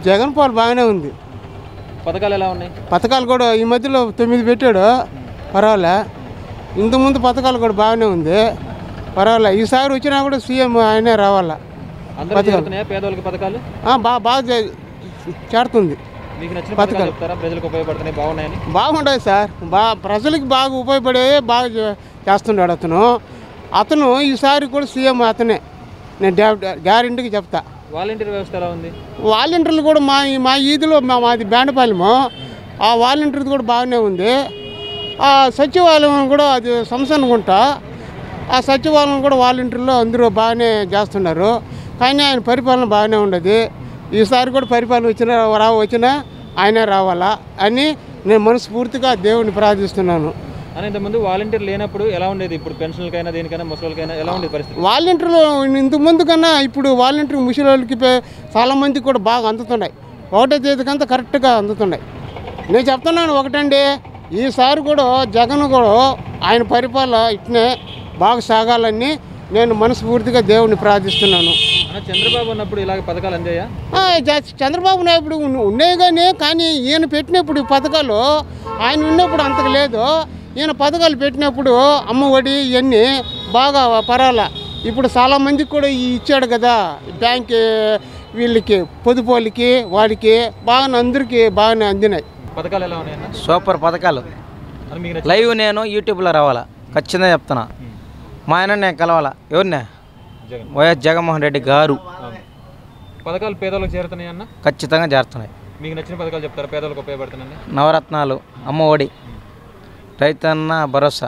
జగన్ పాలు బాగానే ఉంది పథకాలు ఎలా ఉన్నాయి పథకాలు కూడా ఈ మధ్యలో తొమ్మిది పెట్టాడు పర్వాలే ఇంతకుముందు పథకాలు కూడా బాగానే ఉంది పర్వాలే ఈసారి వచ్చినా కూడా సీఎం ఆయనే రావాలా అందరూ చేరుతున్నాయా పేదవాళ్ళకి పథకాలు ఆ, బా బాగా చే- చేరుతుంది మీకు నచ్చిన పథకాలు చెప్తారా ప్రజలకు ఉపయోగపడుతున్నాయి బాగున్నాయని బాగుంటాయి సార్ బా ప్రజలకి బాగా ఉపయోగపడే బాగా చే- చేస్తున్నాడు అతను అతను ఈసారి కూడా సీఎం అతనే నేను గ్యారెంటీకి చెప్తా వాలంటీర్ వ్యవస్థ ఎలా ఉంది వాలంటీర్లు కూడా మా మా ఈదిలో మా మాది బేండపాలెము ఆ వాలంటీర్ది కూడా బాగానే ఉంది ఆ సచివాలయం కూడా అది సంసనుకుంటా ఆ సచివాలయం కూడా వాలంటీర్లు అందరూ బాగానే చేస్తున్నారు కానీ ఆయన పరిపాలన బాగానే ఉండదు ఈసారి కూడా పరిపాలన వచ్చిన రా వచ్చినా ఆయనే రావాలా అని నేను మనస్ఫూర్తిగా దేవుడిని ప్రార్థిస్తున్నాను అని ఇంతకుముందు వాలంటీర్ లేనప్పుడు ఎలా ఉండేది ఇప్పుడు పెన్షన్లకైనా దేనికైనా ముసలికైనా ఎలా ఉండేది పరిస్థితి వాలంటీర్లు ఇంతకు ముందు కన్నా ఇప్పుడు వాలంటీర్ ముసలి వాళ్ళకి పే- చాలా మందికి కూడా బాగా అందుతున్నాయి ఒకటో తేదీకంతా కరెక్ట్గా అందుతున్నాయి నేను చెప్తున్నాను ఒకటండి ఈసారి కూడా జగన్ కూడా ఆయన పరిపాలన ఇట్నే బాగా సాగాలని నేను మనస్ఫూర్తిగా దేవుడిని ప్రార్థిస్తున్నాను అన్న చంద్రబాబు ఉన్నప్పుడు ఇలాగ పథకాలు అందాయా ఆ, జ- చంద్రబాబు నాయుడు ఉన్న- ఉన్నాయి కానీ కానీ ఈయన పెట్టినప్పుడు ఈ పథకాలు ఆయన ఉన్నప్పుడు అంతకు లేదు ఈయన పథకాలు పెట్టినప్పుడు అమ్మ ఒడి ఇవన్నీ బాగా పరాల ఇప్పుడు చాలా మందికి కూడా ఈ ఇచ్చాడు కదా బ్యాంక్ వీళ్ళకి పొదుపోళ్ళకి వాడికి బాగా అందరికీ బాగానే అందినాయి పథకాలు ఎలా ఉన్నాయన్న సూపర్ పథకాలు అని మీకు నచ్చిన లైవ్ నేను యూట్యూబ్లో రావాలా ఖచ్చితంగా చెప్తున్నా మా ఆయన నేను కలవాలా ఎవరినే జగన్ వైఎస్ జగన్మోహన్ రెడ్డి గారు అవును. పథకాలు పేదవాళ్ళకి చేరుతున్నాయి అన్న ఖచ్చితంగా చేరుతున్నాయి మీకు నచ్చిన పథకాలు చెప్తారా పేదవాళ్ళకి ఉపయోగపడుతున్నాయి నవరత్నాలు అమ్మ ఒడి రైతన్న భరోసా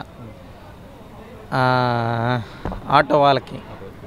ఆ, ఆటో వాళ్ళకి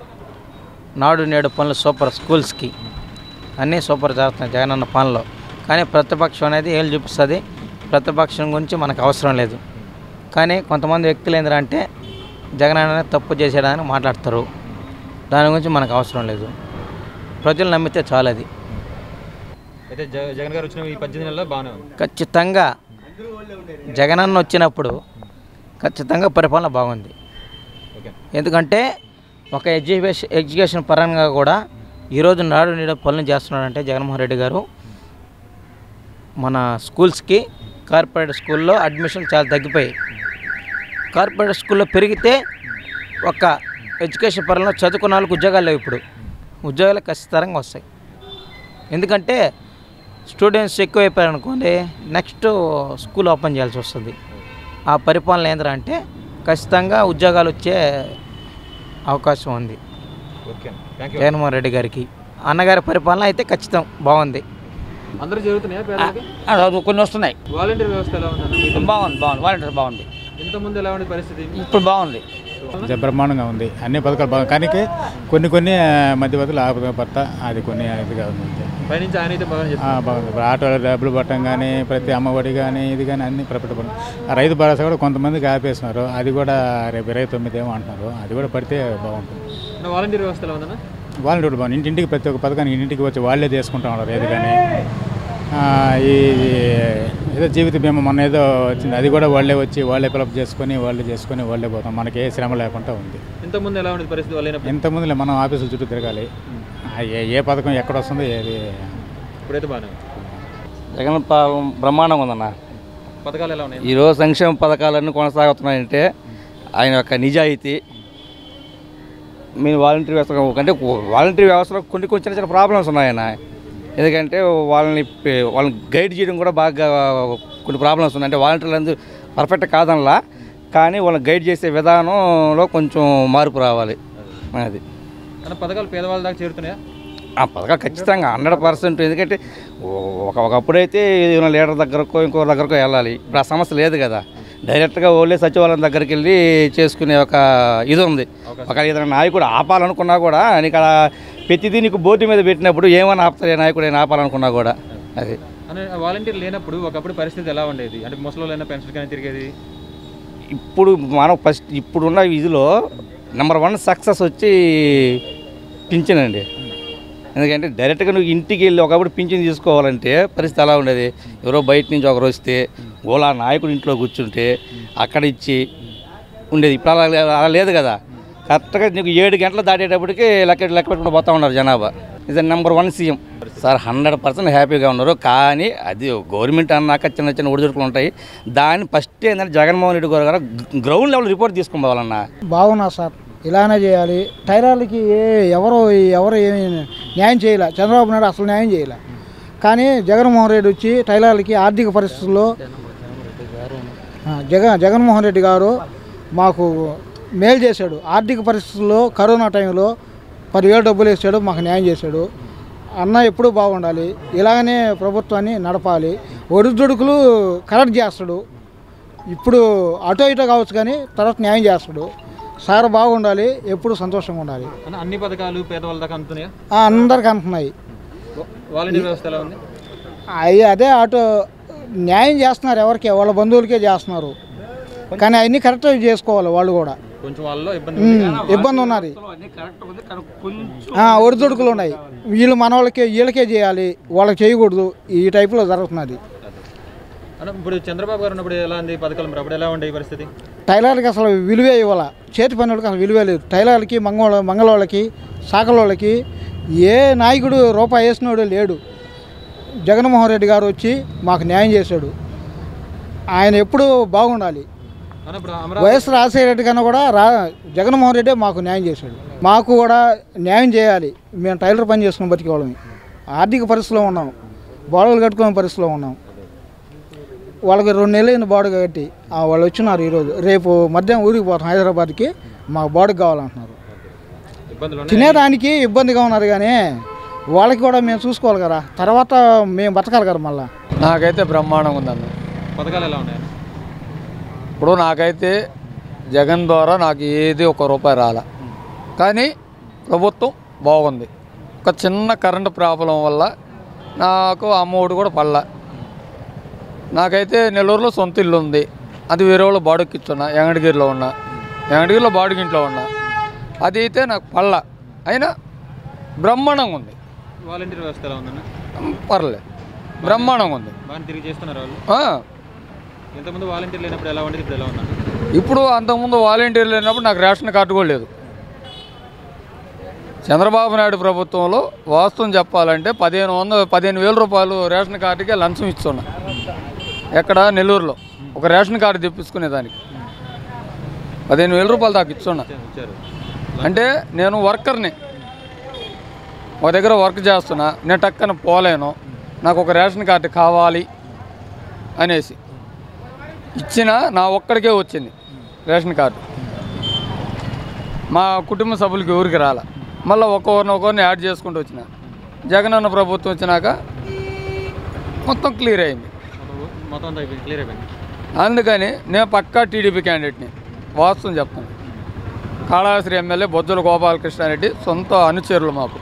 నాడు నేడు పనులు సూపర్ స్కూల్స్కి అన్నీ సూపర్ చేస్తున్నాయి జగనన్న పనులు కానీ ప్రతిపక్షం అనేది ఏళ్ళు చూపిస్తుంది ప్రతిపక్షం గురించి మనకు అవసరం లేదు కానీ కొంతమంది వ్యక్తులు ఏంటంటే జగన్ అన్న తప్పు చేసేయడానికి మాట్లాడతారు దాని గురించి మనకు అవసరం లేదు ప్రజలు నమ్మితే చాలు అది అయితే జగ- జగన్ గారు వచ్చిన ఈ పద్దెనిమిది నెలల్లో బాగానే ఉంది ఖచ్చితంగా జగనన్న వచ్చినప్పుడు ఖచ్చితంగా పరిపాలన బాగుంది ఓకే ఎందుకంటే ఒక ఎడ్యుకేషన్ ఎడ్యుకేషన్ పరంగా కూడా ఈరోజు నాడు నేడు పనులు చేస్తున్నాడంటే జగన్మోహన్ రెడ్డి గారు మన స్కూల్స్కి కార్పొరేట్ స్కూల్లో అడ్మిషన్ చాలా తగ్గిపోయాయి కార్పొరేట్ స్కూల్లో పెరిగితే ఒక ఎడ్యుకేషన్ పరంగా చదువుకున్న వాళ్ళకి ఉద్యోగాలు లేవు ఇప్పుడు ఉద్యోగాలు ఖచ్చితంగా వస్తాయి ఎందుకంటే స్టూడెంట్స్ ఎక్కువైపోయారు అనుకోండి నెక్స్ట్ స్కూల్ ఓపెన్ చేయాల్సి వస్తుంది ఆ పరిపాలన ఏంద్రా అంటే ఖచ్చితంగా ఉద్యోగాలు వచ్చే అవకాశం ఉంది okay thank you Jaganmohan Reddy గారికి అన్నగారి పరిపాలన అయితే ఖచ్చితం బాగుంది అందరూ జరుగుతున్నాయా పేదలకి అది కొన్ని వస్తున్నాయి వాలంటీర్ వ్యవస్థ ఎలా ఉందన్న మీకు బాగుంది బాగుంది వాలంటీర్ బాగుంది ఇంతకుముందు ఎలా ఉండేది పరిస్థితి ఇప్పుడు బాగుంది జ- బ్రహ్మాండంగా ఉంది అన్ని పథకాలు బాగా కానీ కొన్ని కొన్ని ఆ, మధ్యవర్తులు ఆపద భర్త అది కొన్ని ఇదిగా ఉంది అంతే పైనుంచి ఆయన అయితే బాగా ఆ, చెప్తారు బాగుంది ఇప్పుడు ఆటోలో డబ్బులు పట్టడం కానీ ప్రతి అమ్మఒడి కానీ ఇది కానీ అన్ని ప్రభుత్వం ఆ రైతు భరోసా కూడా కొంతమందికి ఆపేస్తున్నారు అది కూడా రేపు ఇరవై తొమ్మిది ఏమో అంటున్నారు అది కూడా పడితే బాగుంటుంది వాలంటీర్ వ్యవస్థ ఎలా ఉందన్న వాలంటీర్ బాగుంది ఇంటింటికి ప్రతి ఒక్క పథకాన్ని ఇంటింటికి వచ్చి వాళ్ళే చేసుకుంటా ఉన్నారు ఏది కానీ ఆ, ఈ ఏదో జీవిత బీమా మొన్న ఏదో వచ్చింది అది కూడా వాళ్ళే వచ్చి వాళ్ళే ఫిలప్ చేసుకొని వాళ్ళే చేసుకొని వాళ్ళే పోతాం మనకి ఏ శ్రమ లేకుండా ఉంది ఇంతకుముందు ఎలా ఉండేది పరిస్థితి వాళ్ళు లేనప్పుడు ఇంతకుముందులే మనం ఆఫీసుల చుట్టూ తిరగాలి ఆ ఏ ఏ పథకం ఎక్కడ వస్తుందో ఏది ఇప్పుడైతే బాగానే ఉంది జగన్ పాలన బ్రహ్మాండంగా ఉందన్న పథకాలు ఎలా ఉన్నాయి ఈరోజు సంక్షేమ పథకాలన్నీ కొనసాగుతున్నాయంటే ఆయన యొక్క నిజాయితీ మీరు వాలంటీర్ వ్యవస్థ అంటే వాలంటీర్ వ్యవస్థలో కొన్ని కొన్ని చిన్న చిన్న ప్రాబ్లమ్స్ ఉన్నాయన్న ఎందుకంటే వాళ్ళని పే- వాళ్ళని గైడ్ చేయడం కూడా బాగా కొన్ని ప్రాబ్లమ్స్ ఉన్నాయి అంటే వాలంటీర్లు అందరూ పర్ఫెక్ట్ కాదనలా కానీ వాళ్ళని గైడ్ చేసే విధానంలో కొంచెం మార్పు రావాలి అది అన్న పథకాలు పేదవాళ్ళ దాకా చేరుతున్నాయా ఆ పథకాలు ఖచ్చితంగా హండ్రెడ్ పర్సెంట్ ఎందుకంటే ఒక ఒకప్పుడైతే ఏదైనా లీడర్ దగ్గరకో ఇంకో దగ్గరకో వెళ్ళాలి ఇప్పుడు ఆ సమస్య లేదు కదా డైరెక్ట్గా ఓన్లీ సచివాలయం దగ్గరికి వెళ్ళి చేసుకునే ఒక ఇది ఉంది ఒక ఏదైనా నాయకుడు ఆపాలనుకున్నా కూడా నీకు అలా ప్రతిదీ నీకు బోర్డు మీద పెట్టినప్పుడు ఏమైనా ఆపుతారు ఏ నాయకుడు ఏమైనా ఆపాలనుకున్నా కూడా అది అని వాలంటీర్ లేనప్పుడు ఒకప్పుడు పరిస్థితి ఎలా ఉండేది అంటే ముసలిళ్ళైనా పెన్షన్ కానీ తిరిగేది ఇప్పుడు మనం ఫస్ట్ ఇప్పుడున్న ఇదిలో నెంబర్ వన్ సక్సెస్ వచ్చి పింఛన్ అండి ఎందుకంటే డైరెక్ట్గా నువ్వు ఇంటికి వెళ్ళి ఒకప్పుడు పింఛన్ తీసుకోవాలంటే పరిస్థితి ఎలా ఉండేది ఎవరో బయట నుంచి ఒకరు వస్తే ఓలా నాయకుడు ఇంట్లో కూర్చుంటే అక్కడ ఇచ్చి ఉండేది ఇప్పుడు అలా లే- అలా లేదు కదా కరెక్ట్గా నీకు ఏడు గంటలు దాటేటప్పటికి లెక్క లెక్క పెట్టుకుని పోతా ఉన్నారు జనాభా ఇది number one CM sir hundred percent హ్యాపీగా ఉన్నారు కానీ అది గవర్నమెంట్ అన్నాక చిన్న చిన్న ఒడిదుడుకులు ఉంటాయి దాన్ని ఫస్ట్ ఏంటంటే జగన్మోహన్ రెడ్డి గారు గారు గ్రౌండ్ లెవెల్ రిపోర్ట్ తీసుకొని పోవాలన్నా బాగున్నా సార్ ఇలానే చేయాలి టైలర్లకి ఏ ఎవరు ఎవరు ఏమి న్యాయం చేయలే చంద్రబాబు నాయుడు అసలు న్యాయం చేయలే కానీ జగన్మోహన్ రెడ్డి వచ్చి టైలర్లకి ఆర్థిక పరిస్థితుల్లో ఆ, జగ జగన్మోహన్ రెడ్డి గారు మాకు మేలు చేశాడు ఆర్థిక పరిస్థితుల్లో కరోనా టైంలో పదివేలు డబ్బులు వేసాడు మాకు న్యాయం చేశాడు అన్న ఎప్పుడూ బాగుండాలి ఇలాగనే ప్రభుత్వాన్ని నడపాలి ఒడిదుడుకులు కరెక్ట్ చేస్తాడు ఇప్పుడు అటో ఇటో కావచ్చు కానీ తర్వాత న్యాయం చేస్తాడు సార్ బాగుండాలి ఎప్పుడు సంతోషంగా ఉండాలి అన్న అన్ని పథకాలు పేదవాళ్ళ దాకా అందుతున్నాయా ఆ, అందరికి అంటున్నాయి వాలంటీర్ వ్యవస్థ ఎలా ఉంది అవి అదే ఆటో న్యాయం చేస్తున్నారు ఎవరికి వాళ్ళ బంధువులకే చేస్తున్నారు కానీ అవన్నీ కరెక్ట్ చేసుకోవాలి వాళ్ళు కూడా కొంచెం వాళ్ళలో ఇబ్బంది ఉమ్, ఇబ్బంది ఉన్నది ఆ, ఒడిదుడుకులు ఉన్నాయి వీళ్ళు మన వాళ్ళకే వీళ్ళకే చేయాలి వాళ్ళకి చేయకూడదు ఈ టైపులో జరుగుతున్నది అన్న ఇప్పుడు చంద్రబాబు గారు ఉన్నప్పుడు ఎలా ఉంది పథకాలు మరి అప్పుడు ఎలా ఉండే ఈ పరిస్థితి టైలర్కి అసలు విలువే ఇవ్వాల చేతి పనులకి అసలు విలువే లేదు టైలర్కి మంగళ మంగళవాళ్ళకి సాకలోళ్ళకి ఏ నాయకుడు రూపాయి వేసినోడు లేడు జగన్మోహన్ రెడ్డి గారు వచ్చి మాకు న్యాయం చేశాడు ఆయన ఎప్పుడూ బాగుండాలి అన్న ఇప్పుడు అమరావతి వైఎస్ రాజశేఖర రెడ్డి కన్నా కూడా రా జగన్మోహన్ రెడ్డి మాకు న్యాయం చేశాడు మాకు కూడా న్యాయం చేయాలి మేము టైలర్ పని చేసుకుని బతికే వాళ్ళమి ఆర్థిక పరిస్థితిలో ఉన్నాం బాడలు కట్టుకునే పరిస్థితిలో ఉన్నాం వాళ్ళకి రెండు నెలలు అయింది బాడీ కట్టి ఆ, వాళ్ళు వచ్చినారు ఈరోజు రేపు మధ్యాహ్నం ఊరికి పోతాం హైదరాబాద్కి మాకు బాడీ కావాలంటున్నారు ఇబ్బందులు ఉన్నాయి తినేదానికి ఇబ్బందిగా ఉన్నారు కానీ వాళ్ళకి కూడా మేము చూసుకోవాలి కదా తర్వాత మేము బతకాలి కదా మళ్ళీ నాకైతే బ్రహ్మాండంగా ఉందన్న పథకాలు ఎలా ఉన్నాయి ఇప్పుడు నాకైతే జగన్ ద్వారా నాకు ఏది ఒక రూపాయి రాల కానీ ప్రభుత్వం బాగుంది ఒక చిన్న కరెంటు ప్రాబ్లం వల్ల నాకు అమ్మఒడి కూడా పడలా నాకైతే నెల్లూరులో సొంత ఇల్లు ఉంది అది వేరే వాళ్ళు బాడుకి ఇచ్చున్నా ఎంగడగిరిలో ఉన్నా ఎంగడగిరిలో బాడుకి ఇంట్లో ఉన్నా అది అయితే నాకు పళ్ళ అయినా బ్రహ్మాండంగా ఉంది వాలంటీర్ వ్యవస్థ ఎలా ఉందన్న పర్లేదు బ్రహ్మాండంగా ఉంది బాగా తిరిగి చేస్తున్నారు వాళ్ళు ఆ, ఇంతకుముందు వాలంటీర్ లేనప్పుడు ఎలా ఉండేది ఇప్పుడు ఎలా ఉందన్న ఇప్పుడు అంతకుముందు వాలంటీర్లు లేనప్పుడు నాకు రేషన్ కార్డు కూడా లేదు చంద్రబాబు నాయుడు ప్రభుత్వంలో వాస్తవం చెప్పాలంటే పదిహేను వందల పదిహేను వేల రూపాయలు రేషన్ కార్డుకే లంచం ఇస్తున్నా ఎక్కడ నెల్లూరులో ఒక రేషన్ కార్డు తెప్పించుకునేదానికి పదిహేను వేల రూపాయలు దాకా ఇస్తున్నా ఇచ్చారు అంటే నేను వర్కర్ని ఒక దగ్గర వర్క్ చేస్తున్నా నేను టక్కన పోలేను నాకు ఒక రేషన్ కార్డు కావాలి అనేసి ఇచ్చిన నా ఒక్కడికే వచ్చింది రేషన్ కార్డు మా కుటుంబ సభ్యులకి ఊరికి రాల మళ్ళీ ఒక్కొక్కరిని ఒక్కొక్కరిని యాడ్ చేసుకుంటూ వచ్చిన జగనన్న ప్రభుత్వం వచ్చినాక మొత్తం క్లియర్ అయింది మొత్తం- మొత్తం అంతా అయిపోయింది క్లియర్ అయిపోయింది అందుకని నేను పక్కా టీడీపీ క్యాండిడేట్ని వాస్తవం చెప్తాను కాళాశ్రీ ఎమ్మెల్యే బొజ్జల గోపాలకృష్ణారెడ్డి సొంత అనుచరులు మాకు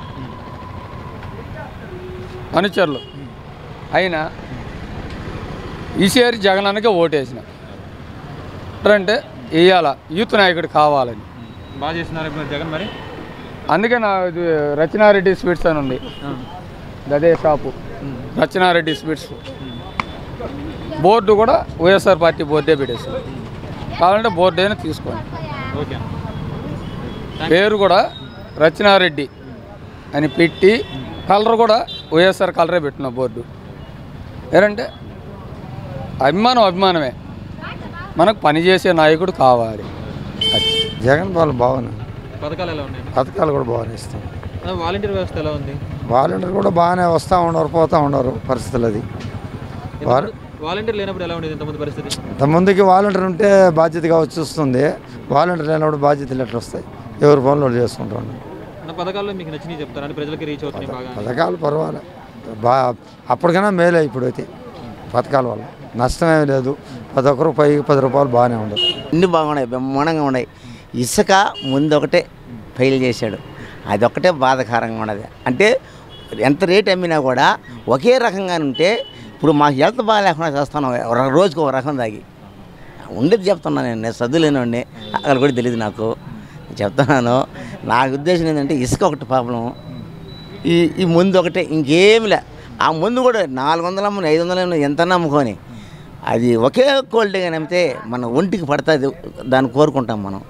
అనుచరులు అయినా ఈసారి జగనన్నకే ఓటేసిన అంటే వేయాల యూత్ నాయకుడు కావాలని బాగా చేస్తున్నారు ఇప్పుడు జగన్ మరి అందుకే నా ఇది రచనారెడ్డి స్వీట్స్ అని ఉంది అదే షాపు రచనారెడ్డి స్వీట్స్ బోర్డు కూడా వైఎస్ఆర్ పార్టీ బోర్డే పెట్టేసారు కావాలంటే బోర్డు అయినా తీసుకోండి ఓకే పేరు కూడా రచనారెడ్డి అని పెట్టి కలర్ కూడా వైఎస్ఆర్ కలరే పెట్టిన బోర్డు ఏంటంటే అభిమానం అభిమానమే మనకు పనిచేసే నాయకుడు కావాలి అది జగన్ వాళ్ళు బాగున్నాయి పథకాలు ఎలా ఉన్నాయి పథకాలు కూడా బాగానే ఇస్తాం అన్న, వాలంటీర్ వ్యవస్థ ఎలా ఉంది వాలంటీర్ కూడా బాగానే వస్తూ ఉన్నారు పోతూ ఉన్నారు పరిస్థితులు అది వారు వాలంటీర్ లేనప్పుడు ఎలా ఉండేది ఇంతకుముందు పరిస్థితి ఇంత ముందుకి వాలంటీర్ ఉంటే బాధ్యతగా వచ్చి వస్తుంది వాలంటీర్ లేనప్పుడు బాధ్యతలు ఎట్లా వస్తాయి ఎవరి పనులు వాళ్ళు చేసుకుంటూ ఉన్నారు అన్న పథకాల్లో మీకు నచ్చినవి చెప్తారు అంటే ప్రజలకి రీచ్ అవుతున్నాయి బాగా పథకాలు పర్వాలే బా అప్పటికైనా మేలే ఇప్పుడైతే పథకాల వల్ల నష్టమేమీ లేదు పది ఒక్క రూపాయి పది రూపాయలు బాగానే ఉండదు అన్ని బాగున్నాయి బ్రహ్మాండంగా ఉన్నాయి ఇసుక ముందు ఒకటే ఫెయిల్ చేశాడు అదొక్కటే బాధాకరంగా ఉన్నది అంటే ఎంత రేట్ అమ్మినా కూడా ఒకే రకంగా ఉంటే ఇప్పుడు మాకు హెల్త్ బాగా లేకుండా చేస్తాను ఒక రోజుకు ఒక రకం తాగి ఉండేది చెప్తున్నాను నేను నేను చదువులేనండి అక్కడ కూడా తెలియదు నాకు చెప్తున్నాను నా ఉద్దేశం ఏంటంటే ఇసుక ఒకటి ప్రాబ్లం ఈ ఈ ముందు ఒకటే ఇంకేమి లే ఆ ముందు కూడా నాలుగు వందలు అమ్ముని ఐదు వందలు అమ్ముని ఎంత అమ్ముకొని అది ఒకే క్వాలిటీగా నమ్మితే మన ఒంటికి పడుతుంది దాన్ని కోరుకుంటాం మనం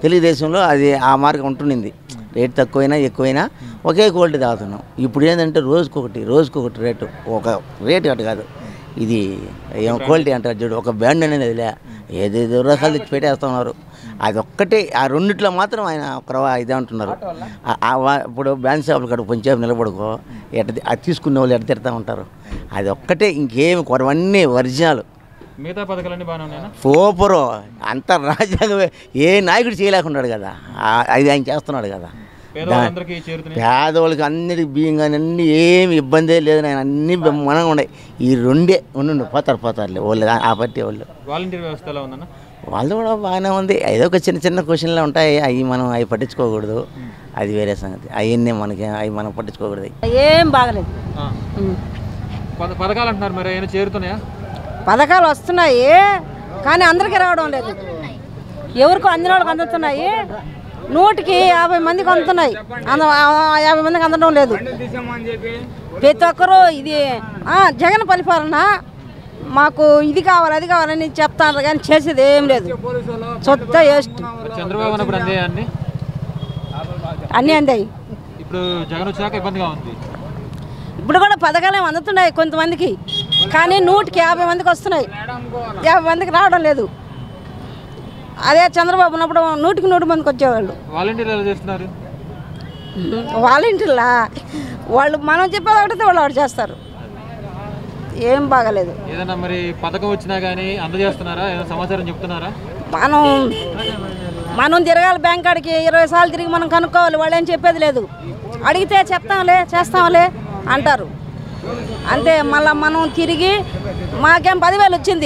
తెలుగుదేశంలో అది ఆ మార్గం ఉంటుండింది రేట్ తక్కువైనా ఎక్కువైనా ఒకే క్వాలిటీ తాగుతున్నాం ఇప్పుడు ఏంటంటే రోజుకొకటి రోజుకొకటి రేటు ఒక రేటు అటు కాదు ఇది ఏం క్వాలిటీ అంటారు చూడు ఒక బ్యాండ్ అనేది లే ఏదేదో రకాలు తెచ్చి పెట్టేస్తున్నారు అది ఒక్కటే ఆ రెండిట్లో మాత్రం ఆయన ఒక ఇదే అంటున్నారు ఆ- ఆ వా- ఇప్పుడు బ్యాండ్ షాపులు కాడ కొంచెం నిలబడుకో ఎట్ట అది తీసుకునే వాళ్ళు ఎట్ట తిడతా ఉంటారు అది ఒక్కటే ఇంకేమి కొరవన్నీ ఒరిజినల్ మిగతా పథకాలన్నీ బాగానే ఉన్నాయా సూపరు అంత రాజ్యాంగం ఏ నాయకుడు చేయలేకున్నాడు కదా ఆ- అది ఆయన చేస్తున్నాడు కదా పేదవాళ్ళందరికీ చేరుతున్నాయి పేదవాళ్ళకి అన్నిటికి బియ్యం కానీ అన్ని ఏమి ఇబ్బందే లేదు నేను అన్ని బ్రహ్మాండంగా ఉన్నాయి ఈ రెండే ఉండు పోతారు పోతారులే వాళ్ళు ఆ పార్టీ వాళ్ళు వాలంటీర్ వ్యవస్థ ఎలా ఉందన్న వాళ్ళు కూడా బాగానే ఉంది ఏదో ఒక చిన్న చిన్న క్వశ్చన్లు ఉంటాయి అవి మనం అవి పట్టించుకోకూడదు అది వేరే సంగతి అవన్నీ మనకి అవి మనం పట్టించుకోకూడదు ఏం బాగలేదు ఆ. పథ- పథకాలు అంటున్నారు మరి ఏమైనా చేరుతున్నాయా పథకాలు వస్తున్నాయి కానీ అందరికీ రావడం లేదు ఎవరికో అందిన వాళ్ళకి అందుతున్నాయి నూటికి యాభై మందికి అందుతున్నాయి అంద ఆ యాభై మందికి అందడం లేదు ప్రతి ఒక్కరూ ఇది ఆ, జగన్ పరిపాలన మాకు ఇది కావాలి అది కావాలని చెప్తాను కానీ చేసేది ఏం లేదు సొత్త వేస్ట్ మరి చంద్రబాబు ఉన్నప్పుడు అందే అన్ని అన్నీ అందాయి ఇప్పుడు జగన్ వచ్చాక ఇబ్బందిగా ఉంది ఇప్పుడు కూడా పథకాలు ఏమి అందుతున్నాయి కొంతమందికి కానీ నూటికి యాభై మందికి వస్తున్నాయి యాభై మందికి రావడం లేదు అదే చంద్రబాబు ఉన్నప్పుడు నూటికి నూరు మందికి వచ్చేవాళ్ళు వాలంటీర్లు ఎలా చేస్తున్నారు వాలంటీర్లా వాళ్ళు మనం చెప్పేది ఒకటి వాళ్ళు ఒకటి చేస్తారు ఏం బాగలేదు ఏదైనా మరి పథకం వచ్చినా కానీ అందజేస్తున్నారా ఏదైనా సమాచారం చెప్తున్నారా మనం మనం తిరగాలి బ్యాంక్ కాడికి ఇరవై సార్లు తిరిగి మనం కనుక్కోవాలి వాళ్ళు ఏం చెప్పేది లేదు అడిగితే చెప్తాంలే చేస్తాంలే అంటారు అంతే మళ్ళీ మనం తిరిగి మాకేం పదివేలు వచ్చింది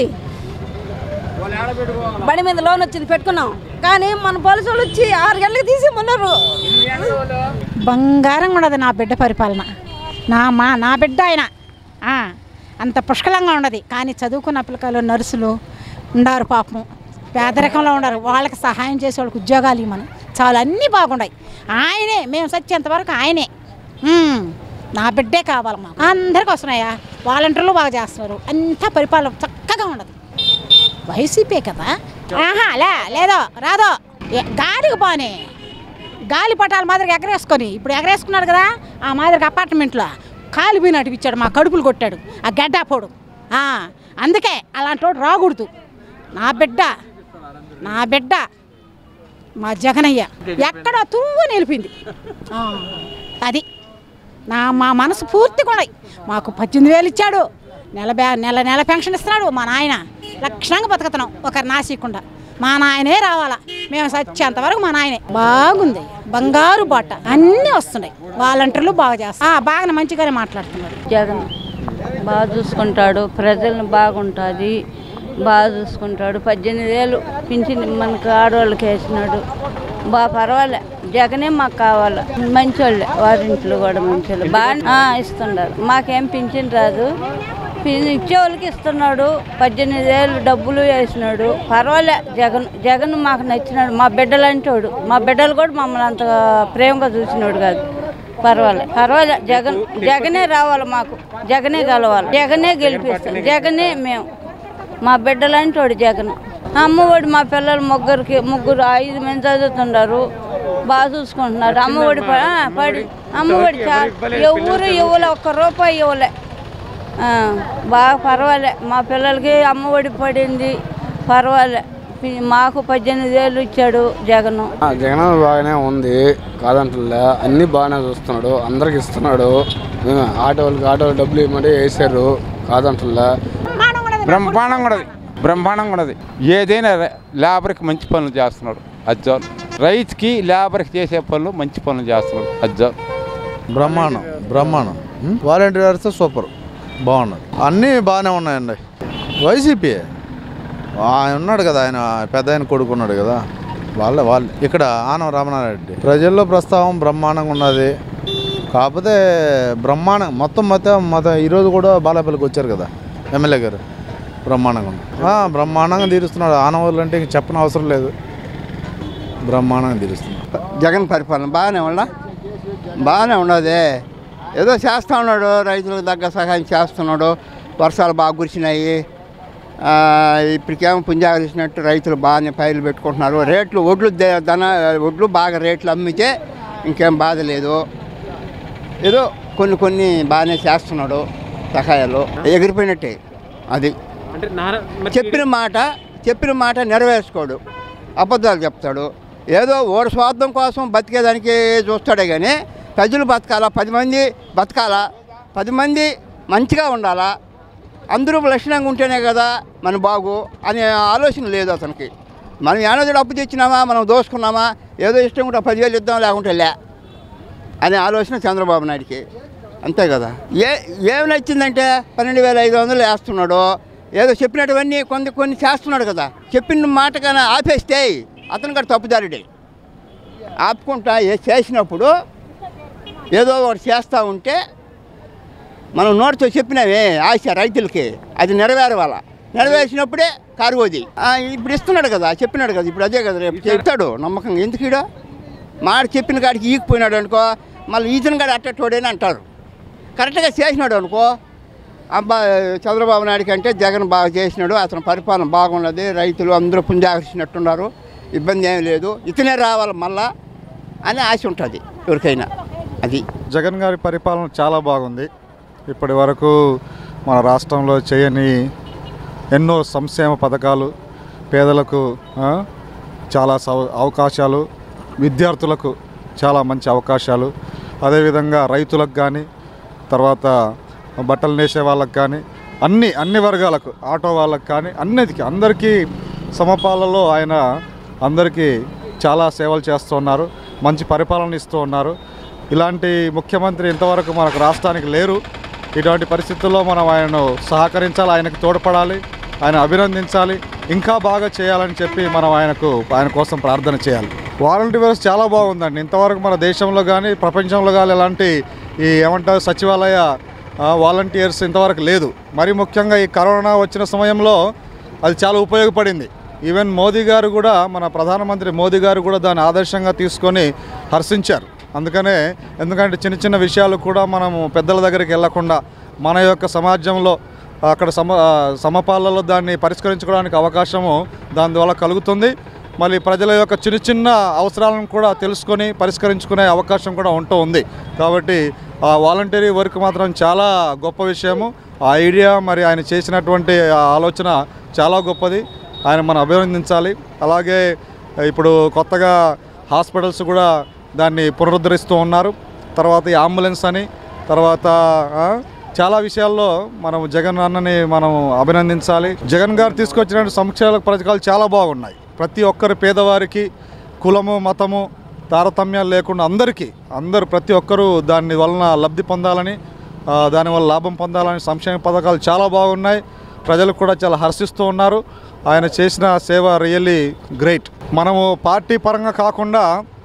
బండి మీద లోన్ వచ్చింది పెట్టుకున్నాం కానీ మన పోలీసు వాళ్ళు వచ్చి ఆరు గంటలకు తీసి మొన్నారు బంగారం ఉండదు నా బిడ్డ పరిపాలన నా మా నా బిడ్డ ఆయన ఆ, అంత పుష్కలంగా ఉండదు కానీ చదువుకున్న పిల్లకాయలు నర్సులు ఉండారు పాపం పేదరికంలో ఉండరు వాళ్ళకి సహాయం చేసే వాళ్ళకి ఉద్యోగాలు ఇవ్వమను చాలా అన్నీ బాగున్నాయి ఆయనే మేము సచ్చేంత వరకు ఆయనే ఉమ్, నా బిడ్డే కావాలి మాకు అందరికి వస్తున్నాయా వాలంటీర్లు బాగా చేస్తున్నారు అంతా పరిపాలన చక్కగా ఉండదు వైసీపీ కదా ఆహా లే లేదో రాదో ఏ- గాలికి పోనీ గాలి పటాల మాదిరిగా ఎగరేసుకొని ఇప్పుడు ఎగరేసుకున్నాడు కదా ఆ మాదిరిగా అపార్ట్మెంట్లో కాలిపోయినట్టు ఇచ్చాడు మా కడుపులు కొట్టాడు ఆ గడ్డాపోడు ఆ, అందుకే అలాంటి వాడు రాకూడదు నా బిడ్డ నా బిడ్డ మా జగనయ్య ఎక్కడో తువ్వు నిలిపింది ఆ, అది నా మా మనసు పూర్తిగా ఉన్నాయి మాకు పద్దెనిమిది వేలు ఇచ్చాడు నెల బ్యా నెల నెల పెన్షన్ ఇస్తున్నాడు మా నాయన లక్షణంగా బతుకుతున్నాం ఒకరు నాసికుండా మా నాయనే రావాలా మేము సచ్చేంత వరకు మా నాయనే బాగుంది బంగారు బాట అన్నీ వస్తున్నాయి వాలంటీర్లు బాగా చేస్తారు ఆ, బాగానే మంచిగానే మాట్లాడుతున్నారు జగన్ బాగా చూసుకుంటాడు ప్రజలను బాగుంటుంది బాగా చూసుకుంటాడు పద్దెనిమిది వేలు పింఛన్ మనకు ఆడవాళ్ళకి వేసినాడు బాగా పర్వాలే జగనే మాకు కావాలి మంచోళ్ళే వారింట్లో కూడా మంచోళ్ళు బాగా ఇస్తున్నారు మాకేం పింఛన్ రాదు పి- ఇచ్చేవాళ్ళకి ఇస్తున్నాడు పద్దెనిమిది వేలు డబ్బులు వేసినాడు పర్వాలే జగన్ జగన్ మాకు నచ్చినాడు మా బిడ్డలు అంటాడు మా బిడ్డలు కూడా మమ్మల్ని అంత ప్రేమగా చూసినాడు కాదు పర్వాలే పర్వాలే జగన్ జగనే రావాలి మాకు జగనే కలవాలి జగనే గెలిపిస్తాం జగనే మేము మా బిడ్డలంటోడు జగన్ అమ్మఒడి మా పిల్లలు ముగ్గురికి ముగ్గురు ఐదు మంది చదువుతున్నారు బాగా చూసుకుంటున్నారు అమ్మఒడి ప- ఆ, పడి అమ్మఒడి చాలా ఎవరు ఇవ్వలే ఒక్క రూపాయి ఇవ్వలే ఆ, బాగా పర్వాలే మా పిల్లలకి అమ్మఒడి పడింది పర్వాలే పి- మాకు పద్దెనిమిది వేలు ఇచ్చాడు జగను ఆ, జగన్ బాగానే ఉంది కాదంటలే అన్నీ బాగానే చూస్తున్నాడు అందరికి ఇస్తున్నాడు ఆ, ఆటోలకి ఆటో డబ్బులు ఇవ్వమంటే వేసారు కాదంటలే బ్రహ్మాండంగా ఉన్నది బ్రహ్మాండంగా ఉన్నది ఏదైనా ర- లేబర్కి మంచి పనులు చేస్తున్నాడు అజ్జాల్ రైతుకి లేబర్కి చేసే పనులు మంచి పనులు చేస్తున్నాడు అజ్జాల్ బ్రహ్మాండం బ్రహ్మాండం వాలంటీర్ వ్యవస్థ సూపర్ బాగున్నది అన్నీ బాగానే ఉన్నాయండి వైసీపీ ఆయన ఉన్నాడు కదా ఆయన పెద్ద ఆయన కొడుకున్నాడు కదా వాళ్ళే వాళ్ళే ఇక్కడ ఆనం రమణారెడ్డి ప్రజల్లో ప్రస్తావం బ్రహ్మాండంగా ఉన్నది కాకపోతే బ్రహ్మాండం మొత్తం మొత్తం మొత్తం ఈరోజు కూడా బాలాపల్లికి వచ్చారు కదా ఎమ్మెల్యే గారు బ్రహ్మాండంగా ఉంది ఆ, బ్రహ్మాండంగా తీరుస్తున్నాడు ఆనవాళ్ళు అంటే ఇంక చెప్పని అవసరం లేదు బ్రహ్మాండంగా తీరుస్తున్నాడు జగన్ పరిపాలన బాగానే ఉందా బాగానే ఉన్నది ఏదో చేస్తా ఉన్నాడు రైతులకు తగ్గ సహాయం చేస్తున్నాడు వర్షాలు బాగా కురిసినాయి ఆ, ఇప్పటికేమో పుంజాగలు ఇచ్చినట్టు రైతులు బాగానే పైలు పెట్టుకుంటున్నారు రేట్లు ఒడ్లు ద- ధన ఒడ్లు బాగా రేట్లు అమ్మితే ఇంకేం బాధ లేదు ఏదో కొన్ని కొన్ని బాగానే చేస్తున్నాడు సహాయాలు ఎగిరిపోయినట్టే అది అంటే నారా మరి చెప్పిన మాట చెప్పిన మాట నెరవేర్చుకోడు అబద్ధాలు చెప్తాడు ఏదో ఓడి స్వార్థం కోసం బతికేదానికి చూస్తాడే కానీ ప్రజలు బతకాలా పది మంది బతకాలా పది మంది మంచిగా ఉండాలా అందరూ లక్షణంగా ఉంటేనే కదా మన బాగు అనే ఆలోచన లేదు అతనికి మనం ఏనాడు అప్పు తెచ్చినామా మనం దోసుకున్నామా ఏదో ఇష్టం ఉంటే పదివేలు ఇద్దాం లేకుంటే లే అనే ఆలోచన చంద్రబాబు నాయుడికి అంతే కదా ఏ ఏమి నచ్చిందంటే పన్నెండు వేల ఐదు వందలు వేస్తున్నాడు ఏదో చెప్పినటువన్నీ కొన్ని కొన్ని చేస్తున్నాడు కదా చెప్పిన మాట కానీ ఆపేస్తే అతను కూడా తప్పుదారుడే ఆపుకుంటా ఏ చేసినప్పుడు ఏదో ఒకటి చేస్తూ ఉంటే మనం నోటితో చెప్పినవే ఆశ రైతులకి అది నెరవేరవాల నెరవేర్చినప్పుడే కారువది ఇప్పుడు ఇస్తున్నాడు కదా చెప్పినాడు కదా ఇప్పుడు అదే కదా రేపు చెప్తాడు నమ్మకంగా ఎందుకు ఈడ మాట చెప్పిన కాడికి ఈగిపోయినాడు అనుకో మళ్ళీ ఈతను కాడ అట్టటోడేని అంటారు కరెక్ట్గా చేసినాడు అనుకో అబ్బా చంద్రబాబు నాయుడు కంటే జగన్ బాగా చేసినాడు అతని పరిపాలన బాగున్నది రైతులు అందరూ పుంజాకర్షినట్టున్నారు ఇబ్బంది ఏమీ లేదు ఇతనే రావాలి మళ్ళా అని ఆశ ఉంటుంది ఎవరికైనా అది జగన్ గారి పరిపాలన చాలా బాగుంది ఇప్పటి వరకు మన రాష్ట్రంలో చేయని ఎన్నో సంక్షేమ పథకాలు పేదలకు ఆ, చాలా సవ- అవకాశాలు విద్యార్థులకు చాలా మంచి అవకాశాలు అదేవిధంగా రైతులకు కానీ తర్వాత బట్టలు నేసే వాళ్ళకి కానీ అన్ని అన్ని వర్గాలకు ఆటో వాళ్ళకి కానీ అన్నిటికీ అందరికీ సమపాలలో ఆయన అందరికీ చాలా సేవలు చేస్తూ ఉన్నారు మంచి పరిపాలన ఇస్తూ ఉన్నారు ఇలాంటి ముఖ్యమంత్రి ఇంతవరకు మనకు రాష్ట్రానికి లేరు ఇటువంటి పరిస్థితుల్లో మనం ఆయనను సహకరించాలి ఆయనకు తోడ్పడాలి ఆయన అభినందించాలి ఇంకా బాగా చేయాలని చెప్పి మనం ఆయనకు ఆయన కోసం ప్రార్థన చేయాలి వాలంటీ వ్యవస్థ చాలా బాగుందండి ఇంతవరకు మన దేశంలో కానీ ప్రపంచంలో కానీ ఎలాంటి ఈ ఏమంటారు సచివాలయ ఆ, వాలంటీర్స్ ఇంతవరకు లేదు మరి ముఖ్యంగా ఈ కరోనా వచ్చిన సమయంలో అది చాలా ఉపయోగపడింది ఈవెన్ మోదీ గారు కూడా మన ప్రధానమంత్రి మోదీ గారు కూడా దాన్ని ఆదర్శంగా తీసుకొని హర్షించారు అందుకనే ఎందుకంటే చిన్న చిన్న విషయాలు కూడా మనము పెద్దల దగ్గరికి వెళ్లకుండా మన యొక్క సమాజంలో అక్కడ సమ ఆ, సమపాలలో దాన్ని పరిష్కరించుకోవడానికి అవకాశము దాని ద్వారా కలుగుతుంది మళ్ళీ ప్రజల యొక్క చిన్న చిన్న అవసరాలను కూడా తెలుసుకొని పరిష్కరించుకునే అవకాశం కూడా ఉంటూ ఉంది కాబట్టి ఆ వాలంటరీ వర్క్ మాత్రం చాలా గొప్ప విషయము ఆ ఐడియా మరి ఆయన చేసినటువంటి ఆ ఆలోచన చాలా గొప్పది ఆయన మనం అభినందించాలి అలాగే ఇప్పుడు కొత్తగా హాస్పిటల్స్ కూడా దాన్ని పునరుద్ధరిస్తూ ఉన్నారు తర్వాత ఈ అంబులెన్స్ అని తర్వాత ఆ, చాలా విషయాల్లో మనం జగన్ అన్నని మనం అభినందించాలి జగన్ గారు తీసుకొచ్చిన సంక్షేమ పథకాలు చాలా బాగున్నాయి ప్రతి ఒక్కరి పేదవారికి కులము మతము తారతమ్యాలు లేకుండా అందరికీ అందరూ ప్రతి ఒక్కరూ దాని వలన లబ్ధి పొందాలని ఆ, దానివల్ల లాభం పొందాలని సంక్షేమ పథకాలు చాలా బాగున్నాయి ప్రజలు కూడా చాలా హర్షిస్తూ ఉన్నారు ఆయన చేసిన సేవ రియల్లీ గ్రేట్ మనము పార్టీ పరంగా కాకుండా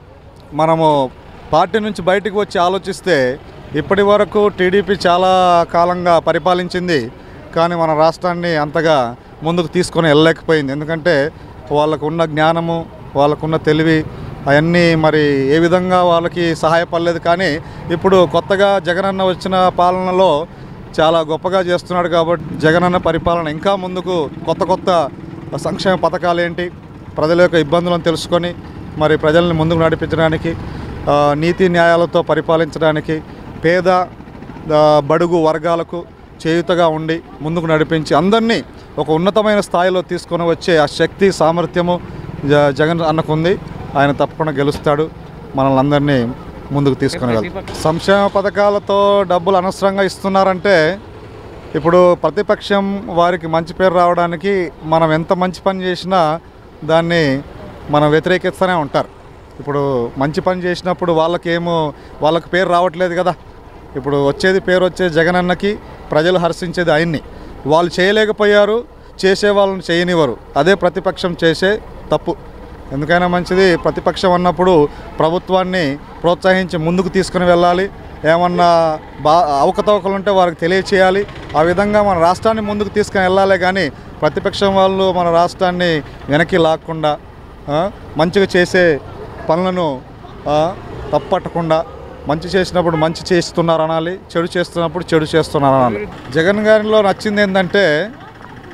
మనము పార్టీ నుంచి బయటకు వచ్చి ఆలోచిస్తే ఇప్పటి వరకు టీడీపీ చాలా కాలంగా పరిపాలించింది కానీ మన రాష్ట్రాన్ని అంతగా ముందుకు తీసుకొని వెళ్ళలేకపోయింది ఎందుకంటే వాళ్ళకు ఉన్న జ్ఞానము వాళ్ళకున్న తెలివి అవన్నీ మరి ఏ విధంగా వాళ్ళకి సహాయపడలేదు కానీ ఇప్పుడు కొత్తగా జగనన్న వచ్చిన పాలనలో చాలా గొప్పగా చేస్తున్నాడు కాబట్టి జగనన్న పరిపాలన ఇంకా ముందుకు కొత్త కొత్త సంక్షేమ పథకాలు ఏంటి ప్రజల యొక్క ఇబ్బందులను తెలుసుకొని మరి ప్రజల్ని ముందుకు నడిపించడానికి ఆ, నీతి న్యాయాలతో పరిపాలించడానికి పేద ఆ, బడుగు వర్గాలకు చేయుతగా ఉండి ముందుకు నడిపించి అందరినీ ఒక ఉన్నతమైన స్థాయిలో తీసుకొని వచ్చే ఆ శక్తి సామర్థ్యము జ- జగన్ అన్నకుంది ఆయన తప్పకుండా గెలుస్తాడు మనల్ని అందరినీ ముందుకు తీసుకొని వెళ్తాం సంక్షేమ పథకాలతో డబ్బులు అనవసరంగా ఇస్తున్నారంటే ఇప్పుడు ప్రతిపక్షం వారికి మంచి పేరు రావడానికి మనం ఎంత మంచి పని చేసినా దాన్ని మనం వ్యతిరేకిస్తూనే ఉంటారు ఇప్పుడు మంచి పని చేసినప్పుడు వాళ్ళకేమో వాళ్ళకి పేరు రావట్లేదు కదా ఇప్పుడు వచ్చేది పేరు వచ్చేది జగనన్నకి ప్రజలు హర్షించేది ఆయన్ని వాళ్ళు చేయలేకపోయారు చేసే వాళ్ళని చేయనివ్వరు అదే ప్రతిపక్షం చేసే తప్పు ఎందుకైనా మంచిది ప్రతిపక్షం అన్నప్పుడు ప్రభుత్వాన్ని ప్రోత్సహించి ముందుకు తీసుకుని వెళ్ళాలి ఏమన్నా బా అవకతవకలు ఉంటే వారికి తెలియచేయాలి ఆ విధంగా మన రాష్ట్రాన్ని ముందుకు తీసుకుని వెళ్ళాలి కానీ ప్రతిపక్షం వాళ్ళు మన రాష్ట్రాన్ని వెనక్కి లాక్కుండా ఆ, మంచిగా చేసే పనులను ఆ, తప్పట్టకుండా మంచి చేసినప్పుడు మంచి చేస్తున్నారు అనాలి చెడు చేస్తున్నప్పుడు చెడు చేస్తున్నారు అనాలి జగన్ గారిలో నచ్చింది ఏంటంటే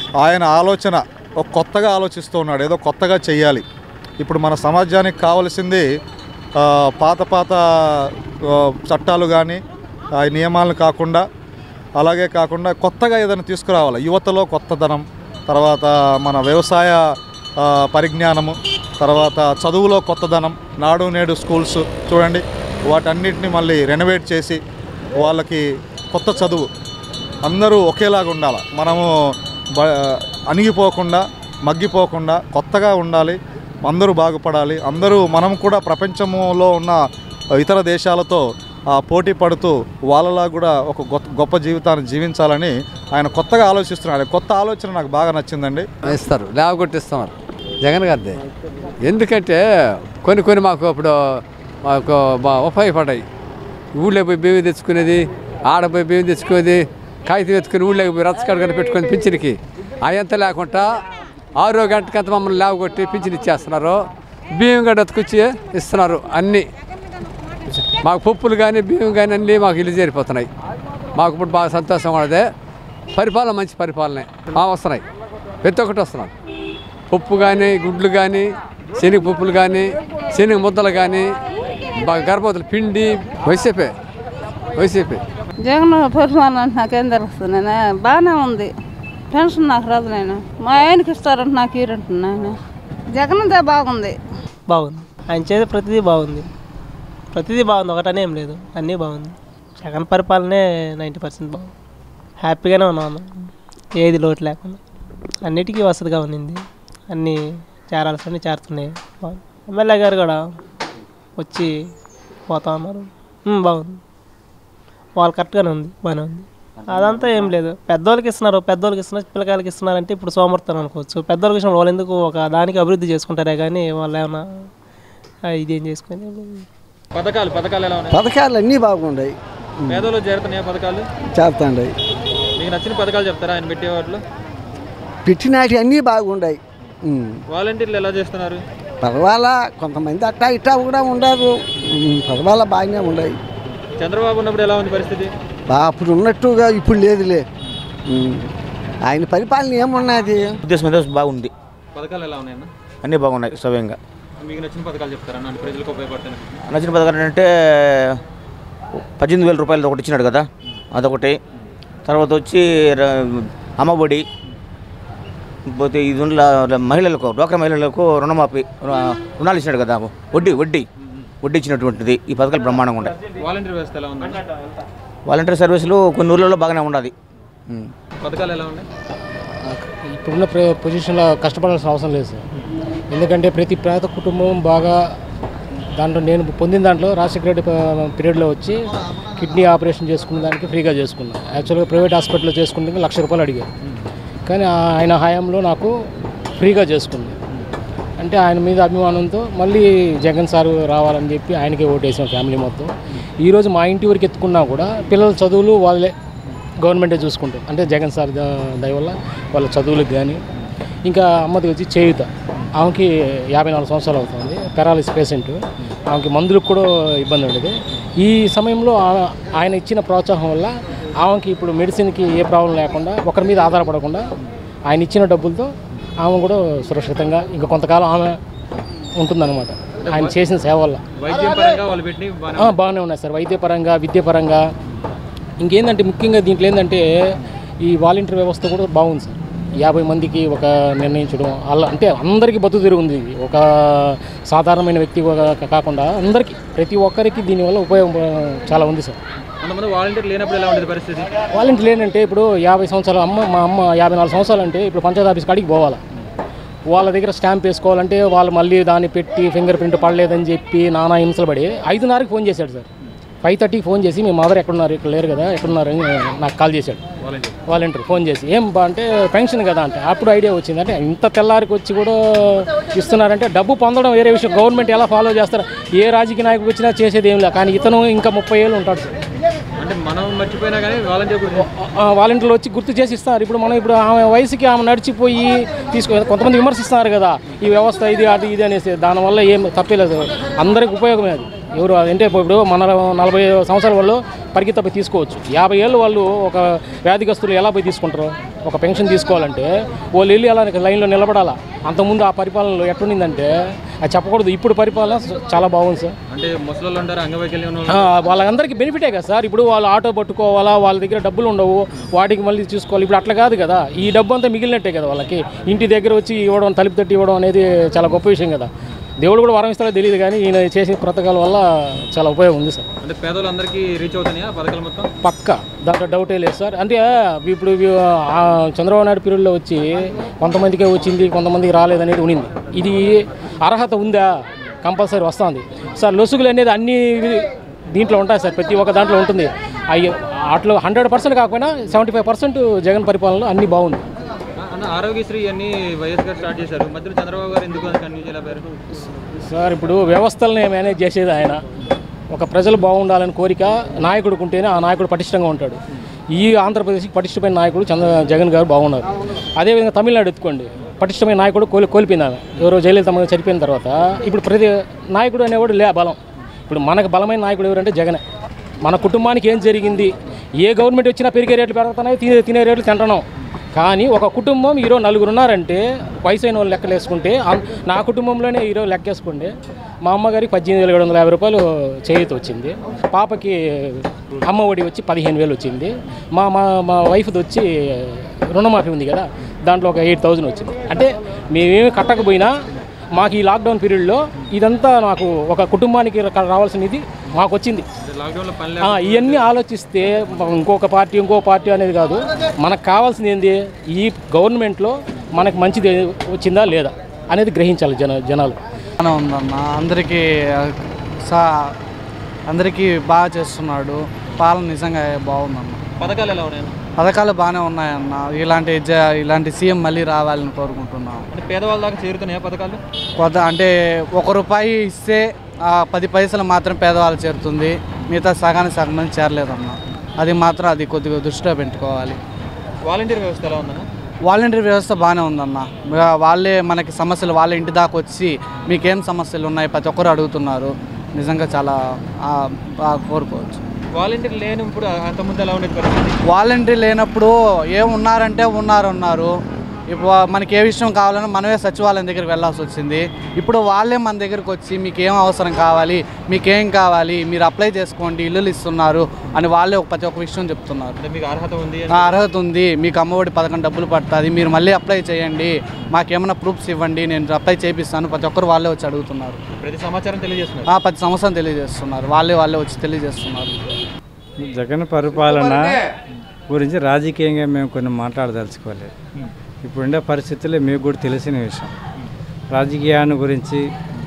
ఆయన ఆలోచన ఒక కొత్తగా ఆలోచిస్తూ ఉన్నాడు ఏదో కొత్తగా చెయ్యాలి ఇప్పుడు మన సమాజానికి కావలసింది ఆ, పాత పాత ఆ, చట్టాలు కానీ ఆ నియమాలను కాకుండా అలాగే కాకుండా కొత్తగా ఏదైనా తీసుకురావాలి యువతలో కొత్తదనం తర్వాత మన వ్యవసాయ ఆ, పరిజ్ఞానము తర్వాత చదువులో కొత్తదనం నాడు నేడు స్కూల్స్ చూడండి వాటన్నిటిని మళ్ళీ రెనోవేట్ చేసి వాళ్ళకి కొత్త చదువు అందరూ ఒకేలాగా ఉండాలి మనము బ అణిగిపోకుండా మగ్గిపోకుండా కొత్తగా ఉండాలి అందరూ బాగుపడాలి అందరూ మనం కూడా ప్రపంచంలో ఉన్న ఇతర దేశాలతో ఆ, పోటీ పడుతూ వాళ్ళలా కూడా ఒక గొప్ప గొప్ప జీవితాన్ని జీవించాలని ఆయన కొత్తగా ఆలోచిస్తున్నాడు కొత్త ఆలోచన నాకు బాగా నచ్చిందండి ఇస్తారు లేవ కొట్టిస్తున్నారు జగన్ గారిది ఎందుకంటే కొన్ని కొన్ని మాకు అప్పుడు మాకు బా- ఉపయోగపడ్డాయి ఊళ్ళో పోయి బియ్యం తెచ్చుకునేది ఆడ పోయి బియ్యం తెచ్చుకునేది కాగితం ఎత్తుకుని ఊళ్ళోకి పోయి రచ్చకడగని పెట్టుకొని పింఛన్కి అయ్యంత లేకుండా ఆరో గంటకంత మమ్మల్ని లేవ కొట్టి పింఛన్ ఇచ్చేస్తున్నారు బియ్యం గడ్డ ఎత్తుకొచ్చి ఇస్తున్నారు అన్నీ మాకు పప్పులు కానీ బియ్యం కానీ అన్నీ మాకు ఇల్లు చేరిపోతున్నాయి మాకు ఇప్పుడు బాగా సంతోషంగా ఉన్నది పరిపాలన మంచి పరిపాలనే ఆ వస్తున్నాయి ప్రతి ఒక్కటి వస్తున్నాయి పప్పు కానీ గుడ్లు కానీ శనగ పప్పులు కానీ శనగ ముద్దలు కానీ బాగా గర్భవతులు పిండి వైసీపీ వైసీపీ జగన్ పరిపాలన అంటే నాకేం తెలుస్తుంది నేను బాగానే ఉంది పెన్షన్ నాకు రాదు నేను మా ఆయనకి ఇస్తారంట నాకు ఈరంటున్నా ఆయన జగన్దే బాగుంది బాగుంది ఆయన చేసే ప్రతిదీ బాగుంది ప్రతిదీ బాగుంది ఒకటనే ఏం లేదు అన్నీ బాగుంది జగన్ పరిపాలనే నైంటీ పర్సెంట్ బాగుంది హ్యాపీగానే ఉన్నాం ఏది లోటు లేకుండా అన్నిటికీ వసతిగా ఉన్నింది అన్నీ చేరాల్సినవి చేరుతున్నాయి బాగుంది ఎమ్మెల్యే గారు కూడా వచ్చి పోతా ఉన్నారు ఉమ్, బాగుంది వాళ్ళు కరెక్ట్గానే ఉంది బాగానే ఉంది అదంతా ఏం లేదు పెద్దోళ్ళకి ఇస్తున్నారు పెద్దోళ్ళకి ఇస్తున్నారు పిల్లకాయలకి ఇస్తున్నారంటే ఇప్పుడు సోమర్థం అనుకోవచ్చు పెద్దోళ్ళకి ఇచ్చినప్పుడు వాళ్ళు ఎందుకు ఒక దానికి అభివృద్ధి చేసుకుంటారే కానీ వాళ్ళు ఏమన్నా ఆ, ఇదేం చేసుకుని పథకాలు పథకాలు ఎలా ఉన్నాయి పథకాలు అన్నీ బాగున్నాయి పేదలు చేరుతున్నాయి పథకాలు చేస్తాండి మీకు నచ్చిన పథకాలు చెప్తారా ఆయన పెట్టే వాటిలో పెట్టినాటి అన్నీ బాగున్నాయి వాలంటీర్లు ఎలా చేస్తున్నారు పర్వాలా కొంతమంది అట్టా ఇట్టా కూడా ఉండరు ఉమ్, పర్వాలా బాగానే ఉన్నాయి చంద్రబాబు ఉన్నప్పుడు ఎలా ఉంది పరిస్థితి బా అప్పుడు ఉన్నట్టుగా ఇప్పుడు లేదులే ఉమ్. ఆయన పరిపాలన ఏమున్నది ఉద్దేశం అయితే బాగుంది పథకాలు ఎలా ఉన్నాయన్న అన్నీ బాగున్నాయి సవ్యంగా మీకు నచ్చిన పథకాలు చెప్తారా అంటే ప్రజలకు ఉపయోగపడుతున్నాయి నచ్చిన పథకాలు అంటే పద్దెనిమిది వేల రూపాయలు ఒకటి ఇచ్చినాడు కదా అదొకటి తర్వాత వచ్చి ర- అమ్మఒడి పోతే ఇది ఉన్న మహిళలకు డ్వాక్రా మహిళలకు రుణమాఫీ రు- రుణాలు ఇచ్చినాడు కదా వడ్డీ వడ్డీ వడ్డీ ఇచ్చినటువంటిది ఈ పథకాలు బ్రహ్మాండంగా ఉన్నాయి వాలంటీర్ వ్యవస్థ ఎలా ఉంది వాలంటీర్ సర్వీసులు కొన్ని ఊళ్ళలో బాగానే ఉన్నది పథకాలు ఎలా ఉన్నాయి ఇప్పుడున్న ప్ర పొజిషన్లో కష్టపడాల్సిన అవసరం లేదు సార్ ఎందుకంటే ప్రతి పేద కుటుంబం బాగా దాంట్లో నేను పొందిన దాంట్లో రాజశేఖర రెడ్డి ప- పీరియడ్లో వచ్చి కిడ్నీ ఆపరేషన్ చేసుకున్న దానికి ఫ్రీగా చేసుకున్నాను యాక్చువల్గా ప్రైవేట్ హాస్పిటల్లో చేసుకుంటే లక్ష రూపాయలు అడిగారు కానీ ఆ- ఆయన హయాంలో నాకు ఫ్రీగా చేసుకుంది అంటే ఆయన మీద అభిమానంతో మళ్ళీ జగన్ సార్ రావాలని చెప్పి ఆయనకే ఓటేసాం ఫ్యామిలీ మొత్తం ఈరోజు మా ఇంటి వరకు ఎత్తుకున్నా కూడా పిల్లల చదువులు వాళ్ళే గవర్నమెంటే చూసుకుంటాం అంటే జగన్ సార్ ద- దయ వల్ల వాళ్ళ చదువులకు కానీ ఇంకా అమ్మది వచ్చి చేయుత ఆమెకి యాభై నాలుగు సంవత్సరాలు అవుతుంది పెరాలిస్ పేషెంట్ ఆమెకి మందులకు కూడా ఇబ్బంది ఉండేది ఈ సమయంలో ఆ- ఆయన ఇచ్చిన ప్రోత్సాహం వల్ల ఆమెకి ఇప్పుడు మెడిసిన్కి ఏ ప్రాబ్లం లేకుండా ఒకరి మీద ఆధారపడకుండా ఆయన ఇచ్చిన డబ్బులతో ఆమె కూడా సురక్షితంగా ఇంకా కొంతకాలం ఆమె ఉంటుందన్నమాట ఆయన చేసిన సేవ వల్ల వైద్యం పరంగా వాళ్ళు పెట్టి ఆ, బాగానే ఉన్నాయి సార్ వైద్యపరంగా విద్యపరంగా ఇంకేందంటే ముఖ్యంగా దీంట్లో ఏంటంటే ఈ వాలంటీర్ వ్యవస్థ కూడా బాగుంది సార్ యాభై మందికి ఒక నిర్ణయించడం అలా అంటే అందరికీ బతుకు తిరుగుంది ఇది ఒక సాధారణమైన వ్యక్తి ఒక- కాకుండా అందరికీ ప్రతి ఒక్కరికి దీనివల్ల ఉపయోగం చాలా ఉంది సార్ కొంతమంది వాలంటీర్ లేనప్పుడు ఎలా ఉండేది పరిస్థితి వాలంటీర్లు ఏంటంటే ఇప్పుడు యాభై సంవత్సరాలు అమ్మ మా అమ్మ యాభై నాలుగు సంవత్సరాలు అంటే ఇప్పుడు పంచాయతీ ఆఫీస్ కాడికి పోవాలి వాళ్ళ దగ్గర స్టాంప్ వేసుకోవాలంటే వాళ్ళు మళ్ళీ దాన్ని పెట్టి ఫింగర్ ప్రింట్ పడలేదని చెప్పి నానా హింసలు పడి ఐదున్నరకి ఫోన్ చేశాడు సార్ ఫైవ్ థర్టీకి ఫోన్ చేసి మీ మదర్ ఎక్కడున్నారు ఇక్కడ లేరు కదా ఎక్కడున్నారు అని నాకు కాల్ చేశాడు వాలంటీర్ వాలంటీర్ ఫోన్ చేసి ఏం బా అంటే పెన్షన్ కదా అంటే అప్పుడు ఐడియా వచ్చింది అంటే ఇంత తెల్లారికి వచ్చి కూడా ఇస్తున్నారంటే డబ్బు పొందడం వేరే విషయం గవర్నమెంట్ ఎలా ఫాలో చేస్తారు ఏ రాజకీయ నాయకుడు వచ్చినా చేసేది ఏం లేదు కానీ ఇతను ఇంకా ముప్పై ఏళ్ళు ఉంటాడు సార్ అంటే మనం మర్చిపోయినా కానీ వాలంటీర్ గురించి ఆ వాలంటీర్లు వచ్చి గుర్తు చేసి ఇస్తారు ఇప్పుడు మనం ఇప్పుడు ఆమె వయసుకి ఆమె నడిచిపోయి తీసుకో కొంతమంది విమర్శిస్తున్నారు కదా ఈ వ్యవస్థ ఇది అది ఇది అనేసి దానివల్ల ఏం తప్పలేదు అందరికి ఉపయోగమే అది ఎవరు అంటే ఇప్పుడు మన నలభై సంవత్సరాల వాళ్ళు పరిగెత్తపోయి తీసుకోవచ్చు యాభై ఏళ్ళు వాళ్ళు ఒక వ్యాధిగ్రస్తులు ఎలా పోయి తీసుకుంటారు ఒక పెన్షన్ తీసుకోవాలంటే వాళ్ళు వెళ్ళి అలా లైన్లో నిలబడాలా అంతకుముందు ఆ పరిపాలనలో ఎట్లుండిందంటే అది చెప్పకూడదు ఇప్పుడు పరిపాలన చాలా బాగుంది సార్ అంటే ముసలోళ్ళు ఉంటారు అంగవైకల్యం ఉన్న ఆ, వాళ్ళు. వాళ్ళందరికీ బెనిఫిటే కదా సార్ ఇప్పుడు వాళ్ళు ఆటో పట్టుకోవాలా వాళ్ళ దగ్గర డబ్బులు ఉండవు వాటికి మళ్ళీ చూసుకోవాలి ఇప్పుడు అట్లా కాదు కదా ఈ డబ్బు అంతా మిగిలినట్టే కదా వాళ్ళకి ఇంటి దగ్గర వచ్చి ఇవ్వడం తలుపు తట్టి ఇవ్వడం అనేది చాలా గొప్ప విషయం కదా దేవుడు కూడా వరం ఇస్తారో తెలియదు కానీ ఈయన చేసే పథకాల వల్ల చాలా ఉపయోగం ఉంది సార్ అంటే పేదోళ్ళందరికీ రీచ్ అవుతున్నాయా పథకాలు మొత్తం పక్క దాంట్లో డౌటే లేదు సార్ అంటే ఇప్పుడు ఇవి, ఆ, చంద్రబాబు నాయుడు పీరియడ్లో వచ్చి కొంతమందికే వచ్చింది కొంతమందికి రాలేదనేది ఉండింది ఇది అర్హత ఉందా కంపల్సరీ వస్తుంది సార్ లొసుగులు అనేది అన్ని వి- దీంట్లో ఉంటాయి సార్ ప్రతి ఒక్క దాంట్లో ఉంటుంది అవి అట్లా హండ్రెడ్ పర్సెంట్ కాకపోయినా సెవెంటీ ఫైవ్ పర్సెంట్ జగన్ పరిపాలనలో అన్నీ బాగుంది అన్న ఆరోగ్యశ్రీ అన్ని వైఎస్ గారు స్టార్ట్ చేశారు మధ్యలో చంద్రబాబు గారు ఎందుకు కంటిన్యూ చేయలేపారు సార్ ఇప్పుడు వ్యవస్థల్ని మేనేజ్ చేసేది ఆయన ఒక ప్రజలు బాగుండాలని కోరిక నాయకుడికి ఉంటేనే ఆ నాయకుడు పటిష్టంగా ఉంటాడు ఈ ఆంధ్రప్రదేశ్కి పటిష్టమైన నాయకుడు చంద్ర జగన్ గారు బాగున్నారు అదేవిధంగా తమిళనాడు ఎత్తుకోండి పటిష్టమైన నాయకుడు కోలి కోల్పోయింది ఆమె ఎవరో జయలలిత అమ్మ చనిపోయిన తర్వాత ఇప్పుడు ప్రతి నాయకుడు అనేవాడు లే బలం ఇప్పుడు మనకు బలమైన నాయకుడు ఎవరంటే జగనే మన కుటుంబానికి ఏం జరిగింది ఏ గవర్నమెంట్ వచ్చినా పెరిగే రేట్లు పెరుగుతున్నాయి తినే తినే రేట్లు తింటున్నాం కానీ ఒక కుటుంబం ఈరోజు నలుగురు ఉన్నారంటే వయసు అయిన వాళ్ళు లెక్కలు వేసుకుంటే అం- నా కుటుంబంలోనే ఈరోజు లెక్కేసుకోండి మా అమ్మగారికి పద్దెనిమిది వేల ఏడు వందల యాభై రూపాయలు చేయూత వచ్చింది పాపకి అమ్మ ఒడి వచ్చి పదిహేను వేలు వచ్చింది మా మా మా వైఫ్ది వచ్చి రుణమాఫీ ఉంది కదా దాంట్లో ఒక ఎయిట్ థౌజండ్ వచ్చింది అంటే మేమేమి కట్టకపోయినా మాకు ఈ లాక్డౌన్ పీరియడ్లో ఇదంతా నాకు ఒక కుటుంబానికి రా- రావాల్సినది మాకు వచ్చింది లాక్డౌన్లో పని ఆ, ఇవన్నీ ఆలోచిస్తే మ- ఇంకొక పార్టీ ఇంకో పార్టీ అనేది కాదు మనకు కావాల్సింది ఏంది ఈ గవర్నమెంట్లో మనకు మంచిది వచ్చిందా లేదా అనేది గ్రహించాలి జన జనాలు బాగానే ఉందన్న అందరికీ సా అందరికీ బాగా చేస్తున్నాడు పాలన నిజంగా బాగుందన్న పథకాలు ఎలా ఉన్నాయి పథకాలు బాగానే ఉన్నాయన్న ఇలాంటి జ- ఇలాంటి సీఎం మళ్ళీ రావాలని కోరుకుంటున్నాం అంటే పేదవాళ్ళ దాకా చేరుతున్నాయా పథకాలు కొత్త అంటే ఒక రూపాయి ఇస్తే ఆ పది పైసలు మాత్రం పేదవాళ్ళు చేరుతుంది మిగతా సగానికి సగం మంది చేరలేదన్న అది మాత్రం అది కొద్దిగా దృష్టిలో పెట్టుకోవాలి వాలంటీర్ వ్యవస్థ ఎలా ఉందన్న వాలంటీర్ వ్యవస్థ బాగానే ఉందన్న వా- వాళ్ళే మనకి సమస్యలు వాళ్ళ ఇంటి దాకా వచ్చి మీకేం సమస్యలు ఉన్నాయి ప్రతి ఒక్కరు అడుగుతున్నారు నిజంగా చాలా ఆ, బాగా కోరుకోవచ్చు వాలంటీర్ లేని ఇప్పుడు అంతకుముందు ఎలా ఉండేది పరిస్థితి వాలంటీర్ లేనప్పుడు ఏం ఉన్నారంటే ఉన్నారు ఉన్నారు ఇప్పుడు మనకి ఏ విషయం కావాలన్నా మనమే సచివాలయం దగ్గరికి వెళ్ళాల్సి వచ్చింది ఇప్పుడు వాళ్ళే మన దగ్గరికి వచ్చి మీకు ఏం అవసరం కావాలి మీకేం కావాలి మీరు అప్లై చేసుకోండి ఇల్లులు ఇస్తున్నారు అని వాళ్ళే ఒక ప్రతి ఒక్క విషయం చెప్తున్నారు అంటే మీకు అర్హత ఉంది ఆ అర్హత ఉంది మీకు అమ్మఒడి పథకం డబ్బులు పడుతుంది మీరు మళ్ళీ అప్లై చేయండి మాకేమైనా ప్రూఫ్స్ ఇవ్వండి నేను అప్లై చేపిస్తాను ప్రతి ఒక్కరు వాళ్ళే వచ్చి అడుగుతున్నారు ప్రతి సమాచారం తెలియజేస్తున్నారు ఆ ప్రతి సంవత్సరం తెలియజేస్తున్నారు వాళ్ళే వాళ్ళే వచ్చి తెలియజేస్తున్నారు జగన్ పరిపాలన గురించి రాజకీయంగా మేము కొన్ని మాట్లాడదలుచుకోలేదు ఇప్పుడుండే పరిస్థితుల్లో మీకు కూడా తెలిసిన విషయం రాజకీయాన్ని గురించి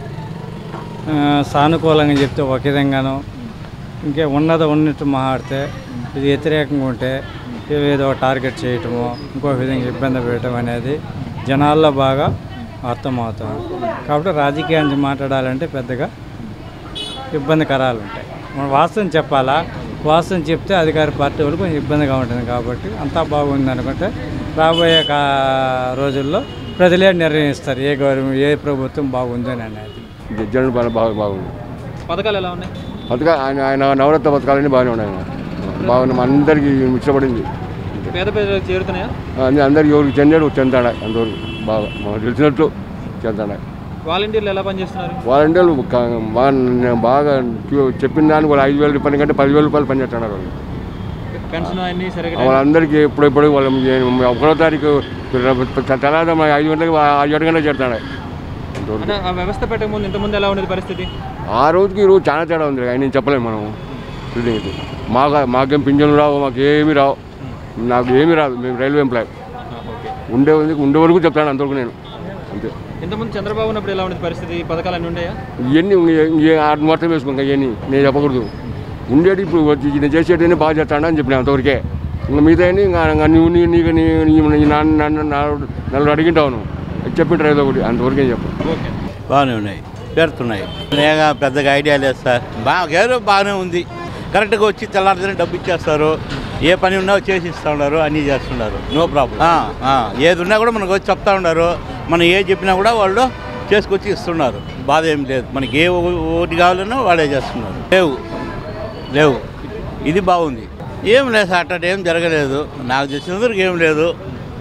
ఆ, సానుకూలంగా చెప్తే ఒక విధంగాను ఇంకే ఉన్నది ఉన్నట్టు మాట్లాడితే ఇది వ్యతిరేకంగా ఉంటే ఏదో టార్గెట్ చేయటము ఇంకో విధంగా ఇబ్బంది పెట్టడం అనేది జనాల్లో బాగా అర్థమవుతుంది కాబట్టి రాజకీయాన్ని మాట్లాడాలంటే పెద్దగా ఇబ్బందికరాలు ఉంటాయి మనం వాస్తవం చెప్పాలా వాస్తవం చెప్తే అధికార పార్టీ వాళ్ళు కొంచెం ఇబ్బందిగా ఉంటుంది కాబట్టి అంతా బాగుంది అనుకుంటే రాబోయే కా రోజుల్లో ప్రజలే నిర్ణయిస్తారు ఏ గవర్నమెంట్ ఏ ప్రభుత్వం బాగుంది అని అనేది జగన్ బాగా బాగా బాగుంది పథకాలు ఎలా ఉన్నాయి పథకాలు ఆయన ఆయన నవరత్న పథకాలన్నీ బాగానే ఉన్నాయి ఆయన. బాగున్నాయి మా అందరికీ ఇష్టపడింది పేద ప్రజలకు చేరుతున్నాయా అన్ని అందరికి ఎవరికి చెందాడు చెందాడు అంతవరకు బాగా మాకు తెలిసినట్లు చెందాడు వాలంటీర్లు ఎలా పనిచేస్తున్నారు వాలంటీర్లు క- బాగా నేను బాగా క్యూ- చెప్పిన దానికి వాళ్ళు ఐదు వేల పని కంటే పదివేల రూపాయలు పని చేస్తున్నారు వాళ్ళు పెన్షన్ అన్ని సరిగ్గా వాళ్ళందరికీ ఎప్పుడెప్పుడు వాళ్ళు ఏ- ఒకటో తారీఖు తెల్లారి ఐదు గంటలకు ఏడు గంటలకు చేస్తాడు అంటే ఆ వ్యవస్థ పెట్టక ముందు ఇంతకుముందు ఎలా ఉండేది పరిస్థితి ఆ రోజుకి ఈ రోజు చాలా తేడా ఉంది ఆయన నేను చెప్పలేము మనం బిల్డింగ్ ఇది మాకు మాకేం పింఛన్లు రావు మాకు ఏమీ రావు నాకు ఏమీ రాదు మేము రైల్వే ఎంప్లాయ్ ఉండే ఉండే వరకు చెప్తాను అంతవరకు నేను అంతే ఇంతకుముందు చంద్రబాబు ఉన్నప్పుడు ఎలా ఉండేది పరిస్థితి ఈ పథకాలు అన్నీ ఉన్నాయా ఇవన్నీ ఆరు మొత్తం వేసుకో ఇవన్నీ నేను చెప్పకూడదు ఉండేది ఇప్పుడు వచ్చి నేను చేసేటన్నీ బాగా చేస్తాను అని చెప్పిన అంతవరకే ఇంకా మిగతా ఇంకా ఇంకా నువ్వు నీ నీకు నీ నీ- నీ నాన్న నన్ను నలుగురు అడిగింటావు నువ్వు చెప్పింటారు ఏదో ఒకటి అంతవరకే చెప్పు బాగానే ఉన్నాయి పెడుతున్నాయి నేగా పెద్దగా ఐడియా లేదు సార్ బాగా ఏదో బాగానే ఉంది కరెక్ట్గా వచ్చి తెల్లారితేనే డబ్బు ఇచ్చేస్తారు ఏ పని ఉన్నా చేసి ఇస్తూ ఉన్నారు అన్నీ చేస్తున్నారు నో ప్రాబ్లం ఏది ఉన్నా కూడా మనకు వచ్చి చెప్తా ఉన్నారు మనం ఏ చెప్పినా కూడా వాళ్ళు చేసుకొచ్చి ఇస్తున్నారు బాధ ఏం లేదు మనకి ఏ ఓ- ఓటి కావాలన్నా వాళ్ళే చేస్తున్నారు లేవు లేవు ఇది బాగుంది ఏం లేదు సార్ అట్ట ఏం జరగలేదు నాకు తెలిసినందుకు ఏం లేదు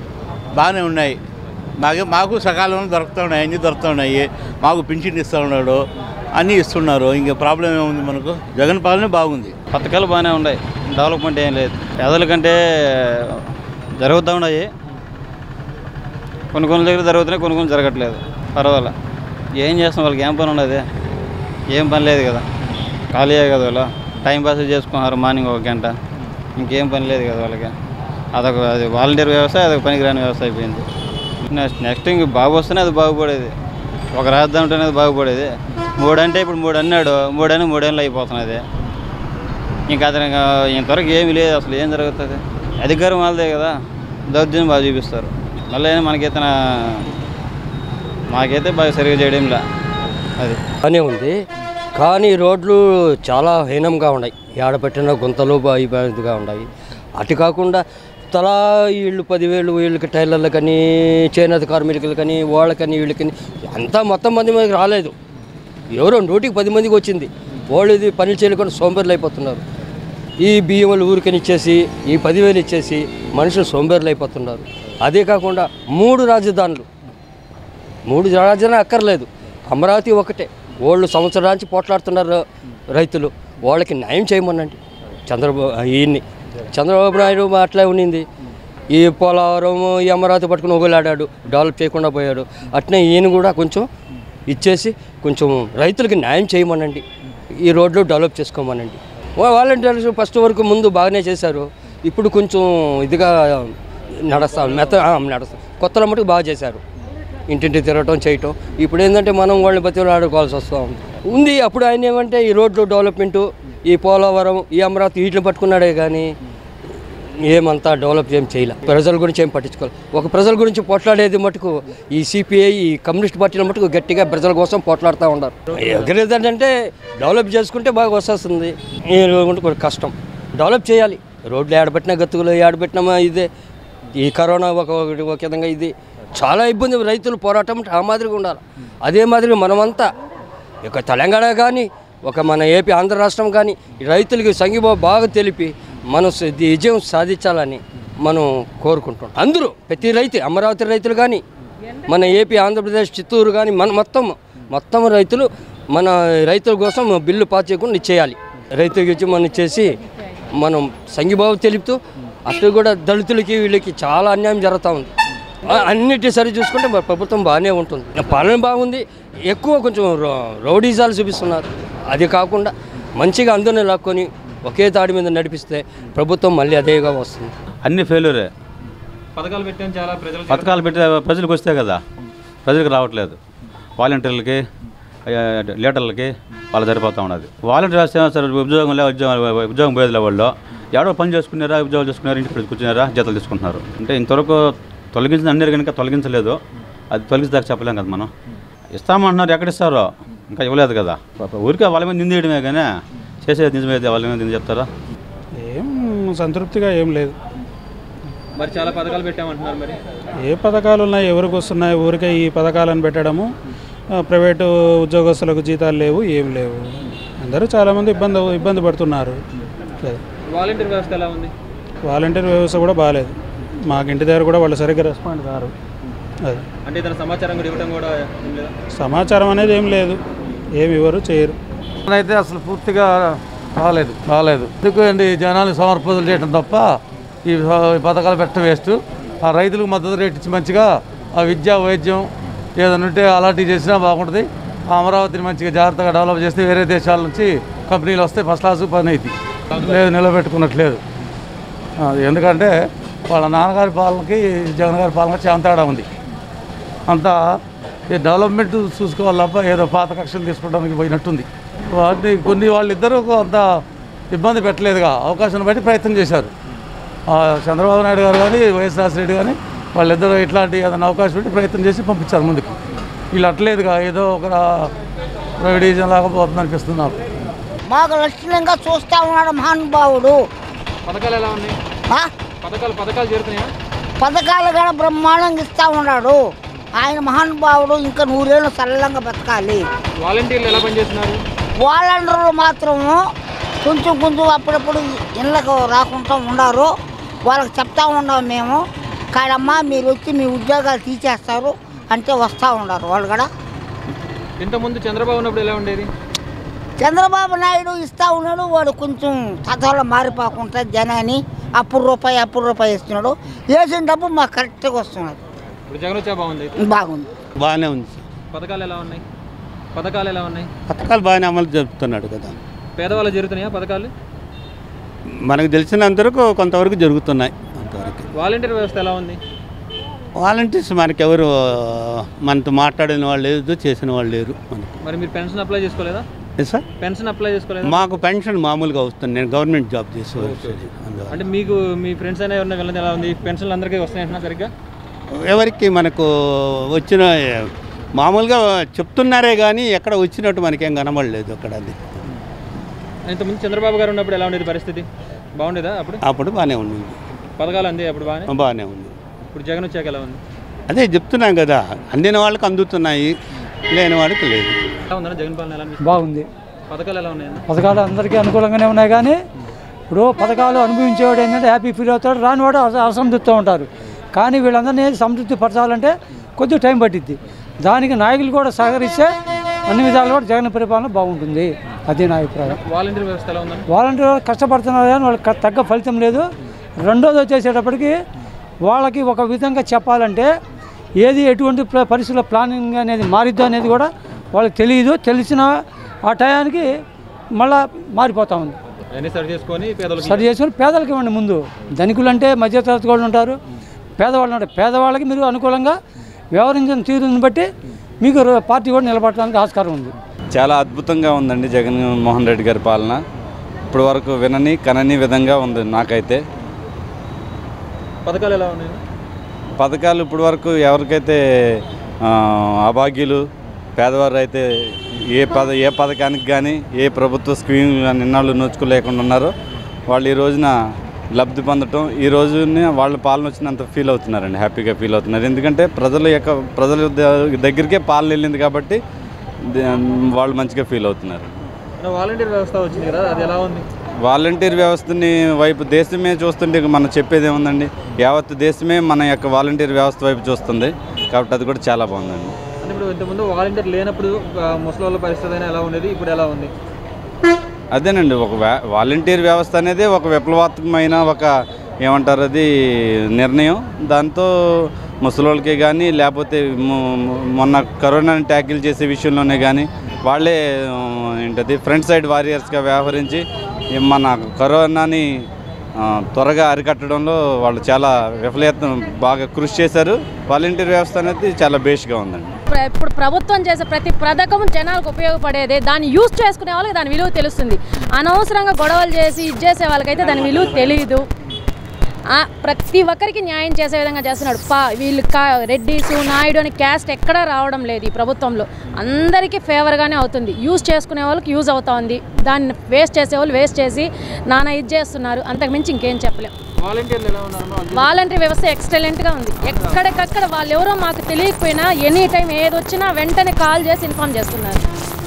బాగానే ఉన్నాయి మాకు మాకు సకాలంలో దొరుకుతూ ఉన్నాయి అన్నీ దొరుకుతూ ఉన్నాయి మాకు పింఛన్ ఇస్తూ ఉన్నాడు అన్నీ ఇస్తున్నారు ఇంకా ప్రాబ్లం ఏముంది మనకు జగన్ పాలనే బాగుంది పథకాలు బాగానే ఉన్నాయి డెవలప్మెంట్ ఏం లేదు పేదల కంటే జరుగుతూ ఉన్నాయి కొన్ని కొన్ని దగ్గర జరుగుతున్నాయి కొన్ని కొన్ని జరగట్లేదు పర్వాలే ఏం చేస్తాం వాళ్ళకి ఏం పని ఉన్నది ఏం పని లేదు కదా ఖాళీయే కదా వాళ్ళు టైం పాస్ చేసుకున్నారు మార్నింగ్ ఒక గంట ఇంకేం పని లేదు కదా వాళ్ళకి అదొక అది వాలంటీర్ వ్యవస్థ అదొక పనికిరాని వ్యవస్థ అయిపోయింది నెక్స్ట్ నెక్స్ట్ ఇంక బాగు వస్తేనే అది బాగుపడేది ఒక రాజధాని ఉంటేనే అది బాగుపడేది మూడు అంటే ఇప్పుడు మూడు అన్నాడు మూడు అని మూడేళ్ళు అయిపోతున్నది ఇంకా అతను ఇంకా ఇంతవరకు ఏమీ లేదు అసలు ఏం జరుగుతుంది అధికారం వాళ్ళదే కదా దౌర్జన్యం బాగా చూపిస్తారు మళ్ళీ మనకైతే మాకైతే బాగా సరిగ్గా చేయడం లే అది బాగానే ఉంది కానీ రోడ్లు చాలా హీనంగా ఉన్నాయి ఏడపెట్టిన గుంతలు బా- ఇబ్బందిగా ఉన్నాయి అటు కాకుండా తలా వీళ్ళు పదివేలు వీళ్ళకి టైలర్లకని చేనేత కార్మికులకని వాళ్ళకని వీళ్ళకని అంతా మొత్తం మంది మనకి రాలేదు ఎవరో నూటికి పది మందికి వచ్చింది వాళ్ళు ఇది పనులు చేయకుండా సోంబేర్లు అయిపోతున్నారు ఈ బియ్యం వాళ్ళు ఊరికని ఇచ్చేసి ఈ పదివేలు ఇచ్చేసి మనుషులు సోంబేర్లు అయిపోతున్నారు అదే కాకుండా మూడు రాజధానులు మూడు రాజధాని అక్కర్లేదు అమరావతి ఒకటే వాళ్ళు సంవత్సరానికి పోట్లాడుతున్నారు రైతులు వాళ్ళకి న్యాయం చేయమనండి చంద్రబాబు ఈయన్ని చంద్రబాబు నాయుడు అట్లే ఉన్నింది ఈ పోలవరం ఈ అమరావతి పట్టుకుని ఒకలాడాడు డెవలప్ చేయకుండా పోయాడు అట్నే ఈయన కూడా కొంచెం ఇచ్చేసి కొంచెం రైతులకి న్యాయం చేయమనండి ఈ రోడ్లు డెవలప్ చేసుకోమనండి వా- వాలంటీర్స్ ఫస్ట్ వరకు ముందు బాగానే చేశారు ఇప్పుడు కొంచెం ఇదిగా నడుస్తాం మెత్త ఆ, నడుస్తాం కొత్తలో మటుకు బాగా చేశారు ఇంటింటి తిరగటం చేయటం ఇప్పుడు ఏంటంటే మనం వాళ్ళని బతిలో ఆడుకోవాల్సి వస్తూ ఉంది ఉంది అప్పుడు ఆయన ఏమంటే ఈ రోడ్లు డెవలప్మెంటు ఈ పోలవరం ఈ అమరావతి వీటిని పట్టుకున్నాడే కానీ ఏమంతా డెవలప్ ఏం చేయలే ప్రజల గురించి ఏం పట్టించుకోవాలి ఒక ప్రజల గురించి పోట్లాడేది మటుకు ఈ సిపిఐ ఈ కమ్యూనిస్ట్ పార్టీల మటుకు గట్టిగా ప్రజల కోసం పోట్లాడుతూ ఉన్నారు ఎగరేదంటే డెవలప్ చేసుకుంటే బాగా వస్తుంది ఈ కొంచెం కష్టం డెవలప్ చేయాలి రోడ్లు ఏడబెట్టినా గతుకులు ఏడబెట్టినా ఇదే ఈ కరోనా ఒక ఒకటి ఒక విధంగా ఇది చాలా ఇబ్బంది రైతులు పోరాటం అంటే ఆ మాదిరిగా ఉండాలి అదే మాదిరిగా మనమంతా ఇక తెలంగాణ కానీ ఒక మన ఏపీ ఆంధ్ర రాష్ట్రం కానీ ఈ రైతులకి సంఘీభావం బాగా తెలిపి మనం స- ఇది విజయం సాధించాలని మనం కోరుకుంటున్నాం అందరూ ప్రతి రైతు అమరావతి రైతులు కానీ మన ఏపీ ఆంధ్రప్రదేశ్ చిత్తూరు కానీ మన మొత్తం మొత్తం రైతులు మన రైతుల కోసం బిల్లు పాస్ చేయకుండా చేయాలి రైతులకి ఇచ్చి మనం చేసి మనం సంఘీభావం తెలుపుతూ అటు కూడా దళితులకి వీళ్ళకి చాలా అన్యాయం జరుగుతూ ఉంది ఆ- అన్నిటి సరి చూసుకుంటే మన ప్రభుత్వం బాగానే ఉంటుంది పాలన బాగుంది ఎక్కువ కొంచెం రౌ- రౌడీజాలు చూపిస్తున్నారు అది కాకుండా మంచిగా అందరిని లాక్కొని ఒకే తాడి మీద నడిపిస్తే ప్రభుత్వం మళ్ళీ అదేగా వస్తుంది అన్ని ఫెయిల్యూరే పథకాలు పెట్టాం చాలా ప్రజలు పథకాలు పెట్టి ప్రజలకు వస్తే కదా ప్రజలకు రావట్లేదు వాలంటీర్లకి ఆ, లీడర్లకి వాళ్ళు సరిపోతూ ఉన్నది వాలంటీర్ వస్తే సరే ఉద్యోగం లే ఉద్యోగం ఉద్యోగం పోయేదిలే వాళ్ళు ఎవడో పని చేసుకున్నారా ఉద్యోగం చేసుకున్నారా ఇంటికి కూర్చున్నారా జీతాలు తీసుకుంటున్నారు అంటే ఇంతవరకు తొలగించిన అన్ని కనుక తొలగించలేదు అది తొలగించదాకా చెప్పలేం కదా మనం ఇస్తామంటున్నారు ఎక్కడ ఇస్తారో ఇంకా ఇవ్వలేదు కదా ఊరికే వాళ్ళ మీద నిందేయడమే కానీ చేసేది నిజమేది వాళ్ళ మీద నింద చెప్తారా ఏం సంతృప్తిగా ఏం లేదు మరి చాలా పథకాలు పెట్టామంటున్నారు మరి ఏ పథకాలు ఉన్నాయి ఎవరికి వస్తున్నాయి ఊరికే ఈ పథకాలను పెట్టడము ఆ, ప్రైవేటు ఉద్యోగస్తులకు జీతాలు లేవు ఏం లేవు అందరూ చాలామంది ఇబ్బంది ఇబ్బంది పడుతున్నారు లేదు. వాలంటీర్ వ్యవస్థ ఎలా ఉంది వాలంటీర్ వ్యవస్థ కూడా బాగాలేదు మాకు ఇంటి దగ్గర కూడా వాళ్ళు సరిగ్గా రెస్పాండ్ కారు అది అంటే ఇతర సమాచారం కూడా ఇవ్వడం కూడా ఏం లేదా సమాచారం అనేది ఏం లేదు ఏమి ఇవ్వరు చేయరు అయితే అసలు పూర్తిగా రాలేదు రాలేదు ఎందుకండి జనాలు సమర్పదలు చేయడం తప్ప ఈ ప- ఈ పథకాలు పెట్టడం వేస్ట్ ఆ రైతులకు మద్దతు రేట్ ఇచ్చి మంచిగా ఆ విద్య వైద్యం ఏదైనా ఉంటే అలాంటివి చేసినా బాగుంటుంది ఆ అమరావతిని మంచిగా జాగ్రత్తగా డెవలప్ చేస్తే వేరే దేశాల నుంచి కంపెనీలు వస్తే ఫస్ట్ క్లాస్ పని అయింది లేదు నిలబెట్టుకున్నట్లేదు అది ఎందుకంటే వాళ్ళ నాన్నగారి పాలనకి జగన్ గారి పాలనకి చాలా తేడా ఉంది అంతా ఈ డెవలప్మెంట్ చూసుకోవాలి తప్ప ఏదో పాత కక్షలు తీసుకోవడానికి పోయినట్టుంది వాటిని కొన్ని వాళ్ళిద్దరూ అంత ఇబ్బంది పెట్టలేదుగా అవకాశాన్ని బట్టి ప్రయత్నం చేశారు ఆ చంద్రబాబు నాయుడు గారు కానీ వైఎస్ రాజశేఖర కానీ వాళ్ళిద్దరూ ఇట్లాంటి ఏదైనా అవకాశం పెట్టి ప్రయత్నం చేసి పంపించారు ముందుకు వీళ్ళు అట్లేదుగా ఏదో ఒక ప్రైవేటైజేషన్ లాగా పోతుంది అనిపిస్తుంది నాకు మాకు లక్షణంగా చూస్తా ఉన్నాడు మహానుభావుడు పథకాలు ఎలా ఉన్నాయి ఆ? పథకాలు పథకాలు చేరుతున్నాయా పథకాలు కూడా బ్రహ్మాండంగా ఇస్తా ఉన్నాడు ఆయన మహానుభావుడు ఇంకా నూరేళ్ళు సరళంగా బతకాలి వాలంటీర్లు ఎలా పనిచేస్తున్నారు వాలంటీర్లు మాత్రము కొంచెం కొంచెం అప్పుడప్పుడు ఇళ్ళకు రాకుండా ఉన్నారు వాళ్ళకి చెప్తా ఉన్నాం మేము కాదమ్మా మీరు వచ్చి మీ ఉద్యోగాలు తీసేస్తారు అంటే వస్తూ ఉన్నారు వాళ్ళు కూడా ఇంతకుముందు చంద్రబాబు ఉన్నప్పుడు ఎలా ఉండేది చంద్రబాబు నాయుడు ఇస్తా ఉన్నాడు వాడు కొంచెం చదవలో మారిపోకుండా జనాన్ని అప్పుడు రూపాయి అప్పుడు రూపాయి ఇస్తున్నాడు వేసిన డబ్బు మాకు కరెక్ట్గా వస్తున్నది ఇప్పుడు జగన్ వచ్చా బాగుంది అయితే. బాగుంది బాగానే ఉంది పథకాలు ఎలా ఉన్నాయి పథకాలు ఎలా ఉన్నాయి పథకాలు బాగానే అమలు జరుపుతున్నాడు కదా పేదవాళ్ళు జరుగుతున్నాయా పథకాలు మనకు తెలిసినంతవరకు కొంతవరకు జరుగుతున్నాయి అంతవరకు వాలంటీర్ వ్యవస్థ ఎలా ఉంది వాలంటీర్స్ మనకెవరు మనతో మాట్లాడిన వాళ్ళు లేదు చేసిన వాళ్ళు లేరు మనకు మరి మీరు పెన్షన్ అప్లై చేసుకోలేదా ఏ సార్ పెన్షన్ అప్లై చేసుకోలేదా మాకు పెన్షన్ మామూలుగా వస్తుంది నేను గవర్నమెంట్ జాబ్ చేసేవాళ్ళు అంటే మీకు మీ ఫ్రెండ్స్ అయినా ఎవరైనా వెళ్ళింది ఎలా ఉంది పెన్షన్లు అందరికీ వస్తున్నాయంటున్నా సరిగ్గా ఎవరికి మనకు వచ్చిన మామూలుగా చెప్తున్నారే కానీ ఎక్కడ వచ్చినట్టు మనకేం కనబడలేదు అక్కడ అది ఇంతకుముందు చంద్రబాబు గారు ఉన్నప్పుడు ఎలా ఉండేది పరిస్థితి బాగుండేదా అప్పుడు అప్పుడు బాగానే ఉంది పథకాలు అందే అప్పుడు బాగానే బాగానే ఉంది ఇప్పుడు జగన్ వచ్చాక ఎలా ఉంది అదే చెప్తున్నాం కదా అందిన వాళ్ళకి అందుతున్నాయి లేని వాడికి లేదు ఎలా ఉందన్న జగన్ పాలన ఎలా అనిపిస్తుంది బాగుంది పథకాలు ఎలా ఉన్నాయన్న పథకాలు అందరికీ అనుకూలంగానే ఉన్నాయి కానీ ఇప్పుడు పథకాలు అనుభవించేవాడు ఏంటంటే హ్యాపీ ఫీల్ అవుతాడు రానివాడు అస- అసంతృప్తితో ఉంటారు కానీ వీళ్ళందరినీ సంతృప్తి పరచాలంటే కొద్దిగా టైం పట్టిద్ది దానికి నాయకులు కూడా సహకరిస్తే అన్ని విధాలు కూడా జగన్ పరిపాలన బాగుంటుంది అది నా అభిప్రాయం వాలంటీర్ వ్యవస్థ ఎలా ఉందన్న వాలంటీర్ వాళ్ళు కష్టపడుతున్నారు కానీ వాళ్ళకి క- తగ్గ ఫలితం లేదు రెండోది వచ్చేసేటప్పటికి వాళ్ళకి ఒక విధంగా చెప్పాలంటే ఏది ఎటువంటి ప్ల- పరిస్థితుల్లో ప్లానింగ్ అనేది మారిద్దో అనేది కూడా వాళ్ళకి తెలియదు తెలిసిన ఆ టయానికి మళ్ళా మారిపోతా ఉంది అన్నీ సరి చేసుకొని పేదలకు సరి చేసుకొని పేదలకు ఇవ్వండి ముందు ధనికులు అంటే మధ్యతరగతి వాళ్ళు ఉంటారు పేదవాళ్ళు ఉంటారు పేదవాళ్ళకి మీరు అనుకూలంగా వ్యవహరించిన తీరుని బట్టి మీకు ర- పార్టీ కూడా నిలబడడానికి ఆస్కారం ఉంది చాలా అద్భుతంగా ఉందండి జగన్మోహన్ రెడ్డి గారి పాలన ఇప్పుడు వరకు వినని కనని విధంగా ఉంది నాకైతే పథకాలు ఎలా ఉన్నాయి పథకాలు ఇప్పుడు వరకు ఎవరికైతే ఆ, అభాగ్యులు పేదవారు అయితే ఏ పద ఏ పథకానికి కానీ ఏ ప్రభుత్వ స్కీమ్ నిన్నాళ్ళు నోచుకోలేకుండా ఉన్నారో వాళ్ళు ఈ రోజున లబ్ధి పొందటం ఈ రోజుని వాళ్ళ పాలన వచ్చినంత ఫీల్ అవుతున్నారండి హ్యాపీగా ఫీల్ అవుతున్నారు ఎందుకంటే ప్రజల యొక్క ప్రజల ద- దగ్గరికే పాలన వెళ్ళింది కాబట్టి ద- వాళ్ళు మంచిగా ఫీల్ అవుతున్నారు అన్న, వాలంటీర్ వ్యవస్థ వచ్చింది కదా అది ఎలా ఉంది వాలంటీర్ వ్యవస్థని వైపు దేశమే చూస్తుంటే ఇక మనం చెప్పేది ఏముందండి యావత్ దేశమే మన యొక్క వాలంటీర్ వ్యవస్థ వైపు చూస్తుంది కాబట్టి అది కూడా చాలా బాగుందండి అంటే ఇప్పుడు ఇంతకుముందు వాలంటీర్ లేనప్పుడు ఆ, ముసలి వాళ్ళ పరిస్థితి అయినా ఎలా ఉండేది ఇప్పుడు ఎలా ఉంది అదేనండి ఒక వా- వాలంటీర్ వ్యవస్థ అనేది ఒక విప్లవాత్మకమైన ఒక ఏమంటారు అది నిర్ణయం దాంతో ముసలోళ్ళకి కానీ లేకపోతే మొ- మొ- మొన్న కరోనాని ట్యాకిల్ చేసే విషయంలోనే కానీ వాళ్ళే ఆ, ఏంటది ఫ్రంట్ సైడ్ వారియర్స్గా వ్యవహరించి ఈ మన కరోనాని ఆ, త్వరగా అరికట్టడంలో వాళ్ళు చాలా విఫలయత్నం బాగా కృషి చేశారు వాలంటీర్ వ్యవస్థ అనేది చాలా బేస్గా ఉందండి ప్ర- ఇప్పుడు ప్రభుత్వం చేసే ప్రతి పథకం జనాలకు ఉపయోగపడేదే దాన్ని యూజ్ చేసుకునే వాళ్ళకి దాని విలువ తెలుస్తుంది అనవసరంగా గొడవలు చేసి ఇది చేసే వాళ్ళకైతే దాని విలువ తెలియదు ఆ, ప్రతి ఒక్కరికి న్యాయం చేసే విధంగా చేస్తున్నాడు పా వీళ్ళు కా రెడ్డిస్ నాయుడు అని క్యాస్ట్ ఎక్కడా రావడం లేదు ఈ ప్రభుత్వంలో అందరికీ ఫేవర్గానే అవుతుంది యూజ్ చేసుకునే వాళ్ళకి యూజ్ అవుతా ఉంది దాన్ని వేస్ట్ చేసే వాళ్ళు వేస్ట్ చేసి నానా ఇది చేస్తున్నారు అంతకు మించి ఇంకేం చెప్పలేం వాలంటీర్లు ఎలా ఉన్నారు వాలంటరీ వ్యవస్థ ఎక్సలెంట్గా ఉంది ఎక్కడికక్కడ వాళ్ళు ఎవరో మాకు తెలియకపోయినా ఎనీ టైం ఏది వచ్చినా వెంటనే కాల్ చేసి ఇన్ఫామ్ చేస్తున్నారు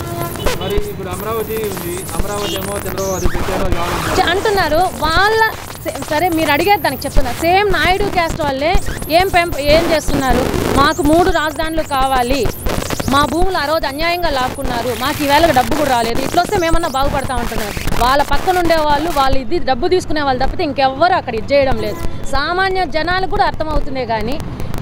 మరి ఇప్పుడు అమరావతి ఉంది అమరావతి ఏమో చంద్రబాబు అది పెట్టారు అది కావాలి. చ- అంటున్నారు వాళ్ళ సే- సరే మీరు అడిగారు దానికి చెప్తున్నారు సేమ్ నాయుడు క్యాస్ట్ వాళ్ళే ఏం పెంప ఏం చేస్తున్నారు మాకు మూడు రాజధానులు కావాలి మా భూములు ఆ రోజు అన్యాయంగా లాక్కున్నారు మాకు ఈవేళ డబ్బు కూడా రాలేదు ఇట్లా వస్తే మేమన్నా బాగుపడతా ఉంటున్నారు వాళ్ళ పక్కన ఉండే వాళ్ళు వాళ్ళు ఇది డబ్బు తీసుకునే వాళ్ళు తప్పితే ఇంకెవ్వరు అక్కడ ఇది చేయడం లేదు సామాన్య జనాలకు కూడా అర్థమవుతుందే కానీ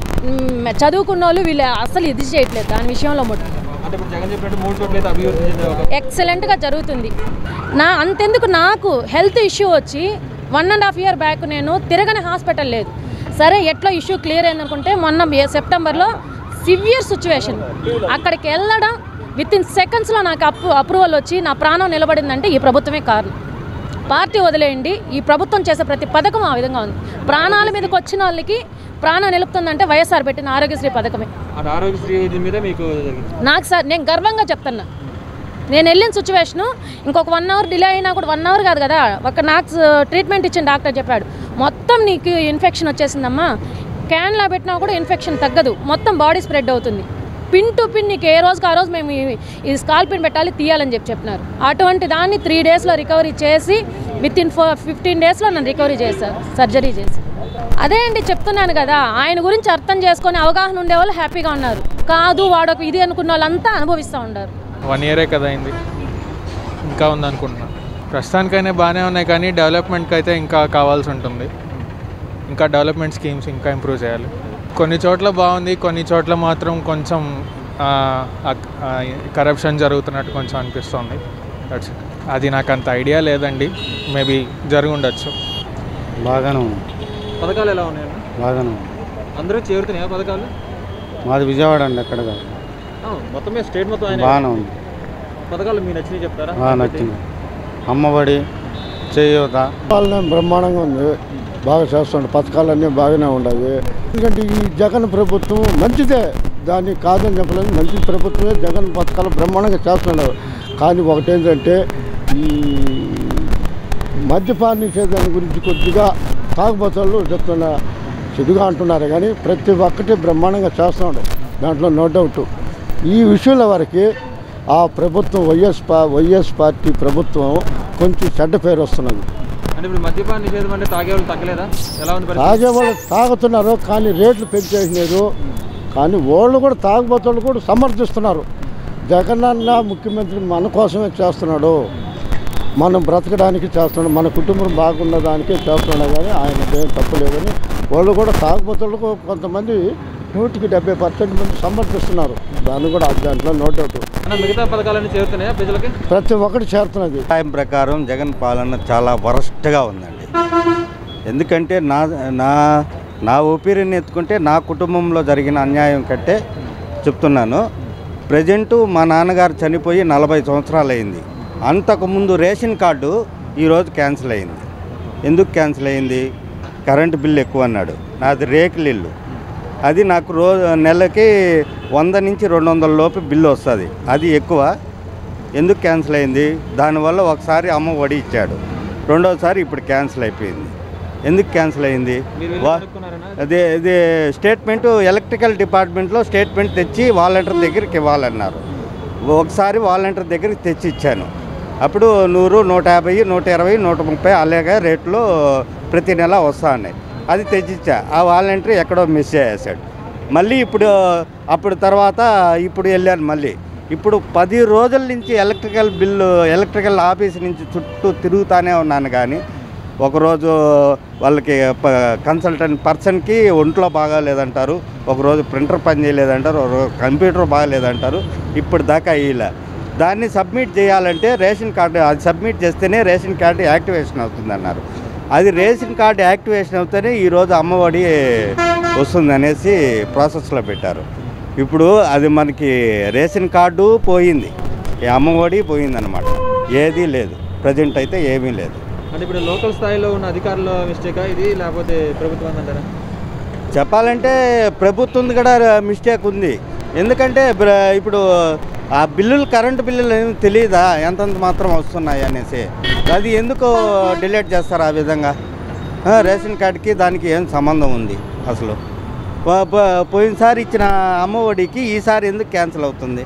మ్, చదువుకున్న వాళ్ళు వీళ్ళు అసలు ఇది చేయట్లేదు దాని విషయంలో మటు అంటే ఇప్పుడు జగన్ చెప్పినట్టు మూడు చోట్ల అయితే అభివృద్ధి చెందే ఒక ఎక్సలెంట్గా జరుగుతుంది నా అంతెందుకు నాకు హెల్త్ ఇష్యూ వచ్చి one and half year back నేను తిరగని హాస్పిటల్ లేదు సరే ఎట్లా ఇష్యూ క్లియర్ అయిందనుకుంటే మొన్న ఏ- సెప్టెంబర్లో సివియర్ సిచ్యువేషన్ అక్కడికి వెళ్ళడం విత్ ఇన్ సెకండ్స్లో నాకు అప్రూ అప్రూవల్ వచ్చి నా ప్రాణం నిలబడిందంటే ఈ ప్రభుత్వమే కారణం పార్టీ వదిలేయండి ఈ ప్రభుత్వం చేసే ప్రతి పథకం ఆ విధంగా ఉంది ప్రాణాల మీదకి వచ్చిన వాళ్ళకి ప్రాణం నిలుపుతుందంటే వైఎస్ఆర్ పెట్టిన ఆరోగ్యశ్రీ పథకమే అది ఆరోగ్యశ్రీ దీని మీద మీకు జరిగింది నాకు సార్ నేను గర్వంగా చెప్తున్నా నేను వెళ్ళిన సిచ్యువేషను ఇంకొక వన్ అవర్ డిలే అయినా కూడా వన్ అవర్ కాదు కదా ఒక నాకు ట్రీట్మెంట్ ఇచ్చిన డాక్టర్ చెప్పాడు మొత్తం నీకు ఇన్ఫెక్షన్ వచ్చేసిందమ్మా క్యాన్లా పెట్టినా కూడా ఇన్ఫెక్షన్ తగ్గదు మొత్తం బాడీ స్ప్రెడ్ అవుతుంది పిన్ టు పిన్ నీకు ఏ రోజుకి ఆ రోజు మేము ఈ- ఈ స్కాల్ పిన్ పెట్టాలి తీయాలని చెప్పి చెప్పినారు అటువంటి దాన్ని త్రీ డేస్లో రికవరీ చేసి విత్ ఇన్ ఫోర్ ఫిఫ్టీన్ డేస్లో నన్ను రికవరీ చేశారు సర్జరీ చేసి అదే అండి చెప్తున్నాను కదా ఆయన గురించి అర్థం చేసుకొని అవగాహన ఉండే వాళ్ళు హ్యాపీగా ఉన్నారు కాదు వాడొక ఇది అనుకున్న వాళ్ళంతా అనుభవిస్తూ ఉన్నారు వన్ ఇయరే కదా అయింది ఇంకా ఉందనుకుంటున్నా ప్రస్తుతానికైనా బాగానే ఉన్నాయి కానీ డెవలప్మెంట్కి అయితే ఇంకా కావాల్సి ఉంటుంది ఇంకా డెవలప్మెంట్ స్కీమ్స్ ఇంకా ఇంప్రూవ్ చేయాలి కొన్ని చోట్ల బాగుంది కొన్ని చోట్ల మాత్రం కొంచెం కరప్షన్ జరుగుతున్నట్టు కొంచెం అనిపిస్తుంది దట్స్ ఇట్ అది నాకు అంత ఐడియా లేదండి మేబీ జరిగి ఉండొచ్చు బాగానే ఉంది పథకాలు ఎలా ఉన్నాయన్న బాగానే ఉంది అందరూ చేరుతున్నాయా పథకాలు మాది విజయవాడ అండి ఎక్కడ కాదు ఆ, మొత్తం మీద స్టేట్ మొత్తం ఆయన బాగానే ఉంది పథకాలు మీకు నచ్చినాయి చెప్తారా బాగా నచ్చింది అమ్మఒడి చేయూత పాలన బ్రహ్మాండంగా ఉంది బాగా చేస్తుండే పథకాలన్నీ బాగానే ఉన్నాయి ఎందుకంటే ఈ జగన్ ప్రభుత్వం మంచిదే దాన్ని కాదని చెప్పలేదు మంచి ప్రభుత్వమే జగన్ పథకాలు బ్రహ్మాండంగా చేస్తున్నారు కానీ ఒకటేంటంటే ఈ మద్యపాన నిషేధాన్ని గురించి కొద్దిగా తాగుబోతులు చెప్తున్న చెడుగా అంటున్నారు కానీ ప్రతి ఒక్కటి బ్రహ్మాండంగా చేస్తున్నాడు దాంట్లో నో డౌట్ ఈ విషయంలో వరకు ఆ ప్రభుత్వం వైఎస్ పా వైఎస్ పార్టీ ప్రభుత్వం కొంచెం చెడ్డ పేరు వస్తున్నది అంటే ఇప్పుడు మద్యపాన నిషేధం అంటే తాగేవాళ్ళు తగ్గలేదా ఎలా ఉంది పరిస్థితి? తాగేవాళ్ళు తాగుతున్నారు కానీ రేట్లు పెంచేసినారు కానీ వాళ్ళు కూడా తాగుబోతులు కూడా సమర్థిస్తున్నారు జగన్ అన్న ముఖ్యమంత్రి మన కోసమే చేస్తున్నాడు మనం బ్రతకడానికి చేస్తున్నాడు మన కుటుంబం బాగున్న దానికే చేస్తున్నాడు కానీ ఆయనకి ఏం తప్పులేదని వాళ్ళు కూడా తాగుబోతులకు కొంతమంది నూటికి డెబ్బై పర్సెంట్ మంది సమర్థిస్తున్నారు దాన్ని కూడా దాంట్లో నో డౌట్ అన్న మిగతా పథకాలన్నీ చేరుతున్నాయా ప్రజలకి ప్రతి ఒక్కటి చేరుతున్నది టైం ప్రకారం జగన్ పాలన చాలా వరస్ట్గా ఉందండి ఎందుకంటే నా నా నా ఒపీనియన్ ఎత్తుకుంటే నా కుటుంబంలో జరిగిన అన్యాయం కంటే చెప్తున్నాను ప్రజెంటు మా నాన్నగారు చనిపోయి నలభై సంవత్సరాలు అయింది అంతకుముందు రేషన్ కార్డు ఈరోజు క్యాన్సిల్ అయింది ఎందుకు క్యాన్సిల్ అయింది కరెంటు బిల్లు ఎక్కువ అన్నాడు నాది రేకుల ఇల్లు అది నాకు రో నెలకి వంద నుంచి రెండు వందల లోపు బిల్లు వస్తుంది అది ఎక్కువ ఎందుకు క్యాన్సిల్ అయింది దానివల్ల ఒకసారి అమ్మ ఒడి ఇచ్చాడు రెండోసారి ఇప్పుడు క్యాన్సిల్ అయిపోయింది ఎందుకు క్యాన్సిల్ అయింది మీరు వెళ్ళి వా- కనుక్కున్నారనా? అదే ఇది స్టేట్మెంట్ ఎలక్ట్రికల్ డిపార్ట్మెంట్లో స్టేట్మెంట్ తెచ్చి వాలంటీర్ దగ్గరికి ఇవ్వాలన్నారు ఒకసారి వాలంటీర్ దగ్గరికి తెచ్చి ఇచ్చాను అప్పుడు నూరు నూట యాభై నూట ఇరవై నూట ముప్పై అలాగే రేట్లు ప్రతి నెల వస్తా ఉన్నాయి అది తెచ్చిచ్చా ఆ వాలంటీర్ ఎక్కడో మిస్ చేసేసాడు మళ్ళీ ఇప్పుడు అప్పుడు తర్వాత ఇప్పుడు వెళ్ళాను మళ్ళీ ఇప్పుడు పది రోజుల నుంచి ఎలక్ట్రికల్ బిల్లు ఎలక్ట్రికల్ ఆఫీస్ నుంచి చుట్టూ తిరుగుతానే ఉన్నాను కానీ ఒకరోజు వాళ్ళకి ప- కన్సల్టెంట్ పర్సన్కి ఒంట్లో బాగాలేదంటారు ఒకరోజు ప్రింటర్ పని చేయలేదంటారు ఒకరోజు కంప్యూటర్ బాగాలేదంటారు ఇప్పుడు దాకా అయ్యేలా దాన్ని సబ్మిట్ చేయాలంటే రేషన్ కార్డు అది సబ్మిట్ చేస్తేనే రేషన్ కార్డు యాక్టివేషన్ అవుతుందన్నారు అది రేషన్ కార్డు యాక్టివేషన్ అవుతేనే ఈరోజు అమ్మఒడి వస్తుంది అనేసి ప్రాసెస్లో పెట్టారు ఇప్పుడు అది మనకి రేషన్ కార్డు పోయింది ఈ అమ్మఒడి పోయిందన్నమాట ఏదీ లేదు ప్రజెంట్ అయితే ఏమీ లేదు అంటే ఇప్పుడు లోకల్ స్థాయిలో ఉన్న అధికారుల మిస్టేకా ఇది లేకపోతే ప్రభుత్వం అంటారా చెప్పాలంటే ప్రభుత్వం కూడా మిస్టేక్ ఉంది ఎందుకంటే బ్ర- ఇప్పుడు ఆ బిల్లులు కరెంటు బిల్లులు ఏమి తెలియదా ఎంతంత మాత్రం వస్తున్నాయి అనేసి అది ఎందుకు డిలీట్ చేస్తారు ఆ విధంగా ఆ, రేషన్ కార్డుకి దానికి ఏం సంబంధం ఉంది అసలు పో- పో- పోయినసారి ఇచ్చిన అమ్మఒడికి ఈసారి ఎందుకు క్యాన్సిల్ అవుతుంది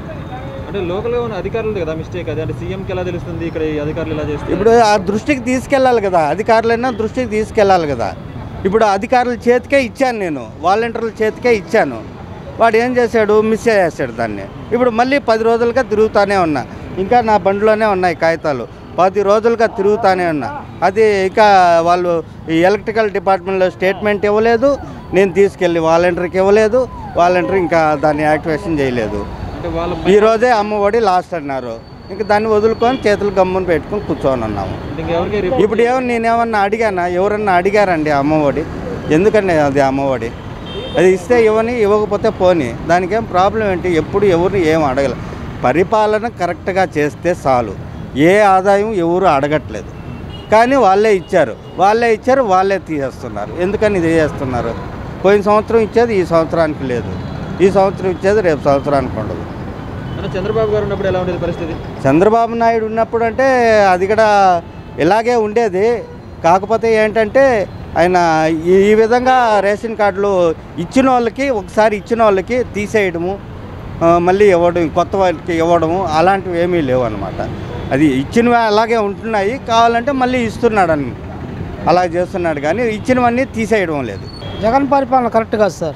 అంటే లోకల్గా ఉన్న అధికారులు కదా మిస్టేక్ అది అంటే సీఎంకి ఎలా తెలుస్తుంది ఇక్కడ ఈ అధికారులు ఇలా చేస్తారు ఇప్పుడు ఆ దృష్టికి తీసుకెళ్ళాలి కదా అధికారులైనా దృష్టికి తీసుకెళ్ళాలి కదా ఇప్పుడు అధికారుల చేతికే ఇచ్చాను నేను వాలంటీర్ల చేతికే ఇచ్చాను వాడు ఏం చేశాడు మిస్ చేసేసాడు దాన్ని ఇప్పుడు మళ్ళీ పది రోజులుగా తిరుగుతానే ఉన్నా ఇంకా నా బండిలోనే ఉన్నాయి కాగితాలు పది రోజులుగా తిరుగుతానే ఉన్నా అది ఇక వాళ్ళు ఈ ఎలక్ట్రికల్ డిపార్ట్మెంట్లో స్టేట్మెంట్ ఇవ్వలేదు నేను తీసుకెళ్ళి వాలంటీర్కి ఇవ్వలేదు వాలంటీర్ ఇంకా దాన్ని యాక్టివేషన్ చేయలేదు అంటే వాళ్ళ ఈ రోజే అమ్మఒడి లాస్ట్ అన్నారు ఇంకా దాన్ని వదులుకొని చేతులు గమ్మున పెట్టుకొని కూర్చొని ఉన్నాము ఇంకెవరికి రిపోర్ట్ ఇప్పుడు ఏమన్నా నేనేమన్నా అడిగానా ఎవరన్నా అడిగారండి అమ్మఒడి ఎందుకండి అది అమ్మఒడి అది ఇస్తే ఇవ్వని ఇవ్వకపోతే పోని దానికేం ప్రాబ్లం ఏంటి ఎప్పుడు ఎవరిని ఏం అడగల పరిపాలన కరెక్ట్గా చేస్తే చాలు ఏ ఆదాయం ఎవరు అడగట్లేదు కానీ వాళ్ళే ఇచ్చారు వాళ్ళే ఇచ్చారు వాళ్ళే తీసేస్తున్నారు ఎందుకని ఇది చేస్తున్నారు పోయిన సంవత్సరం ఇచ్చేది ఈ సంవత్సరానికి లేదు ఈ సంవత్సరం ఇచ్చేది రేపు సంవత్సరానికి ఉండదు అంటే చంద్రబాబు గారు ఉన్నప్పుడు ఎలా ఉండేది పరిస్థితి చంద్రబాబు నాయుడు ఉన్నప్పుడు అంటే అది కూడా ఇలాగే ఉండేది కాకపోతే ఏంటంటే ఆయన ఈ ఈ విధంగా రేషన్ కార్డులు ఇచ్చిన వాళ్ళకి ఒకసారి ఇచ్చిన వాళ్ళకి తీసేయడము ఆ, మళ్ళీ ఇవ్వడం కొత్త వాళ్ళకి ఇవ్వడము అలాంటివి ఏమీ లేవు అనమాట అది ఇచ్చినవి అలాగే ఉంటున్నాయి కావాలంటే మళ్ళీ ఇస్తున్నాడని అలా చేస్తున్నాడు కానీ ఇచ్చినవన్నీ తీసేయడం లేదు జగన్ పరిపాలన కరెక్ట్ కాదు సార్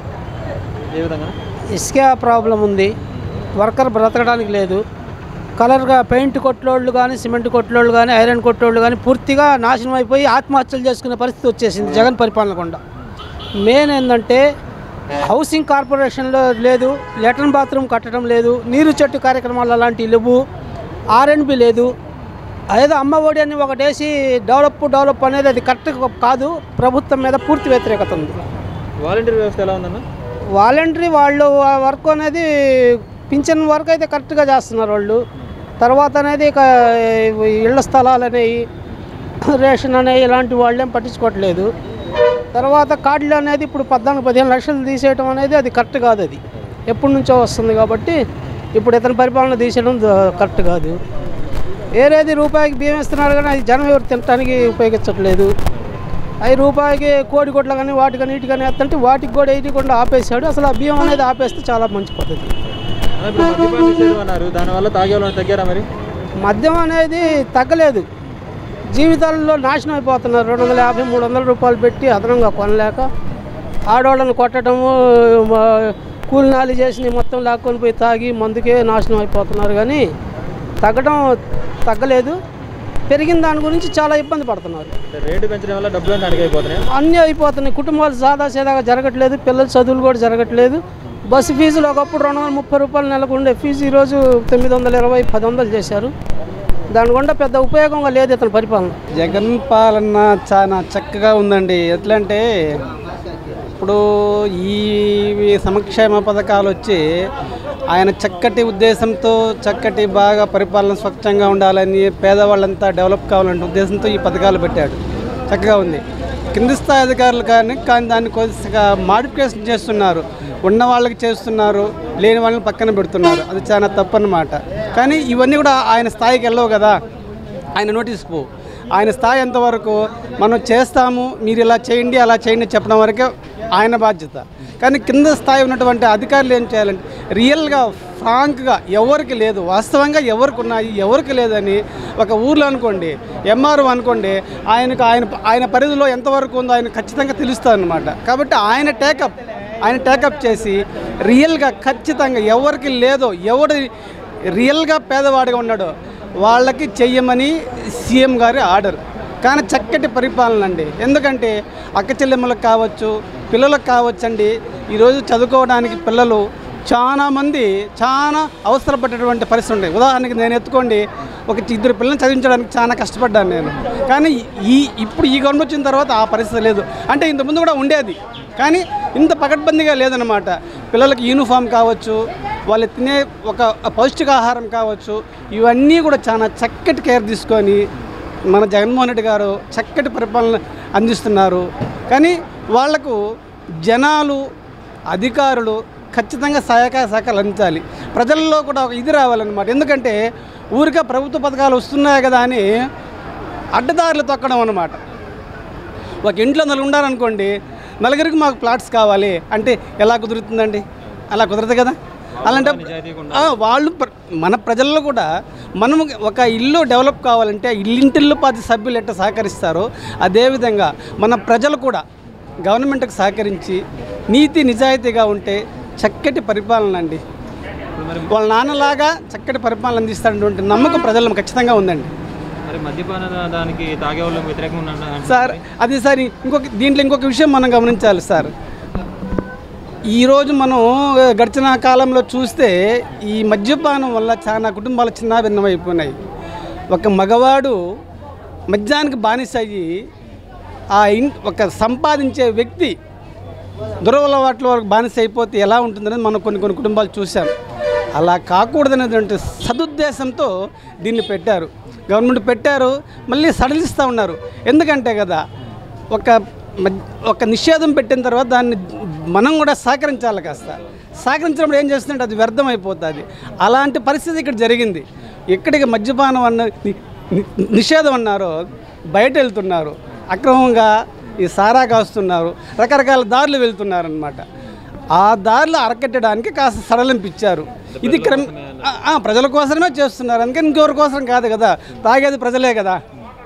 ఏ విధంగా ఇసుక ప్రాబ్లం ఉంది వర్కర్ బ్రతకడానికి లేదు కలర్గా పెయింట్ కొట్లోళ్ళు కానీ సిమెంట్ కొట్లోళ్ళు కానీ ఐరన్ కొట్లోళ్ళు కానీ పూర్తిగా నాశనం అయిపోయి ఆత్మహత్యలు చేసుకునే పరిస్థితి వచ్చేసింది జగన్ పరిపాలన గుండా మెయిన్ ఏంటంటే హౌసింగ్ కార్పొరేషన్లో లేదు లెట్రిన్ బాత్రూమ్ కట్టడం లేదు నీరు చెట్టు కార్యక్రమాలు అలాంటివి లేవు ఆర్ఎన్బి లేదు ఏదో అమ్మ ఒడి అని ఒకటేసి డెవలప్ డెవలప్ అనేది అది కరెక్ట్ కాదు ప్రభుత్వం మీద పూర్తి వ్యతిరేకత ఉంది వాలంటీర్ వ్యవస్థ ఎలా ఉందన్న వాలంటరీ వాళ్ళు వర్క్ అనేది పింఛన్ వర్క్ అయితే కరెక్ట్గా చేస్తున్నారు వాళ్ళు తర్వాత అనేది ఇక ఇళ్ల స్థలాలు అనేవి రేషన్ అనేవి ఇలాంటి వాళ్ళేం పట్టించుకోవట్లేదు తర్వాత కార్డులు అనేది ఇప్పుడు పద్నాలుగు పదిహేను లక్షలు తీసేయడం అనేది అది కరెక్ట్ కాదు అది ఎప్పటి నుంచో వస్తుంది కాబట్టి ఇప్పుడు ఇతని పరిపాలన తీసేయడం ద- కరెక్ట్ కాదు వేరేది రూపాయికి బియ్యం ఇస్తున్నారు కానీ అది జనం ఎవరు తినడానికి ఉపయోగించట్లేదు అవి రూపాయికి కోడి గుడ్లు కానీ వాటి కానీ వీటి కానీ వేస్తుంటే వాటికి కూడా వేయకుండా ఆపేశాడు అసలు ఆ బియ్యం అనేది ఆపేస్తే చాలా మంచి పద్ధతి అన్న, ఇప్పుడు మద్యపాన నిషేధం అన్నారు దానివల్ల తాగే వాళ్ళని తగ్గారా మరి మద్యం అనేది తగ్గలేదు జీవితాల్లో నాశనం అయిపోతున్నారు రెండు వందల యాభై మూడు వందల రూపాయలు పెట్టి అదనంగా కొనలేక ఆడవాళ్ళని కొట్టడము మా కూలినాలి చేసి మొత్తం లాక్కొని పోయి తాగి మందుకే నాశనం అయిపోతున్నారు కానీ తగ్గడం తగ్గలేదు పెరిగిన దాని గురించి చాలా ఇబ్బంది పడుతున్నారు అంటే రేటు పెంచడం వల్ల డబ్బులు అడిగైపోతున్నాయి అన్నీ అయిపోతున్నాయి కుటుంబాలు సాదా సీదాగా జరగట్లేదు పిల్లల చదువులు కూడా జరగట్లేదు బస్సు ఫీజులు ఒకప్పుడు రెండు వందల ముప్పై రూపాయలు నెలకు ఉండే ఫీజు ఈరోజు తొమ్మిది వందల ఇరవై పది వందలు చేశారు దాని గుండా పెద్ద ఉపయోగంగా లేదు ఇతని పరిపాలన జగన్ పాలన చాలా చక్కగా ఉందండి ఎట్లా అంటే ఇప్పుడు ఈ సంక్షేమ పథకాలు వచ్చి ఆయన చక్కటి ఉద్దేశంతో చక్కటి బాగా పరిపాలన స్వచ్ఛంగా ఉండాలని పేదవాళ్ళంతా డెవలప్ కావాలనే ఉద్దేశంతో ఈ పథకాలు పెట్టాడు చక్కగా ఉంది కింది స్థాయి అధికారులు కానీ కానీ దాన్ని కొద్దిగా మాడిఫికేషన్ చేస్తున్నారు ఉన్న వాళ్ళకి చేస్తున్నారు లేని వాళ్ళని పక్కన పెడుతున్నారు అది చాలా తప్పు అన్నమాట కానీ ఇవన్నీ కూడా ఆయన స్థాయికి వెళ్ళవు కదా ఆయన నోటీస్ పో ఆయన స్థాయి ఎంతవరకు మనం చేస్తాము మీరు ఇలా చేయండి అలా చేయండి చెప్పడం వరకే ఆయన బాధ్యత కానీ కింద స్థాయి ఉన్నటువంటి అధికారులు ఏం చేయాలంటే రియల్గా ఫ్రాంక్గా ఎవరికి లేదు వాస్తవంగా ఎవరికి ఉన్నాయి ఎవరికి లేదని ఒక ఊర్లో అనుకోండి ఎంఆర్ఓ అనుకోండి ఆయనకు ఆయన ఆయన పరిధిలో ఎంతవరకు ఉందో ఆయన ఖచ్చితంగా తెలుస్తుంది అనమాట కాబట్టి ఆయన టేకప్ ఆయన టేకప్ చేసి రియల్గా ఖచ్చితంగా ఎవరికి లేదో ఎవడు రియల్గా పేదవాడిగా ఉన్నాడో వాళ్ళకి చెయ్యమని సీఎం గారి ఆర్డర్ కానీ చక్కటి పరిపాలన అండి ఎందుకంటే అక్క చెల్లెమ్మలకు కావచ్చు పిల్లలకు కావచ్చండి ఈరోజు చదువుకోవడానికి పిల్లలు చాలామంది చాలా అవసరపడేటువంటి పరిస్థితి ఉంటాయి ఉదాహరణకి నేను ఎత్తుకోండి ఒక ఇద్దరు పిల్లల్ని చదివించడానికి చాలా కష్టపడ్డాను నేను కానీ ఈ ఇప్పుడు ఈ గవర్నమెంట్ వచ్చిన తర్వాత ఆ పరిస్థితి లేదు అంటే ఇంతకుముందు కూడా ఉండేది కానీ ఇంత పకడ్బందీగా లేదనమాట పిల్లలకి యూనిఫామ్ కావచ్చు వాళ్ళు తినే ఒక పౌష్టికాహారం కావచ్చు ఇవన్నీ కూడా చాలా చక్కటి కేర్ తీసుకొని మన జగన్మోహన్ రెడ్డి గారు చక్కటి పరిపాలన అందిస్తున్నారు కానీ వాళ్లకు జనాలు అధికారులు ఖచ్చితంగా సహాయక సహకారాలు అందించాలి ప్రజల్లో కూడా ఒక ఇది రావాలన్నమాట ఎందుకంటే ఊరికే ప్రభుత్వ పథకాలు వస్తున్నాయి కదా అని అడ్డదారులు తొక్కడం అన్నమాట ఒక ఇంట్లో నలుగురు ఉండాలనుకోండి నలుగురికి మాకు ప్లాట్స్ కావాలి అంటే ఎలా కుదురుతుందండి అలా కుదరదు కదా అలాంటి ఆ, వాళ్ళు ప్ర- మన ప్రజల్లో కూడా మనం ఒక ఇల్లు డెవలప్ కావాలంటే ఇల్లింటిల్లో పది సభ్యులు ఎట్లా సహకరిస్తారో అదేవిధంగా మన ప్రజలు కూడా గవర్నమెంట్కి సహకరించి నీతి నిజాయితీగా ఉంటే చక్కటి పరిపాలన అండి వాళ్ళ నాన్నలాగా చక్కటి పరిపాలన అందిస్తాడటువంటి నమ్మకం ప్రజల్లో ఖచ్చితంగా ఉందండి మరి మద్యపాన దానికి తాగే వాళ్ళు వ్యతిరేకంగా ఉన్నా- సార్ అది సార్ ఇంకొక దీంట్లో ఇంకొక విషయం మనం గమనించాలి సార్ ఈరోజు మనం గడిచిన కాలంలో చూస్తే ఈ మద్యపానం వల్ల చాలా కుటుంబాలు చిన్న భిన్నమైపోయినాయి ఒక మగవాడు మద్యానికి బానిస అయ్యి ఆ ఇన్ ఒక సంపాదించే వ్యక్తి దురవలవాట్ల వరకు బానిస అయిపోతే ఎలా ఉంటుందనేది మనం కొన్ని కొన్ని కుటుంబాలు చూసాం అలా కాకూడదనేటువంటి సదుద్దేశంతో దీన్ని పెట్టారు గవర్నమెంట్ పెట్టారు మళ్ళీ సడలిస్తూ ఉన్నారు ఎందుకంటే కదా ఒక మద్- ఒక నిషేధం పెట్టిన తర్వాత దాన్ని మనం కూడా సహకరించాలి కాస్త సహకరించినప్పుడు ఏం చేస్తుందంటే అది వ్యర్థం అయిపోతుంది అలాంటి పరిస్థితి ఇక్కడ జరిగింది ఎక్కడికి మద్యపానం అన్న ని- ని- నిషేధం అన్నారో బయట వెళ్తున్నారు అక్రమంగా ఈ సారా కాస్తున్నారు రకరకాల దారులు వెళ్తున్నారనమాట ఆ దారిలో అరకట్టడానికి కాస్త సడలింపిచ్చారు ఇది క్రమ ఆ, ఆ, ప్రజల కోసమే చేస్తున్నారు అందుకని ఇంకెవరి కోసం కాదు కదా తాగేది ప్రజలే కదా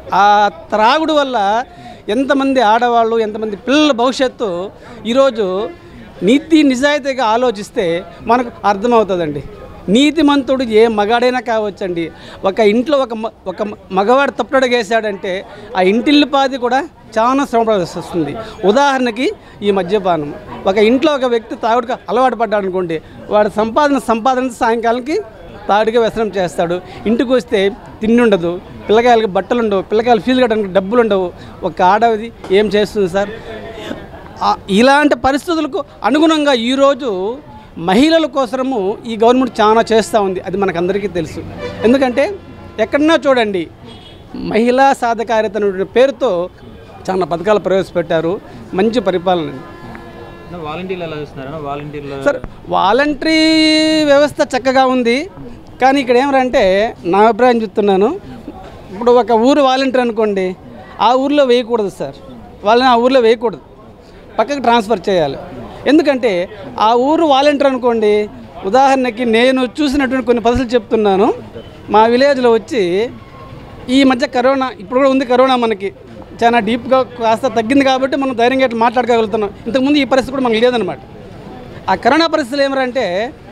ఆ త్రాగుడు వల్ల ఎంతమంది ఆడవాళ్ళు ఎంతమంది పిల్లల భవిష్యత్తు ఈరోజు నీతి నిజాయితీగా ఆలోచిస్తే మనకు అర్థమవుతుందండి నీతిమంతుడు ఏ మగాడైనా కావచ్చండి ఒక ఇంట్లో ఒక మ- ఒక మగవాడు తప్పుడగేశాడంటే ఆ ఇంటిల్లిపాది కూడా చాలా శ్రమపడాల్సి వస్తుంది ఉదాహరణకి ఈ మద్యపానం ఒక ఇంట్లో ఒక వ్యక్తి తాగుడుకు అలవాటు పడ్డాడు అనుకోండి వాడు సంపాదన సంపాదన సాయంకాలానికి తాడుగా వ్యసనం చేస్తాడు ఇంటికి వస్తే తిండి ఉండదు పిల్లకాయలకి బట్టలు ఉండవు పిల్లకాయలు ఫీజు కట్టడానికి డబ్బులు ఉండవు ఒక ఆడది ఏం చేస్తుంది సార్ ఆ, ఇలాంటి పరిస్థితులకు అనుగుణంగా ఈరోజు మహిళల కోసము ఈ గవర్నమెంట్ చాలా చేస్తూ ఉంది అది మనకందరికీ తెలుసు ఎందుకంటే ఎక్కడన్నా చూడండి మహిళా సాధకారిత అనే పేరుతో చాలా పథకాలు ప్రవేశపెట్టారు మంచి పరిపాలన వాలంటీర్లు ఎలా చూస్తున్నారా వాలంటీర్లు సార్ వాలంటరీ వ్యవస్థ చక్కగా ఉంది కానీ ఇక్కడ ఏమంటే నా అభిప్రాయం చెప్తున్నాను ఇప్పుడు ఒక ఊరు వాలంటీర్ అనుకోండి ఆ ఊర్లో వేయకూడదు సార్ వాళ్ళని ఆ ఊర్లో వేయకూడదు పక్కకు ట్రాన్స్ఫర్ చేయాలి ఎందుకంటే ఆ ఊరు వాలంటీర్ అనుకోండి ఉదాహరణకి నేను చూసినటువంటి కొన్ని పద్ధతులు చెప్తున్నాను మా విలేజ్లో వచ్చి ఈ మధ్య కరోనా ఇప్పుడు కూడా ఉంది కరోనా మనకి చాలా డీప్గా కాస్త తగ్గింది కాబట్టి మనం ధైర్యంగా ఇట్లా మాట్లాడగలుగుతున్నాం ఇంతకుముందు ఈ పరిస్థితి కూడా మనకు లేదనమాట ఆ కరోనా పరిస్థితులు ఏమరంటే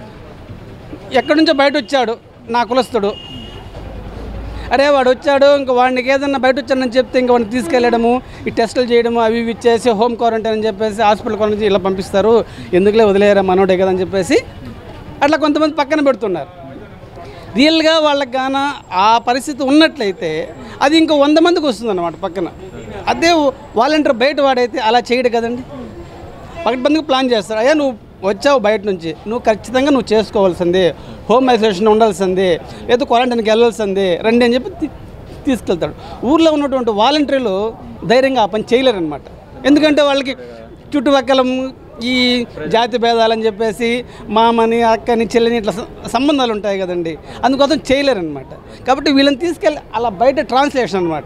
ఎక్కడి నుంచో బయట వచ్చాడు నా కులస్తుడు అరే వాడు వచ్చాడు ఇంకా వాడికి ఏదన్నా బయట వచ్చాడని చెప్తే ఇంకా వాడిని తీసుకెళ్ళడము ఈ టెస్టులు చేయడము అవి ఇవి చేసి హోమ్ క్వారంటైన్ అని చెప్పేసి హాస్పిటల్ క్వారంటైన్ ఇలా పంపిస్తారు ఎందుకులే వదిలేయరా మనోడే కదా అని చెప్పేసి అట్లా కొంతమంది పక్కన పెడుతున్నారు రియల్గా వాళ్ళకి గాన ఆ పరిస్థితి ఉన్నట్లయితే అది ఇంకో వంద మందికి వస్తుంది అన్నమాట పక్కన అదే వాలంటీర్ బయట వాడైతే అలా చేయడు కదండి పకడ్బందీగా ప్లాన్ చేస్తారు అయ్యా నువ్వు వచ్చావు బయట నుంచి నువ్వు ఖచ్చితంగా నువ్వు చేసుకోవాల్సిందే హోమ్ ఐసోలేషన్ ఉండాల్సిందే లేదా క్వారంటైన్కి వెళ్ళాల్సిందే రండి అని చెప్పి తీ- తీసుకెళ్తాడు ఊర్లో ఉన్నటువంటి వాలంటీర్లు ధైర్యంగా ఆ పని చేయలేరనమాట ఎందుకంటే వాళ్ళకి చుట్టుపక్కల ఈ జాతి భేదాలని చెప్పేసి మామని అక్కని చెల్లిని ఇట్లా స- సంబంధాలు ఉంటాయి కదండి అందుకోసం చేయలేరనమాట కాబట్టి వీళ్ళని తీసుకెళ్ళి అలా బయట ట్రాన్స్లేషన్ అనమాట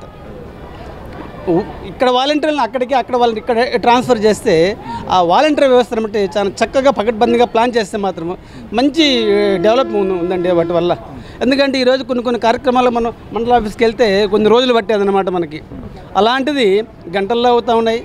ఉ- ఇక్కడ వాలంటీర్లను అక్కడికి అక్కడ వాళ్ళని ఇక్కడ ట్రాన్స్ఫర్ చేస్తే ఆ వాలంటీర్ వ్యవస్థ బట్టి చాలా చక్కగా పకడ్బందీగా ప్లాన్ చేస్తే మాత్రం మంచి డెవలప్మెంట్ ఉందండి వాటి వల్ల ఎందుకంటే ఈరోజు కొన్ని కొన్ని కార్యక్రమాలు మనం మండల ఆఫీస్కి వెళ్తే కొన్ని రోజులు పట్టేదన్నమాట మనకి అలాంటిది గంటల్లో అవుతూ ఉన్నాయి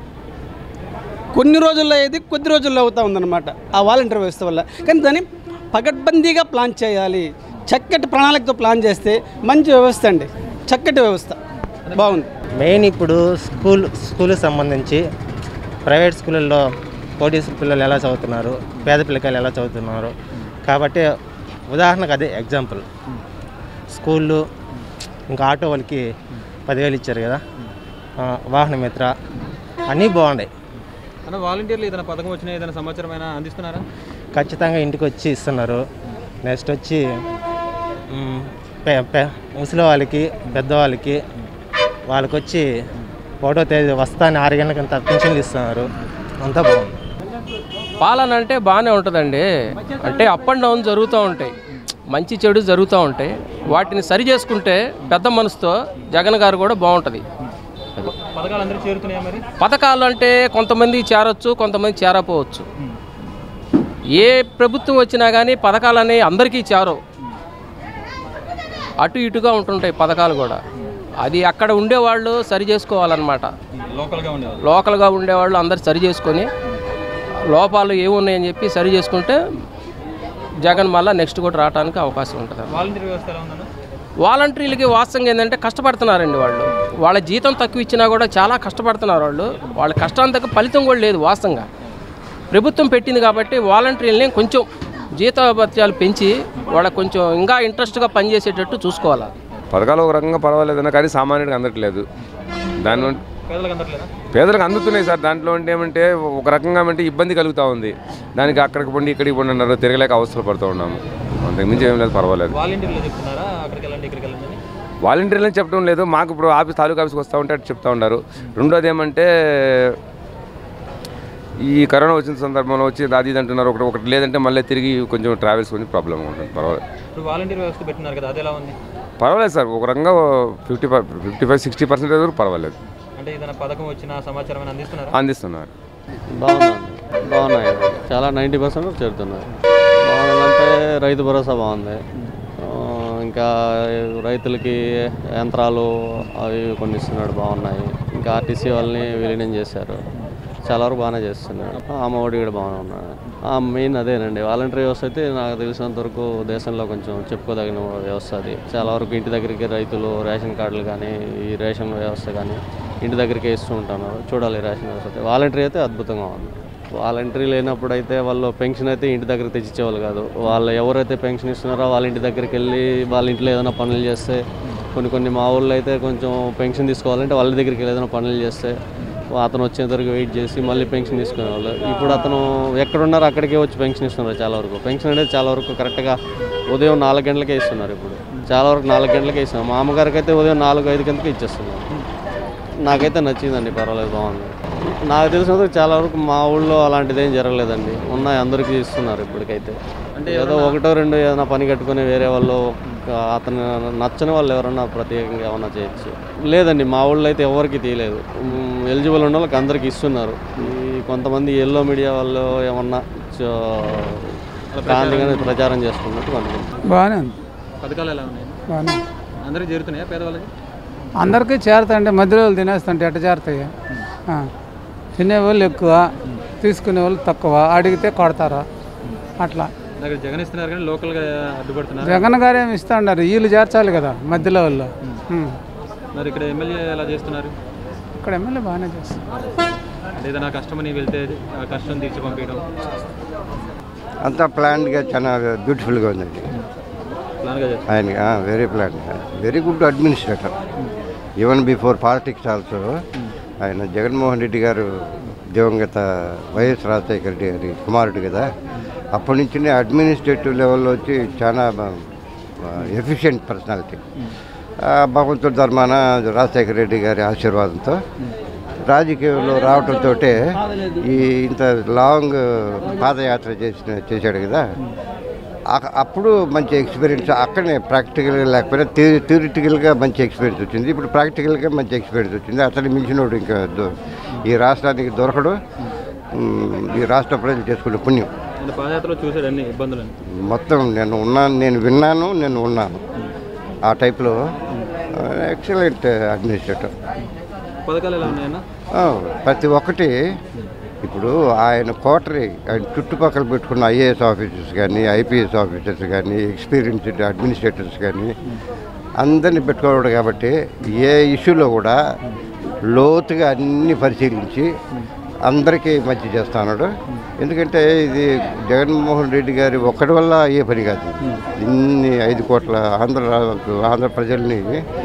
కొన్ని రోజుల్లో అయ్యేది కొద్ది రోజుల్లో అవుతూ ఉందన్నమాట ఆ వాలంటీర్ వ్యవస్థ వల్ల కానీ దాన్ని పకడ్బందీగా ప్లాన్ చేయాలి చక్కటి ప్రణాళికతో ప్లాన్ చేస్తే మంచి వ్యవస్థ అండి చక్కటి వ్యవస్థ బాగుంది మెయిన్ ఇప్పుడు స్కూల్ స్కూల్కి సంబంధించి ప్రైవేట్ స్కూళ్ళల్లో పోటీస్ పిల్లలు ఎలా చదువుతున్నారు పేద పిల్లకాయలు ఎలా చదువుతున్నారు కాబట్టి ఉదాహరణకు అదే ఎగ్జాంపుల్ స్కూళ్ళు ఇంకా ఆటో వాళ్ళకి పదివేలు ఇచ్చారు కదా ఆ, వాహన మిత్ర అన్నీ బాగున్నాయి అన్న వాలంటీర్లు ఏదైనా పథకం వచ్చినా ఏదైనా సమాచారం అయినా అందిస్తున్నారా ఖచ్చితంగా ఇంటికి వచ్చి ఇస్తున్నారు నెక్స్ట్ వచ్చి మ్, పె- పె- ముసలి వాళ్ళకి పెద్దవాళ్ళకి వాళ్ళకి వచ్చి ఒకటో తేదీ వస్తాను ఆరు గంటలకి పింఛన్లు ఇస్తున్నారు అంతా బాగుంది పాలన అంటే బాగానే ఉంటుందండి అంటే అప్ అండ్ డౌన్ జరుగుతూ ఉంటాయి మంచి చెడు జరుగుతూ ఉంటాయి వాటిని సరి చేసుకుంటే పెద్ద మనసుతో జగన్ గారు కూడా బాగుంటుంది పథకాలు అందరూ చేరుతున్నాయా మరి పథకాలు అంటే కొంతమంది చేరొచ్చు కొంతమంది చేరపోవచ్చు ఏ ప్రభుత్వం వచ్చినా కానీ పథకాలని అందరికీ చేరవు అటు ఇటుగా ఉంటుంటాయి పథకాలు కూడా అది అక్కడ ఉండేవాళ్ళు సరి చేసుకోవాలన్నమాట లోకల్గా ఉండేవాళ్ళు లోకల్గా ఉండేవాళ్ళు అందరు సరి చేసుకొని లోపాలు ఏమున్నాయని చెప్పి సరి చేసుకుంటే జగన్ మళ్ళీ నెక్స్ట్ కూడా రావడానికి అవకాశం ఉంటుంది వాలంటీర్ వ్యవస్థ ఎలా ఉందన్న వాలంటీర్లకి వాస్తవంగా ఏంటంటే కష్టపడుతున్నారండి వాళ్ళు వాళ్ళ జీతం తక్కువ ఇచ్చినా కూడా చాలా కష్టపడుతున్నారు వాళ్ళు వాళ్ళ కష్టానికి ఫలితం కూడా లేదు వాస్తవంగా ప్రభుత్వం పెట్టింది కాబట్టి వాలంటీర్లని కొంచెం జీతభత్యాలు పెంచి వాళ్ళకి కొంచెం ఇంకా ఇంట్రెస్ట్గా పనిచేసేటట్టు చూసుకోవాలి పథకాలు ఒక రకంగా పర్వాలేదన్నా కానీ సామాన్యుడికి అందట్లేదు దాని నుండి పేదలకు అందట్లేదా పేదలకు అందుతున్నాయి సార్ దాంట్లో అంటే ఏమంటే ఒక రకంగా అంటే ఇబ్బంది కలుగుతూ ఉంది దానికి అక్కడికి పండి ఇక్కడికి పండి అన్నారు తిరగలేక అవసరం పడుతూ ఉన్నాము అంతకుమించి ఏం లేదు పర్వాలేదు వాలంటీర్లు చెప్తున్నారా అక్కడికి వెళ్ళండి ఇక్కడికి వెళ్ళండి అని వాలంటీర్లని చెప్పడం లేదు మాకు ఇప్పుడు ఆఫీస్ తాలూకా ఆఫీస్కి వస్తూ ఉంటే అటు చెప్తా ఉన్నారు రెండోది ఏమంటే ఈ కరోనా వచ్చిన సందర్భంలో వచ్చి అది ఇది అంటున్నారు ఒకటి ఒకటి లేదంటే మళ్ళీ తిరిగి కొంచెం ట్రావెల్స్ కొంచెం ప్రాబ్లం ఉంటుంది పర్వాలేదు ఇప్పుడు వాలంటీర్ వ్యవస్థ పెట్టినారు కదా అది ఎలా ఉంది పర్వాలేదు సార్ ఒక రకంగా fifty five fifty five sixty percentage వరకు పర్వాలేదు అంటే ఏదైనా పథకం వచ్చినా సమాచారం అయినా అందిస్తున్నారా అందిస్తున్నారు బాగుందండి బాగున్నాయి చాలా నైంటీ పర్సెంట్ చేరుతున్నాయి బాగుందంటే రైతు భరోసా బాగుంది ఆ, ఇంకా ఇంకా రైతులకి యంత్రాలు అవి కొన్ని ఇస్తున్నాడు బాగున్నాయి ఇంకా ఆర్టీసీ వాళ్ళని విలీనం చేశారు చాలా వరకు బాగానే చేస్తున్నాడు అమ్మఒడి కూడా బాగానే ఉన్నాడు మెయిన్ అదేనండి వాలంటరీ వ్యవస్థ అయితే నాకు తెలిసినంత వరకు దేశంలో కొంచెం చెప్పుకోదగిన వ్యవస్థ అది చాలా వరకు ఇంటి దగ్గరికి రైతులు రేషన్ కార్డులు కానీ ఈ రేషన్ వ్యవస్థ కానీ ఇంటి దగ్గరికే ఇస్తూ ఉంటున్నారు చూడాలి రేషన్ వ్యవస్థ అయితే వాలంటరీ అయితే అద్భుతంగా ఉంది వాలంటరీ లేనప్పుడు అయితే వాళ్ళు పెన్షన్ అయితే ఇంటి దగ్గర తెచ్చిచ్చేవాళ్ళు కాదు వాళ్ళు ఎవరైతే పెన్షన్ ఇస్తున్నారో వాళ్ళ ఇంటి దగ్గరికి వెళ్ళి వాళ్ళ ఇంట్లో ఏదైనా పనులు చేస్తే కొన్ని కొన్ని మా ఊళ్ళో అయితే కొంచెం పెన్షన్ తీసుకోవాలంటే వాళ్ళ దగ్గరికి వెళ్ళి ఏదైనా పనులు చేస్తే అతను వచ్చేంత వరకు వెయిట్ చేసి మళ్ళీ పెన్షన్ తీసుకునేవాళ్ళు ఇప్పుడు అతను ఎక్కడున్నారో అక్కడికే వచ్చి పెన్షన్ ఇస్తున్నారు చాలా వరకు పెన్షన్ అనేది చాలా వరకు కరెక్ట్గా ఉదయం నాలుగు గంటలకే ఇస్తున్నారు ఇప్పుడు చాలా వరకు నాలుగు గంటలకే ఇస్తున్నారు మా అమ్మగారికి అయితే ఉదయం నాలుగు ఐదు గంటలకే ఇచ్చేస్తున్నారు నాకైతే నచ్చిందండి పర్వాలేదు బాగుంది నాకు తెలిసినందుకు చాలా వరకు మా ఊళ్ళో అలాంటిది ఏం జరగలేదండి ఉన్నాయి అందరికీ ఇస్తున్నారు ఇప్పటికైతే అంటే ఏదో ఒకటో రెండో ఏదైనా పని కట్టుకొని వేరే వాళ్ళు ఒక అతను నచ్చని వాళ్ళు ఎవరన్నా ప్రత్యేకంగా ఏమన్నా చేయొచ్చు లేదండి మా ఊళ్ళో అయితే ఎవరికి తీయలేదు ఎలిజిబుల్ ఉన్న వాళ్ళకి అందరికీ ఇస్తున్నారు ఈ కొంతమంది ఎల్లో మీడియా వాళ్ళు ఏమన్నా కాంతిగానే ప్రచారం చేసుకున్నట్టు అనుకుంటున్నాను బాగానే ఉంది పథకాలు ఎలా ఉన్నాయి బాగానే అందరికి చేరుతున్నాయా పేదవాళ్ళకి అందరికీ చేరుతాయండి మధ్యలో వాళ్ళు తినేస్తుంటే ఎట్ట చేరుతాయి ఆ. తినేవాళ్ళు ఎక్కువ తీసుకునే వాళ్ళు తక్కువ అడిగితే కొడతారు అట్లా దగ్గర జగన్ ఇస్తున్నారు కానీ లోకల్గా అడ్డుపడుతున్నారు జగన్ గారు ఏమి ఇస్తా ఉన్నారు వీళ్ళు చేర్చాలి కదా మధ్యలో వాళ్ళు ఉం. మరి ఇక్కడ ఎమ్మెల్యే ఎలా చేస్తున్నారు ఇక్కడ ఎమ్మెల్యే బాగానే చేస్తారు అంటే ఏదైనా కష్టమని వెళ్తే ఆ కష్టం తీర్చి పంపించడం అంతా ప్లాన్గా చాలా బ్యూటిఫుల్గా ఉందండి ప్లాన్గా చేస్తారు ఆయన very plan very good administrator even before politics also ఆయన జగన్మోహన్ రెడ్డి గారు దివంగత వైఎస్ రాజశేఖర రెడ్డి గారి కుమారుడు కదా అప్పటి నుంచి అడ్మినిస్ట్రేటివ్ లెవెల్లో వచ్చి చాలా ఎఫిషియెంట్ పర్సనాలిటీ భగవంతుడి ధర్మాన రాజశేఖర రెడ్డి గారి ఆశీర్వాదంతో రాజకీయంలో రావడంతో ఈ ఇంత లాంగ్ పాదయాత్ర చేసిన చేశాడు కదా అక- అప్పుడు మంచి ఎక్స్పీరియన్స్ అక్కడనే ప్రాక్టికల్గా లేకపోయినా థియరి థియరిటికల్గా మంచి ఎక్స్పీరియన్స్ వచ్చింది ఇప్పుడు ప్రాక్టికల్గా మంచి ఎక్స్పీరియన్స్ వచ్చింది అతను మించినోడు ఇంకా దొ- ఈ రాష్ట్రానికి దొరకడు ఉమ్, ఈ రాష్ట్ర ప్రజలు చేసుకునే పుణ్యం నేను పాదయాత్రలో చూసాడు అన్ని ఇబ్బందులని మొత్తం నేను ఉన్నాను నేను విన్నాను నేను ఉన్నాను ఆ టైప్లో ఎక్సలెంట్ అడ్మినిస్ట్రేటర్ పథకాలు ఎలా ఉన్నాయన్న ఆ, ప్రతి ఒక్కటి ఇప్పుడు ఆయన కోటరీ ఆయన చుట్టుపక్కల పెట్టుకున్న ఐఏఎస్ ఆఫీసర్స్ కానీ ఐపీఎస్ ఆఫీసర్స్ కానీ ఎక్స్పీరియన్స్డ్ అడ్మినిస్ట్రేటర్స్ కానీ అందరిని పెట్టుకోవడం కాబట్టి ఏ ఇష్యూలో కూడా లోతుగా అన్ని పరిశీలించి అందరికీ మంచి చేస్తున్నాడు ఎందుకంటే ఇది జగన్మోహన్ రెడ్డి గారి ఒక్కడి వల్ల ఏ పని కాదు ఇన్ని ఐదు కోట్ల ఆంధ్ర రా- ఆంధ్ర ప్రజల్ని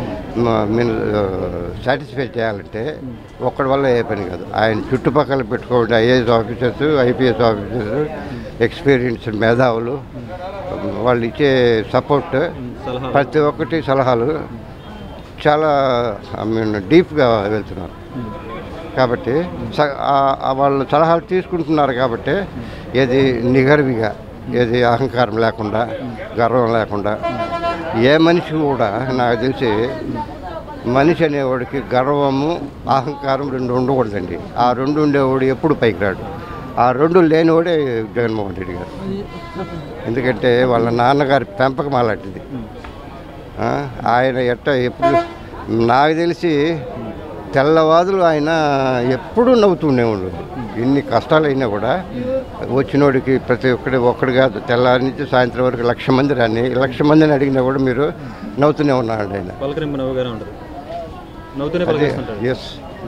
సాటిస్ఫై చేయాలంటే ఒక్కడి వల్ల ఏ పని కాదు ఆయన చుట్టుపక్కల పెట్టుకోండి IAS officers IPS officers experience మేధావులు వాళ్ళు ఇచ్చే సపోర్ట్ సలహాలు. ప్రతి ఒక్కటి సలహాలు చాలా ఐ మీన్ డీప్గా వెళ్తున్నారు కాబట్టి స- ఆ- ఆ వాళ్ళు సలహాలు తీసుకుంటున్నారు కాబట్టి ఏది నిగర్విగా ఏది అహంకారం లేకుండా గర్వం లేకుండా ఏ మనిషి కూడా నాకు తెలిసి మనిషి అనేవాడికి గర్వము అహంకారం రెండు ఉండకూడదండి ఆ రెండు ఉండేవాడు ఎప్పుడు పైకి రాడు ఆ రెండు లేనివాడే జగన్మోహన్ రెడ్డి గారు ఎందుకంటే వాళ్ళ నాన్నగారి పెంపకం అలాంటిది ఆ, ఆయన ఎట్ట ఎప్పుడు నాకు తెలిసి తెల్లవాదులు ఆయన ఎప్పుడూ నవ్వుతూనే ఉండదు ఎన్ని కష్టాలు అయినా కూడా వచ్చినోడికి ప్రతి ఒక్కడి ఒక్కడు కాదు తెల్లారి నుంచి సాయంత్రం వరకు లక్ష మంది రాని లక్ష మందిని అడిగినా కూడా మీరు నవ్వుతూనే ఉన్నాడు ఆయన పలకరింపు నవ్వుగానే ఉంటుంది నవ్వుతూనే అదే పలకరిస్తుంటాడు ఎస్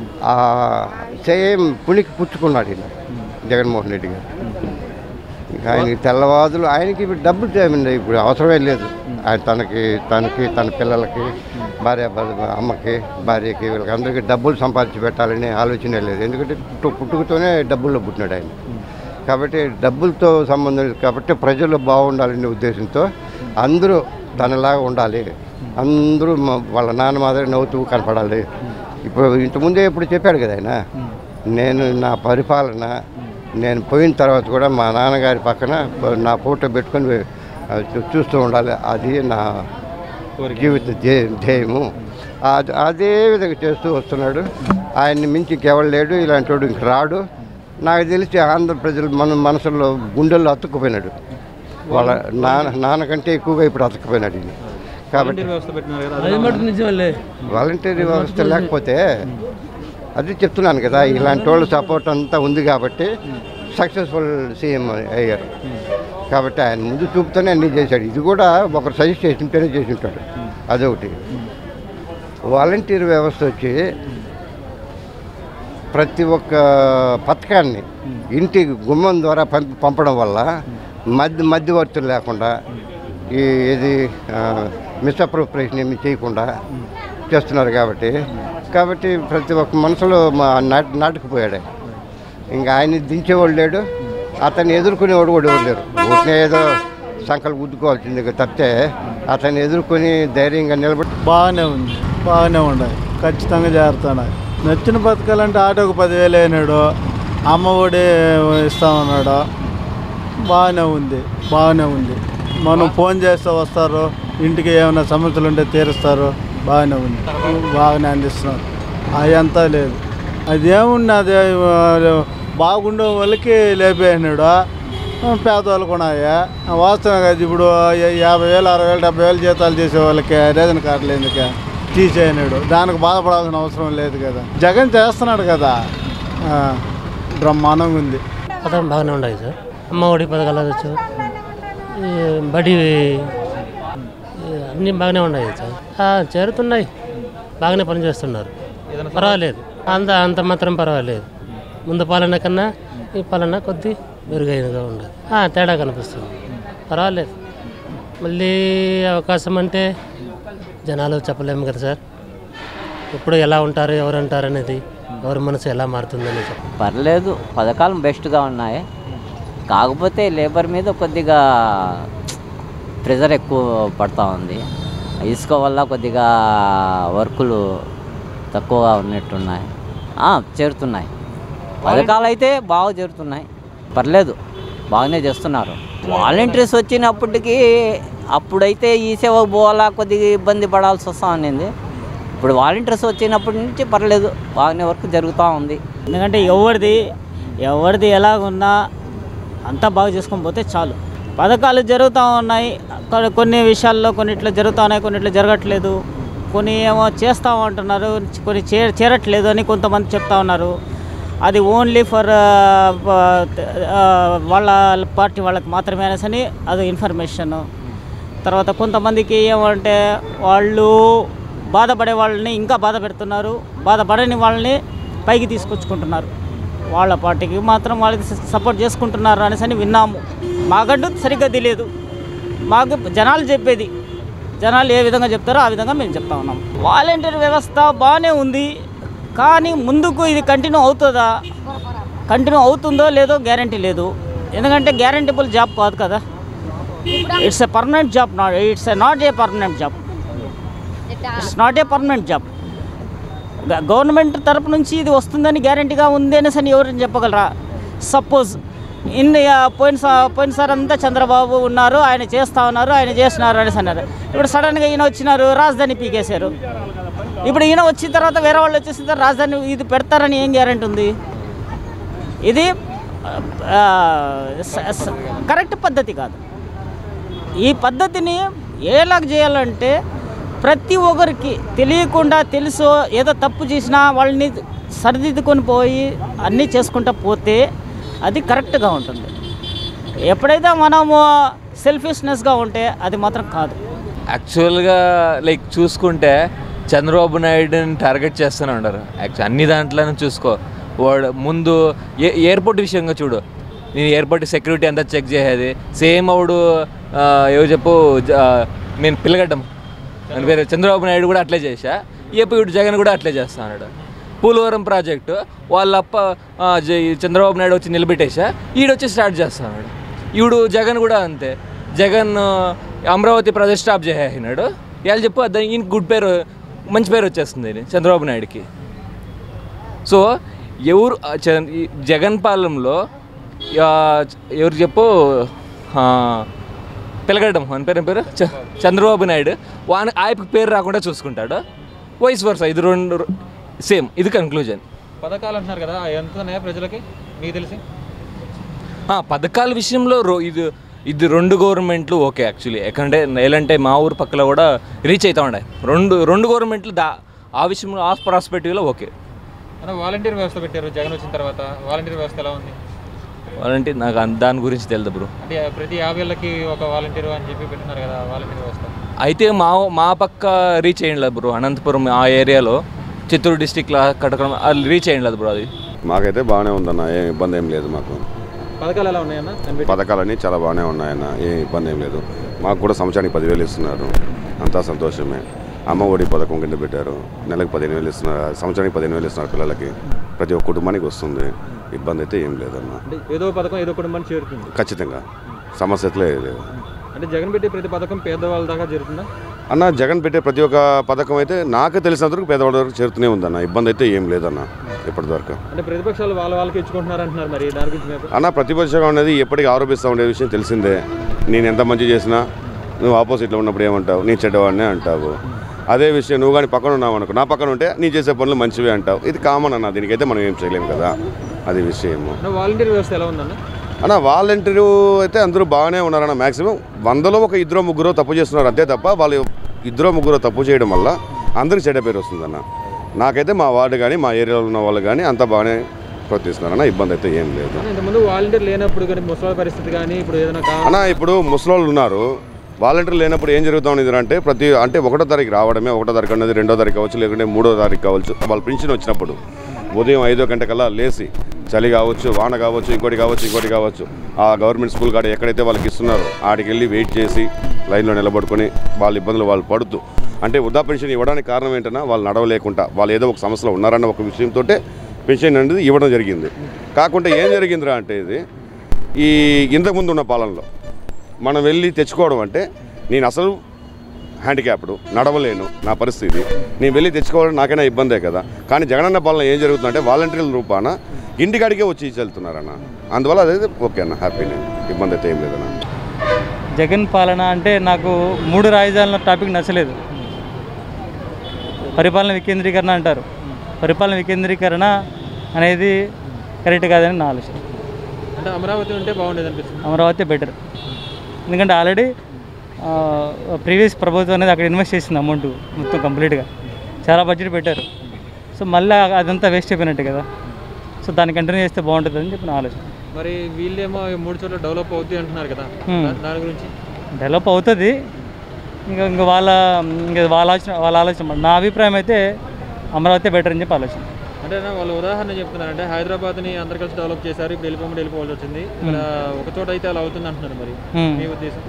సేమ్ పుణికి పుచ్చుకున్నాడు ఈయన జగన్మోహన్ రెడ్డి గారు ఇంకా ఆయనకి తెల్లవాదులు ఆయనకి ఇప్పుడు డబ్బులు తేమండి ఇప్పుడు అవసరమే లేదు ఆయన తనకి తనకి తన పిల్లలకి భార్య భర్త అమ్మకి భార్యకి వీళ్ళకి అందరికీ డబ్బులు సంపాదించి పెట్టాలని ఆలోచనే లేదు ఎందుకంటే పుట్టు- పుట్టుకతోనే డబ్బుల్లో పుట్టినాడు ఆయన కాబట్టి డబ్బులతో సంబంధం లేదు కాబట్టి ప్రజలు బాగుండాలనే ఉద్దేశంతో అందరూ తనలాగా ఉండాలి అందరూ మ- వాళ్ళ నాన్న మాదిరి నవ్వుతూ కనపడాలి ఇప్పుడు ఇంతకుముందే ఇప్పుడు చెప్పాడు కదా ఆయన నేను నా పరిపాలన నేను పోయిన తర్వాత కూడా మా నాన్నగారి పక్కన నా ఫోటో పెట్టుకొని ఆ, చూ- చూస్తూ ఉండాలి అది నా జీవిత ధ్యే- ధ్యేయము అది- అదే విధంగా చేస్తూ వస్తున్నాడు ఆయన్ని మించి ఇంకెవడు లేడు ఇలాంటి వాడు ఇంక రాడు నాకు తెలిసి ఆంధ్ర ప్రజలు మన మనసులో గుండెల్లో అతుక్కుపోయినాడు వాళ్ళ నాన్న నాన్నకంటే ఎక్కువగా ఇప్పుడు అతుక్కుపోయినాడు ఈయన కాబట్టి వాలంటీర్ వ్యవస్థ పెట్టినారు కదా అది మటు నిజమేలే వాలంటీర్ వ్యవస్థ లేకపోతే అది చెప్తున్నాను కదా ఇలాంటి వాళ్ళు సపోర్ట్ అంతా ఉంది కాబట్టి సక్సెస్ఫుల్ సీఎం అయ్యారు కాబట్టి ఆయన ముందు చూపుతూనే అన్నీ చేశాడు ఇది కూడా ఒకరు సజెస్ట్ చేసి ఉంటేనే చేసి ఉంటాడు అదొకటి వాలంటీర్ వ్యవస్థ వచ్చి ప్రతి ఒక్క పథకాన్ని ఇంటి గుమ్మం ద్వారా పంపి పంపడం వల్ల మధ్య మధ్యవర్తులు లేకుండా ఈ ఇది మిస్అప్రోప్రియేషన్ ఏమి చేయకుండా చేస్తున్నారు కాబట్టి కాబట్టి ప్రతి ఒక్క మనసులో మా నాటి నాటుకుపోయాడు ఆయన. ఇంకా ఆయన దించేవాడు లేడు అతన్ని ఎదుర్కొనేవాడు కూడా ఎవరు లేరు ఊరినే ఏదో సంకలు గుద్దుకోవాల్సింది తప్పితే అతన్ని ఎదుర్కొని ధైర్యంగా నిలబడి బాగానే ఉంది బాగానే ఉన్నాయి ఖచ్చితంగా చేరుతున్నాయి నచ్చిన బతకాలంటే ఆటోకు పదివేలు అయినాడు అమ్మ ఒడి ఇస్తామన్నాడు బాగానే ఉంది బాగానే ఉంది మనం ఫోన్ చేస్తే వస్తారు ఇంటికి ఏమైనా సమస్యలు ఉంటే తీరుస్తారు బాగానే ఉంది బాగానే అందిస్తున్నారు అవి అంతా లేదు అదేముంది అది ఆ, బాగుండే వాళ్ళకి లేపేసినాడు పేదవాళ్ళు కూడా వాస్తవం కదా ఇప్పుడు యా- యాభై వేలు అరవై వేలు డెబ్బై వేలు జీతాలు చేసే వాళ్ళకి రేషన్ కార్డులు ఎందుకు తీసేయనాడు దానికి బాధపడాల్సిన అవసరం లేదు కదా జగన్ చేస్తున్నాడు కదా ఆ, బ్రహ్మాండంగా ఉంది పథకం బాగానే ఉన్నాయి సార్ అమ్మ ఒడి పథకాలు వచ్చు ఈ బడి ఈ అన్నీ బాగానే ఉన్నాయి సార్ ఆ, చేరుతున్నాయి బాగానే పనిచేస్తున్నారు పర్వాలేదు అంత అంత మాత్రం పర్వాలేదు ముందు పాలన కన్నా ఈ పాలన కొద్ది మెరుగైనగా ఉండదు ఆ, తేడా కనిపిస్తుంది పర్వాలేదు మళ్ళీ అవకాశం అంటే జనాలు చెప్పలేము కదా సార్ ఎప్పుడు ఎలా ఉంటారు ఎవరు అంటారు అనేది ఎవరి మనసు ఎలా మారుతుందని చెప్ప పర్లేదు పథకాలు బెస్ట్గా ఉన్నాయి కాకపోతే లేబర్ మీద కొద్దిగా ప్రెజర్ ఎక్కువ పడతా ఉంది ఇసుక వల్ల కొద్దిగా వర్కులు తక్కువగా ఉన్నట్టున్నాయి ఆ, చేరుతున్నాయి పథకాలు అయితే బాగా చేరుతున్నాయి పర్లేదు బాగానే చేస్తున్నారు వాలంటీర్స్ వచ్చినప్పటికీ అప్పుడైతే ఈ సేవకు పోవాలా కొద్దిగా ఇబ్బంది పడాల్సి వస్తూ ఉన్నింది ఇప్పుడు వాలంటీర్స్ వచ్చినప్పటి నుంచి పర్లేదు బాగానే వర్క్ జరుగుతూ ఉంది ఎందుకంటే ఎవరిది ఎవరిది ఎలాగున్నా అంతా బాగా చేసుకొని పోతే చాలు పథకాలు జరుగుతూ ఉన్నాయి కొ- కొన్ని విషయాల్లో కొన్నిట్లో జరుగుతూ ఉన్నాయి కొన్నిట్లో జరగట్లేదు కొన్ని ఏమో చేస్తూ ఉంటున్నారు కొన్ని చే చేరట్లేదు అని కొంతమంది చెప్తా ఉన్నారు అది ఓన్లీ ఫర్ వాళ్ళ పార్టీ వాళ్ళకి మాత్రమే అనేసి అని అది ఇన్ఫర్మేషన్ తర్వాత కొంతమందికి ఏమంటే వాళ్ళు బాధపడే వాళ్ళని ఇంకా బాధ పెడుతున్నారు బాధపడని వాళ్ళని పైకి తీసుకొచ్చుకుంటున్నారు వాళ్ళ పార్టీకి మాత్రం వాళ్ళకి సపోర్ట్ చేసుకుంటున్నారు అనేసి అని విన్నాము మాకంటూ సరిగ్గా తెలియదు మాకు జనాలు చెప్పేది జనాలు ఏ విధంగా చెప్తారో ఆ విధంగా మేము చెప్తా ఉన్నాం వాలంటీర్ వ్యవస్థ బాగానే ఉంది కానీ ముందుకు ఇది కంటిన్యూ అవుతుందా కంటిన్యూ అవుతుందో లేదో గ్యారంటీ లేదు ఎందుకంటే గ్యారంటీబుల్ జాబ్ కాదు కదా it's a permanent job not it's a not a permanent job it's not a permanent job government తరపు నుంచి ఇది వస్తుందని గ్యారంటీగా ఉంది అనేసి అని ఎవరైనా చెప్పగలరా సపోజ్ ఇన్ని ఆ, పోయిన సా- పోయినసారి అంతా చంద్రబాబు ఉన్నారు ఆయన చేస్తా ఉన్నారు ఆయన చేస్తున్నారు అనేసి అన్నారు ఇప్పుడు సడన్గా ఈయన వచ్చినారు రాజధాని పీకేశారు ఇప్పుడు ఈయన వచ్చిన తర్వాత వేరే వాళ్ళు వచ్చేసిన తర్వాత రాజధాని ఇది పెడతారని ఏం గ్యారంటీ ఉంది ఇది ఆ, స- స- కరెక్ట్ పద్ధతి కాదు ఈ పద్ధతిని ఏలాగ చేయాలంటే ప్రతి ఒక్కరికి తెలియకుండా తెలుసో ఏదో తప్పు చేసినా వాళ్ళని సరిదిద్దుకొని పోయి అన్నీ చేసుకుంటా పోతే అది కరెక్ట్గా ఉంటుంది ఎప్పుడైతే మనము సెల్ఫిష్నెస్గా ఉంటే అది మాత్రం కాదు యాక్చువల్గా లైక్ చూసుకుంటే చంద్రబాబు నాయుడుని టార్గెట్ చేస్తూనే ఉండరు యాక్చువల్ అన్ని దాంట్లోనూ చూసుకో వాడు ముందు ఏ ఎయిర్పోర్ట్ విషయంగా చూడు నేను ఎయిర్పోర్ట్ సెక్యూరిటీ అంతా చెక్ చేసేది సేమ్ అవుడు ఆ, ఏవో చెప్పు జ- ఆ, నేను పిల్లగడ్డం అని పేరు చంద్రబాబు నాయుడు కూడా అట్లే చేశా ఇప్పుడు ఇప్పుడు జగన్ కూడా అట్లే చేస్తా అన్నాడు పోలవరం ప్రాజెక్టు వాళ్ళప్ప ఆ, జ- చంద్రబాబు నాయుడు వచ్చి నిలబెట్టేశా ఈడొచ్చి స్టార్ట్ చేస్తున్నాడు ఈవిడు జగన్ కూడా అంతే జగన్ ఆ, అమరావతి ప్రాజెక్ట్ స్టాప్ చేసేసినాడు ఇవాళ చెప్పు దానికి ఈయన గుడ్ పేరు మంచి పేరు వచ్చేస్తుంది ఇది చంద్రబాబు నాయుడుకి సో ఎవరు ఆ, చ- ఈ జగన్ పాలనలో ఆ, ఎవరు చెప్పు ఆ, పిలగడం అని పేరు ఏం పేరు చ- చంద్రబాబు నాయుడు వాని ఆయనకి పేరు రాకుండా చూసుకుంటాడు వయసు వరుస ఇది రెండు సేమ్ ఇది కన్క్లూజన్ పథకాలు అంటున్నారు కదా ఎంత ఉన్నాయా ప్రజలకి మీకు తెలిసి ఆ, పథకాల విషయంలో రో ఇది ఇది రెండు గవర్నమెంట్లు ఓకే యాక్చువల్లీ ఎక్కడంటే ఎలాంటే మా ఊరు పక్కలో కూడా రీచ్ అవుతా ఉండే రెండు రెండు గవర్నమెంట్లు దా ఆ విషయంలో ఆ ప్రాస్పెక్టివ్లో ఓకే అన్న వాలంటీర్ వ్యవస్థ పెట్టారు జగన్ వచ్చిన తర్వాత వాలంటీర్ వ్యవస్థ ఎలా ఉంది వాలంటీర్ నాకు అన్- దాని గురించి తెలియదు బ్రో అంటే ప్రతి యాభై ఏళ్ళకి ఒక వాలంటీర్ అని చెప్పి పెట్టినారు కదా వాలంటీర్ వ్యవస్థ అయితే మా మా పక్క రీచ్ అయ్యింది బ్రో అనంతపురం ఆ ఏరియాలో చిత్తూరు డిస్టిక్లో కటకడం అది రీచ్ అయ్యింది బ్రో అది మాకైతే బాగానే ఉందన్న ఏం ఇబ్బంది ఏం లేదు మాకు పథకాలు ఎలా ఉన్నాయన్న కనిపెట్టి- పథకాలన్నీ చాలా బాగానే ఉన్నాయన్న ఏం ఇబ్బంది ఏం లేదు మాకు కూడా సంవత్సరానికి పదివేలు ఇస్తున్నారు అంతా సంతోషమే అమ్మ ఒడి పథకం కింద పెట్టారు నెలకు పదిహేను వేలు ఇస్తున్నారు సంవత్సరానికి పదిహేను వేలు ఇస్తున్నారు పిల్లలకి ప్రతి ఒక్క కుటుంబానికి వస్తుంది ఇబ్బంది అయితే ఏం లేదన్న అంటే ఏదో పథకం ఏదో కుటుంబానికి చేరుతుంది ఖచ్చితంగా సమస్య అయితే లేదు అంటే జగన్ పెట్టే ప్రతి పథకం పేదవాళ్ళ దాకా చేరుతుందా అన్న జగన్ పెట్టే ప్రతి ఒక్క పథకం అయితే నాకు తెలిసినంత వరకు పేదవాడి వరకు చేరుతూనే ఉందన్న ఇబ్బంది అయితే ఏం లేదన్న ఇప్పటివరకు అంటే ప్రతిపక్షాలు వాళ్ళ వాళ్ళకి ఇచ్చుకుంటున్నారు అంటున్నారు మరి దాని గురించి మీరు అన్న ప్రతిపక్షంగా అనేది ఎప్పటికీ ఆరోపిస్తూ ఉండే విషయం తెలిసిందే నేను ఎంత మంచి చేసినా నువ్వు ఆపోజిట్లో ఉన్నప్పుడు ఏమంటావు నీ చెడ్డవాడినే అంటావు అదే విషయం నువ్వు కానీ పక్కన ఉన్నావు అనుకో నా పక్కన ఉంటే నీ చేసే పనులు మంచివే అంటావు ఇది కామన్ అన్న దీనికైతే మనం ఏం చేయలేము కదా అది విషయము అంటే వాలంటీర్ వ్యవస్థ ఎలా ఉందన్న అన్న వాలంటీరు అయితే అందరూ బాగానే ఉన్నారన్న మ్యాక్సిమం వందలో ఒక ఇద్దరు ముగ్గురు తప్పు చేస్తున్నారు అంతే తప్ప వాళ్ళు ఇద్దరు ముగ్గురు తప్పు చేయడం వల్ల అందరికి చెడ్డ పేరు వస్తుందన్న నాకైతే మా వార్డు కానీ మా ఏరియాలో ఉన్న వాళ్ళు కానీ అంతా బాగానే ప్రవర్తిస్తున్నారన్న ఇబ్బంది అయితే ఏం లేదు అన్న, ఇంతకుముందు వాలంటీర్ లేనప్పుడు కానీ ముసలి పరిస్థితి కానీ ఇప్పుడు ఏదైనా కా- అన్న ఇప్పుడు ముసలోళ్ళు ఉన్నారు వాలంటీర్ లేనప్పుడు ఏం జరుగుతూ ఉంది అంటే ప్రతి అంటే ఒకటో తారీఖు రావడమే ఒకటో తారీఖు అనేది రెండో తారీఖు కావచ్చు లేకుంటే మూడో తారీఖు కావచ్చు వాళ్ళ పింఛన్ వచ్చినప్పుడు ఉదయం ఐదో గంట కల్లా లేచి చలి కావచ్చు వాన కావచ్చు ఇంకోటి కావచ్చు ఇంకోటి కావచ్చు ఆ గవర్నమెంట్ స్కూల్ కాడ ఎక్కడైతే వాళ్ళకి ఇస్తున్నారో ఆడికి వెళ్ళి వెయిట్ చేసి లైన్లో నిలబడుకొని వాళ్ళ ఇబ్బందులు వాళ్ళు పడుతూ అంటే వృద్ధా పెన్షన్ ఇవ్వడానికి కారణం ఏంటన్నా వాళ్ళు నడవలేకుండా వాళ్ళు ఏదో ఒక సమస్యలో ఉన్నారన్న ఒక విషయంతో పెన్షన్ అనేది ఇవ్వడం జరిగింది కాకుండా ఏం జరిగిందిరా అంటే ఇది ఈ ఇంతకుముందు ఉన్న పాలనలో మనం వెళ్ళి తెచ్చుకోవడం అంటే నేను అసలు హ్యాండిక్యాప్డ్ నడవలేను నా పరిస్థితి నేను వెళ్ళి తెచ్చుకోవడం నాకైనా ఇబ్బందే కదా కానీ జగనన్న పాలన ఏం జరుగుతుందంటే వాలంటీర్ల రూపాన ఇంటికాడికే వచ్చి ఇచ్చి వెళ్తున్నారన్న అందువల్ల అదైతే ఓకే అన్న హ్యాపీనే ఇబ్బంది అయితే ఏం లేదన్న జగన్ పాలన అంటే నాకు మూడు రాజధానుల టాపిక్ నచ్చలేదు పరిపాలన వికేంద్రీకరణ అంటారు పరిపాలన వికేంద్రీకరణ అనేది కరెక్ట్ కాదని నా ఆలోచన అంటే అమరావతి ఉంటే బాగుండేది అనిపిస్తుంది అమరావతి బెటర్ ఎందుకంటే ఆల్రెడీ ప్రీవియస్ ప్రభుత్వం అనేది అక్కడ ఇన్వెస్ట్ చేసింది అమౌంట్ మొత్తం కంప్లీట్గా చాలా బడ్జెట్ పెట్టారు సో మళ్ళీ అదంతా వేస్ట్ అయిపోయినట్టు కదా సో దాన్ని కంటిన్యూ చేస్తే బాగుంటుంది అని చెప్పి నా ఆలోచన మరి వీళ్ళేమో ఈ మూడు చోట్ల డెవలప్ అవుతుంది అంటున్నారు కదా Hmm. దా- దాని గురించి డెవలప్ అవుతుంది ఇంకా ఇంకా వాళ్ళ ఇంకా వాళ్ళ ఆలోచన వాళ్ళ ఆలోచన నా అభిప్రాయం అయితే అమరావతి బెటర్ అని చెప్పి ఆలోచన అంటే నా వాళ్ళు ఉదాహరణ చెప్తున్నారు అంటే హైదరాబాద్ని అందరు కలిసి డెవలప్ చేశారు ఇప్పుడు వెళ్ళిపోమని వెళ్ళిపోవాల్సి వచ్చింది ఇక్కడ ఒక చోట అయితే అలా అవుతుంది అంటున్నారు మరి Hmm. మీ ఉద్దేశం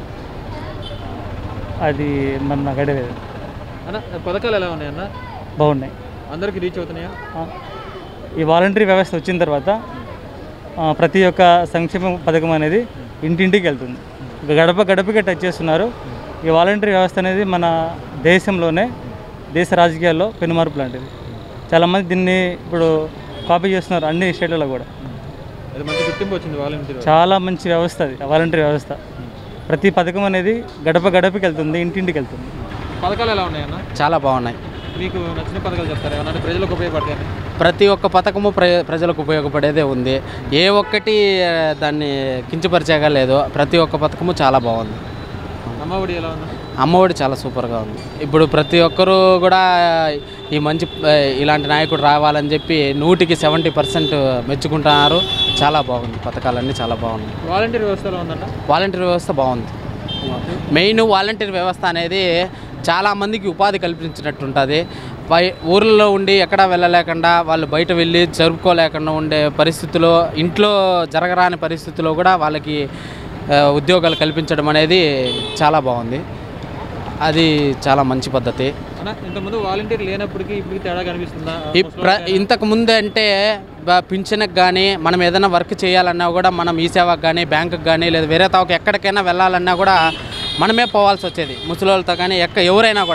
అది మరి నాకు ఐడియా లేదు అన్న పథకాలు ఎలా ఉన్నాయన్న బాగున్నాయి అందరికి రీచ్ అవుతున్నాయా ఈ వాలంటరీ వ్యవస్థ వచ్చిన తర్వాత ఆ, ప్రతి ఒక్క సంక్షేమ పథకం అనేది ఇంటింటికి వెళ్తుంది ఇక గడప గడపకే టచ్ చేస్తున్నారు ఈ వాలంటరీ వ్యవస్థ అనేది మన దేశంలోనే దేశ రాజకీయాల్లో పెనుమార్పు లాంటిది చాలామంది దీన్ని ఇప్పుడు కాపీ చేస్తున్నారు అన్ని స్టేట్లలో కూడా అది మంచి గుర్తింపు వచ్చింది వాలంటీర్ చాలా మంచి వ్యవస్థ అది వాలంటరీ వ్యవస్థ ప్రతి పథకం అనేది గడప గడపకి వెళ్తుంది ఇంటింటికి వెళ్తుంది పథకాలు ఎలా ఉన్నాయన్న చాలా బాగున్నాయి మీకు నచ్చిన పథకాలు చెప్తారా ఏమన్నా అంటే ప్రజలకు ఉపయోగపడతాయని ప్రతి ఒక్క పథకము ప్ర ప్రజలకు ఉపయోగపడేదే ఉంది ఏ ఒక్కటి ఆ, దాన్ని కించపరిచేగా లేదు ప్రతి ఒక్క పథకము చాలా బాగుంది అమ్మఒడి ఎలా ఉంది అమ్మఒడి చాలా సూపర్గా ఉంది ఇప్పుడు ప్రతి ఒక్కరూ కూడా ఈ మంచి ఆ, ఇలాంటి నాయకుడు రావాలని చెప్పి నూటికి సెవెంటీ పర్సెంట్ మెచ్చుకుంటున్నారు చాలా బాగుంది పథకాలన్నీ చాలా బాగున్నాయి వాలంటీర్ వ్యవస్థ ఎలా ఉందన్న వాలంటీర్ వ్యవస్థ బాగుంది మెయిన్ వాలంటీర్ వ్యవస్థ అనేది చాలా మందికి ఉపాధి కల్పించినట్టు ఉంటుంది పై ఊర్లలో ఉండి ఎక్కడా వెళ్ళలేకుండా వాళ్ళు బయట వెళ్ళి జరుపుకోలేకుండా ఉండే పరిస్థితిలో ఇంట్లో జరగరాని పరిస్థితిలో కూడా వాళ్ళకి ఆ, ఉద్యోగాలు కల్పించడం అనేది చాలా బాగుంది అది చాలా మంచి పద్ధతి అన్న ఇంతకుముందు వాలంటీర్ లేనప్పటికీ ఇప్పటికి తేడా కనిపిస్తుందా ఈ ప్ర ఇంతకు ముందు అంటే బ- పింఛన్కి కానీ మనం ఏదైనా వర్క్ చేయాలన్నా కూడా మనం ఈ సేవకు కానీ బ్యాంకుకి కానీ లేదా వేరే తావుకి ఎక్కడికైనా వెళ్ళాలన్నా కూడా మనమే పోవాల్సి వచ్చేది ముసలోళ్ళతో కానీ ఎక్క ఎవరైనా కూడా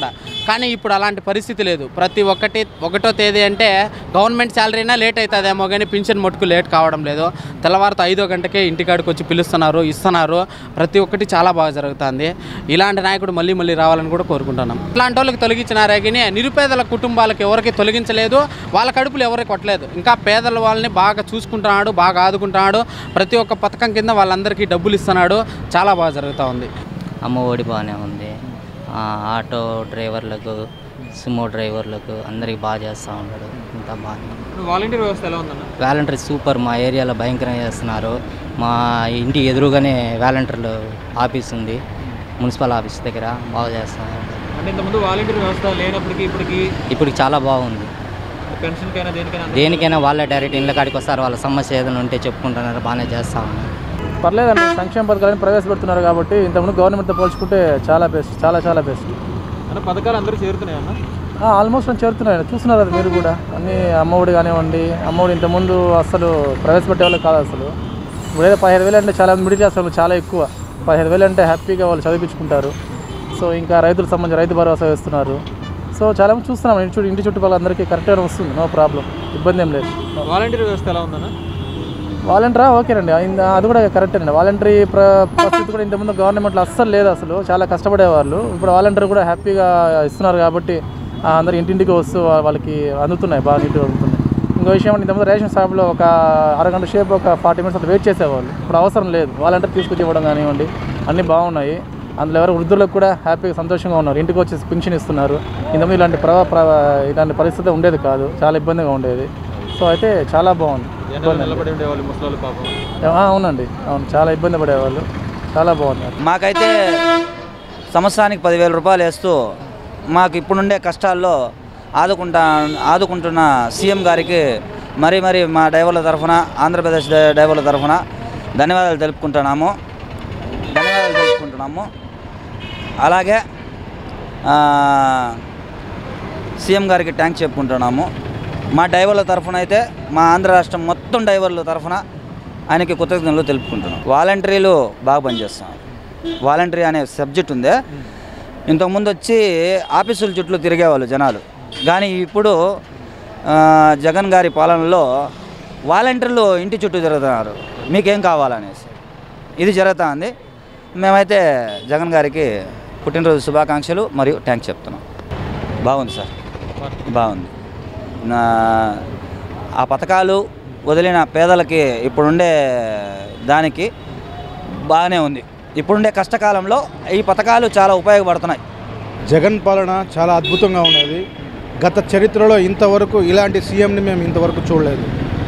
కానీ ఇప్పుడు అలాంటి పరిస్థితి లేదు ప్రతి ఒక్కటి ఒకటో తేదీ అంటే గవర్నమెంట్ శాలరీనా లేట్ అవుతుందేమో కానీ పింఛన్ మటుకు లేట్ కావడం లేదు తెల్లవారితో ఐదో గంటకే ఇంటికాడికి వచ్చి పిలుస్తున్నారు ఇస్తున్నారు ప్రతి ఒక్కటి చాలా బాగా జరుగుతుంది ఇలాంటి నాయకుడు మళ్ళీ మళ్ళీ రావాలని కూడా కోరుకుంటున్నాం ఇలాంటి వాళ్ళకి తొలగించినారే కానీ నిరుపేదల కుటుంబాలకు ఎవరికి తొలగించలేదు వాళ్ళ కడుపులు ఎవరికి కొట్టలేదు ఇంకా పేదల వాళ్ళని బాగా చూసుకుంటున్నాడు బాగా ఆదుకుంటున్నాడు ప్రతి ఒక్క పథకం కింద వాళ్ళందరికీ డబ్బులు ఇస్తున్నాడు చాలా బాగా జరుగుతూ ఉంది అమ్మ ఒడి బాగానే ఉంది ఆ, ఆటో డ్రైవర్లకు సుమో డ్రైవర్లకు అందరికి బాగా చేస్తూ ఉన్నాడు ఇంత బాగా ఇప్పుడు వాలంటీర్ వ్యవస్థ ఎలా ఉందన్న వాలంటీర్ సూపర్ మా ఏరియాలో భయంకరంగా చేస్తున్నారు మా ఇంటి ఎదురుగానే వాలంటీర్లు ఆఫీస్ ఉంది మున్సిపల్ ఆఫీస్ దగ్గర బాగా చేస్తున్నారు అంటే ఇంతకుముందు వాలంటీర్ వ్యవస్థ లేనప్పటికీ ఇప్పటికి ఇప్పుడు చాలా బాగుంది పెన్షన్కైనా దేనికైనా అందరికీ దేనికైనా వాళ్ళే డైరెక్ట్ ఇళ్ళ కాడికి వస్తారు వాళ్ళ సమస్య ఏదైనా ఉంటే చెప్పుకుంటున్నారు బాగానే చేస్తూ ఉన్నారు పర్లేదండి సంక్షేమ పథకాలను ప్రవేశపెడుతున్నారు కాబట్టి ఇంతకుముందు గవర్నమెంట్తో పోల్చుకుంటే చాలా బెస్ట్ చాలా చాలా బెస్ట్ అంటే పథకాలు అందరూ చేరుతున్నాయి అన్న ఆల్మోస్ట్ నేను చేరుతున్నాయి చూస్తున్నారు అది మీరు కూడా అన్నీ అమ్మఒడి కానివ్వండి అమ్మఒడి ఇంతకుముందు అసలు ప్రవేశపెట్టే వాళ్ళు కాదు అసలు ఇప్పుడు ఏదో పదిహేను వేలు అంటే చాలా మిడిల్ క్లాస్ వాళ్ళు చాలా ఎక్కువ పదిహేను వేలు అంటే హ్యాపీగా వాళ్ళు చదివించుకుంటారు సో ఇంకా రైతులకు సంబంధించి రైతు భరోసా వేస్తున్నారు సో చాలా మంది చూస్తున్నాం ఇంటి చుట్టూ ఇంటి చుట్టుపక్కల అందరికీ కరెక్ట్గా వస్తుంది నో ప్రాబ్లం ఇబ్బంది ఏం లేదు వాలంటీర్ వ్యవస్థ ఎలా ఉందన్న వాలంటీరా ఓకేనండి అయింది అది కూడా కరెక్టేనండి వాలంటరీ ప్ర పరిస్థితి కూడా ఇంతకుముందు గవర్నమెంట్లో అస్సలు లేదు అసలు చాలా కష్టపడేవాళ్ళు ఇప్పుడు వాలంటీర్ కూడా హ్యాపీగా ఇస్తున్నారు కాబట్టి ఆ, అందరు ఇంటింటికి వస్తూ వా- వాళ్ళకి అందుతున్నాయి బాగా నీట్గా అందుతున్నాయి ఇంకో విషయం అంటే ఇంతకుముందు రేషన్ షాప్లో ఒక అరగంట సేపు ఒక ఫార్టీ మినిట్స్ అట్లా వెయిట్ చేసేవాళ్ళు ఇప్పుడు అవసరం లేదు వాలంటీర్ తీసుకొచ్చి ఇవ్వడం కానివ్వండి అన్నీ బాగున్నాయి అందులో ఎవరు వృద్ధులకు కూడా హ్యాపీగా సంతోషంగా ఉన్నారు ఇంటికి వచ్చి పింఛన్ ఇస్తున్నారు ఇంతకుముందు ఇలాంటి ప్ర ప్ర- ఇలాంటి పరిస్థితి ఉండేది కాదు చాలా ఇబ్బందిగా ఉండేది సో అయితే చాలా బాగుంది ఎండలో ఇబ్బంది లేదు. నిలబడి ఉండేవాళ్ళు ముసలి పాపం ఆ, అవునండి అవును చాలా ఇబ్బంది పడేవాళ్ళు చాలా బాగున్నారు మాకైతే సంవత్సరానికి పదివేల రూపాయలు వేస్తూ మాకు ఇప్పుడుండే కష్టాల్లో ఆదుకుంటా ఆదుకుంటున్న సీఎం గారికి మరీ మరీ మా డ్రైవర్ల తరఫున ఆంధ్రప్రదేశ్ డ్రై- డ్రైవర్ల తరఫున ధన్యవాదాలు తెలుపుకుంటున్నాము ధన్యవాదాలు తెలుపుకుంటున్నాము అలాగే ఆ, సీఎం గారికి ట్యాంక్ చెప్పుకుంటున్నాము మా డ్రైవర్ల తరఫున అయితే మా ఆంధ్ర రాష్ట్రం మొత్తం డ్రైవర్ల తరఫున ఆయనకి కృతజ్ఞతలు తెలుపుకుంటున్నాం వాలంటీర్లు బాగా పనిచేస్తున్నారు వాలంటరీ అనే సబ్జెక్ట్ ఉంది ఇంతకుముందు వచ్చి ఆఫీసుల చుట్టూ తిరిగేవాళ్ళు జనాలు కానీ ఇప్పుడు ఆ, జగన్ గారి పాలనలో వాలంటీర్లు ఇంటి చుట్టూ తిరుగుతున్నారు మీకేం కావాలనేసి ఇది జరుగుతూ ఉంది మేమైతే జగన్ గారికి పుట్టినరోజు శుభాకాంక్షలు మరియు ట్యాంక్ చెప్తున్నాం బాగుంది సార్ బాగుంది నా ఆ పథకాలు వదిలిన పేదలకి ఇప్పుడుండే దానికి బాగానే ఉంది ఇప్పుడుండే కష్టకాలంలో ఈ పథకాలు చాలా ఉపయోగపడుతున్నాయి జగన్ పాలన చాలా అద్భుతంగా ఉన్నది గత చరిత్రలో ఇంతవరకు ఇలాంటి సీఎంని మేము ఇంతవరకు చూడలేదు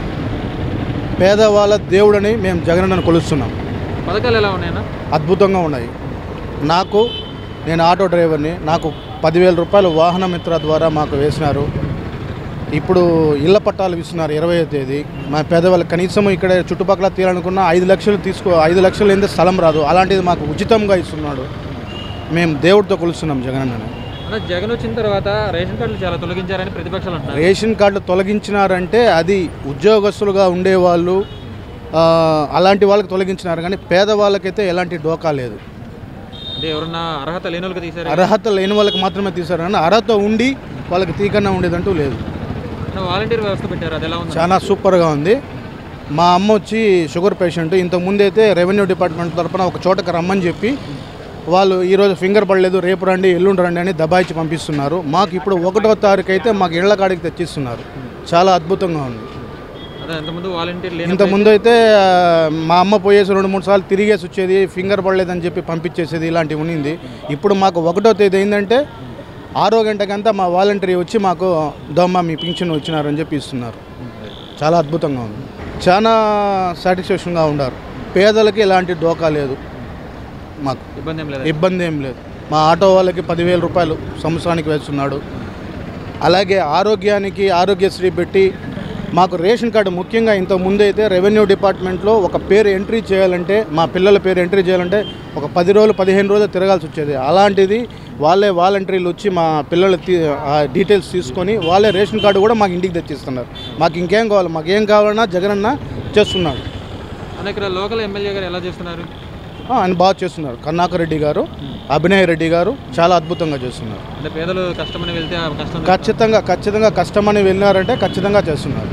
పేదవాళ్ళ దేవుడని మేము జగనన్నను కొలుస్తున్నాం పథకాలు ఎలా ఉన్నాయన్న అద్భుతంగా ఉన్నాయి నాకు నేను ఆటో డ్రైవర్ని నాకు పదివేల రూపాయలు వాహన మిత్ర ద్వారా మాకు వేసినారు ఇప్పుడు ఇళ్ల పట్టాలు ఇస్తున్నారు ఇరవై తేదీ మా పేదవాళ్ళకి కనీసం ఇక్కడ చుట్టుపక్కల తీయాలనుకున్న ఐదు లక్షలు తీసుకో ఐదు లక్షలు ఏందే స్థలం రాదు అలాంటిది మాకు ఉచితంగా ఇస్తున్నాడు మేము దేవుడితో కొలుస్తున్నాం జగనన్నని అన్న జగన్ వచ్చిన తర్వాత రేషన్ కార్డులు చాలా తొలగించారని ప్రతిపక్షాలు అంటున్నారు రేషన్ కార్డు తొలగించినారంటే అది ఉద్యోగస్తులుగా ఉండేవాళ్ళు ఆ, అలాంటి వాళ్ళకి తొలగించినారు కానీ పేదవాళ్ళకైతే ఎలాంటి డోకా లేదు అంటే ఎవరన్నా అర్హత లేని వాళ్ళకి తీసారు అర్హత లేని వాళ్ళకి మాత్రమే తీశారు కానీ అర్హత ఉండి వాళ్ళకి తీకన్నా ఉండేదంటూ లేదు వాలంటీర్ వ్యవస్థ పెట్టారు అది ఎలా ఉంది చాలా సూపర్గా ఉంది మా అమ్మ వచ్చి షుగర్ పేషెంట్ ఇంతకు ముందైతే రెవెన్యూ డిపార్ట్మెంట్ తరపున ఒక చోటకి రమ్మని చెప్పి వాళ్ళు ఈరోజు ఫింగర్ పడలేదు రేపు రండి ఎల్లుండి రండి అని దబాయించి పంపిస్తున్నారు మాకు ఇప్పుడు ఒకటో తారీఖు అయితే మాకు ఇళ్ల కాడికి తెచ్చిస్తున్నారు చాలా అద్భుతంగా ఉంది అదే ఇంతకుముందు వాలంటీర్ లేని ఇంత ముందు అయితే ఆ, మా అమ్మ పోయేసి రెండు మూడు సార్లు తిరిగేసి వచ్చేది ఫింగర్ పడలేదని చెప్పి పంపించేసేది ఇలాంటివి ఉన్నింది ఇప్పుడు మాకు ఒకటో తేదీ ఏంటంటే ఆరో గంటకంతా మా వాలంటరీ వచ్చి మాకు దమ్మ మీ పింఛన్ వచ్చినారని చెప్పి ఇస్తున్నారు చాలా అద్భుతంగా ఉంది చాలా సాటిస్ఫాక్షన్గా ఉన్నారు పేదలకి ఎలాంటి డోకా లేదు మాకు ఇబ్బంది ఏం లేదా ఇబ్బంది ఏం లేదు మా ఆటో వాళ్ళకి పదివేల రూపాయలు సంవత్సరానికి వేస్తున్నాడు అలాగే ఆరోగ్యానికి ఆరోగ్యశ్రీ పెట్టి మాకు రేషన్ కార్డు ముఖ్యంగా ఇంత ముందు అయితే రెవెన్యూ డిపార్ట్మెంట్లో ఒక పేరు ఎంట్రీ చేయాలంటే మా పిల్లల పేరు ఎంట్రీ చేయాలంటే ఒక పది రోజులు పదిహేను రోజులు తిరగాల్సి వచ్చేది అలాంటిది వాళ్ళే వాలంటీర్లు వచ్చి మా పిల్లల తీ- ఆ డీటెయిల్స్ తీసుకొని వాళ్ళే రేషన్ కార్డు కూడా మాకు ఇంటికి తెచ్చిస్తున్నారు మాకు ఇంకేం కావాలి మాకు ఏం కావాలన్నా జగనన్న చేస్తున్నాడు అన్న ఇక్కడ లోకల్ ఎమ్మెల్యే గారు ఎలా చేస్తున్నారు ఆ, ఆయన బాగా చేస్తున్నారు కర్ణాకర్ రెడ్డి గారు అభినయ్ రెడ్డి గారు చాలా అద్భుతంగా చేస్తున్నారు అంటే పేదలు కష్టమని వెళ్తే ఆ కష్టం ఖచ్చితంగా ఖచ్చితంగా కష్టమని వెళ్ళినారంటే ఖచ్చితంగా చేస్తున్నారు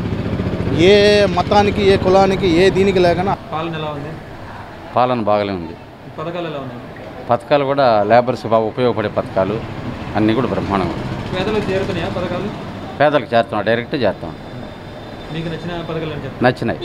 ఏ మతానికి ఏ కులానికి ఏ దీనికి లేకనా పాలన ఎలా ఉంది పాలన బాగానే ఉంది ఈ పథకాలు ఎలా ఉన్నాయి పథకాలు కూడా లేబర్స్ బాగా ఉపయోగపడే పథకాలు అన్నీ కూడా బ్రహ్మాండంగా ఉన్నాయి పేదలకు చేరుతున్నాయా పథకాలు పేదలకు చేస్తాం డైరెక్ట్ చేస్తాం మీకు నచ్చిన పథకాలు అని చెప్తారు నచ్చినాయి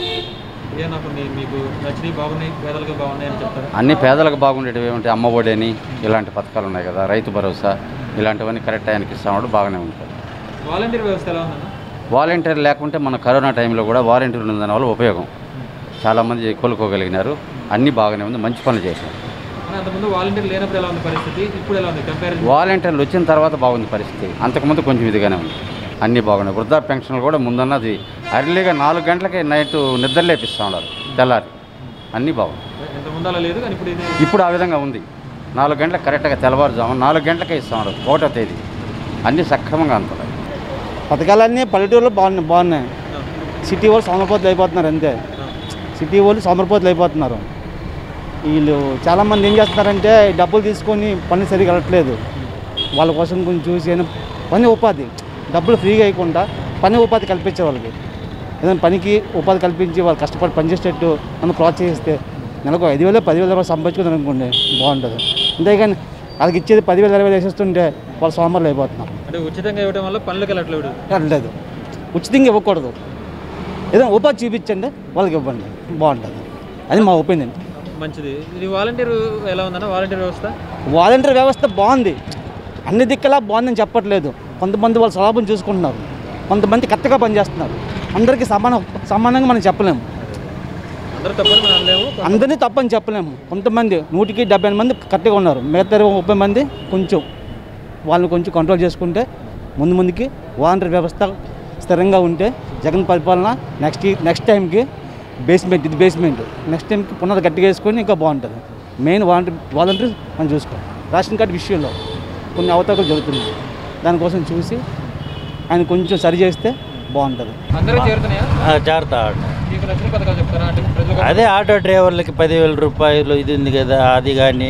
ఏ నాకు మీ- మీకు నచ్చినవి బాగున్నాయి పేదలకు బాగున్నాయి అని చెప్తారా అన్ని పేదలకు బాగుండేటివి ఏమిటి అమ్మ ఒడి అని ఇలాంటి పథకాలు ఉన్నాయి కదా రైతు భరోసా ఇలాంటివన్నీ కరెక్ట్ టైంకి ఇస్తామడు బాగానే ఉంటుంది వాలంటీర్ వ్యవస్థ ఎలా ఉందన్న వాలంటీర్ లేకుంటే మన కరోనా టైంలో కూడా వాలంటీర్ ఉన్న దానివల్ల ఉపయోగం చాలామంది కోలుకోగలిగినారు అన్నీ బాగానే ఉంది మంచి పనులు చేశారు కానీ అంతకుముందు వాలంటీర్ లేనప్పుడు ఎలా ఉంది పరిస్థితి ఇప్పుడు ఎలా ఉంది కంపారిజన్ వాలంటీర్లు వచ్చిన తర్వాత బాగుంది పరిస్థితి అంతకుముందు కొంచెం ఇదిగానే ఉంది అన్నీ బాగున్నాయి వృద్ధా పెన్షన్లు కూడా ముందన్నది అర్లీగా నాలుగు గంటలకే నైట్ నిద్ర లేపిస్తూ ఉన్నారు తెల్లారి అన్నీ బాగుంది ఎంత ముందు అలా లేదు కానీ ఇప్పుడు ఇది ఇప్పుడు ఆ విధంగా ఉంది నాలుగు గంటలకు కరెక్ట్గా తెల్లవారుజాము నాలుగు గంటలకే ఇస్తున్నారు ఒకటో తేదీ అన్నీ సక్రమంగా అందుతున్నాయి పథకాలన్నీ పల్లెటూరులో బాగున్నాయి బాగున్నాయి సిటీ వాళ్ళు సోమరపోతులు అయిపోతున్నారు అంతే సిటీ వాళ్ళు సోమరపోతులు అయిపోతున్నారు వీళ్ళు చాలామంది ఏం చేస్తున్నారంటే డబ్బులు తీసుకొని పని సరిగా వెళ్ళట్లేదు వాళ్ళ కోసం కొంచెం చూసి ఏదైనా పని ఉపాధి డబ్బులు ఫ్రీగా ఇవ్వకుండా పని ఉపాధి కల్పించే వాళ్ళకి ఏదైనా పనికి ఉపాధి కల్పించి వాళ్ళు కష్టపడి పనిచేసేటట్టు మనం ప్రోత్సహిస్తే నెలకు ఐదు వేలు పదివేల రూపాయలు సంపాదించుకుందాం అనుకోండి బాగుంటుంది అంతేగాని వాళ్ళకి ఇచ్చేది పదివేల ఇరవై వేలు వేసేస్తుంటే వాళ్ళు సోమవారం అయిపోతున్నారు అంటే ఉచితంగా ఇవ్వడం వల్ల పనులకు వెళ్ళట్లేదు లేదు ఉచితంగా ఇవ్వకూడదు ఏదైనా ఉపాధి చూపించండి వాళ్ళకి ఇవ్వండి బాగుంటుంది అది మా ఒపీనియన్ మంచిది ఇది వాలంటీర్ ఎలా ఉందన్న వాలంటీర్ వ్యవస్థ వాలంటీర్ వ్యవస్థ బాగుంది అన్ని దిక్కలా బాగుందని చెప్పట్లేదు కొంతమంది వాళ్ళు స్వలాభం చూసుకుంటున్నారు కొంతమంది కరెక్ట్గా పనిచేస్తున్నారు అందరికీ సమానం సమానంగా మనం చెప్పలేము అందరూ తప్పని మనం అనలేము అందరినీ తప్పని చెప్పలేము కొంతమంది నూటికి డెబ్బై మంది కరెక్ట్గా ఉన్నారు మిగతా ఇరవై ముప్పై మంది కొంచెం వాళ్ళని కొంచెం కంట్రోల్ చేసుకుంటే ముందు ముందుకి వాలంటీర్ వ్యవస్థ స్థిరంగా ఉంటే జగన్ పరిపాలన నెక్స్ట్ నెక్స్ట్ టైంకి బేస్మెంట్ ఇది బేస్మెంట్ నెక్స్ట్ టైంకి పునర్ గట్టిగా వేసుకొని ఇంకా బాగుంటుంది మెయిన్ వాలంటీర్ వాలంటీర్ మనం చూసుకోవాలి రేషన్ కార్డు విషయంలో కొన్ని అవతకలు జరుగుతుంది దానికోసం చూసి ఆయన కొంచెం సరి చేస్తే బాగుంటుంది అందరూ చేరుతున్నాయా జాగ్రత్త మీకు నచ్చిన పథకాలు చెప్తారా అంటే ప్రజలకు అదే ఆటో డ్రైవర్లకి పదివేల రూపాయలు ఇది ఉంది కదా అది కానీ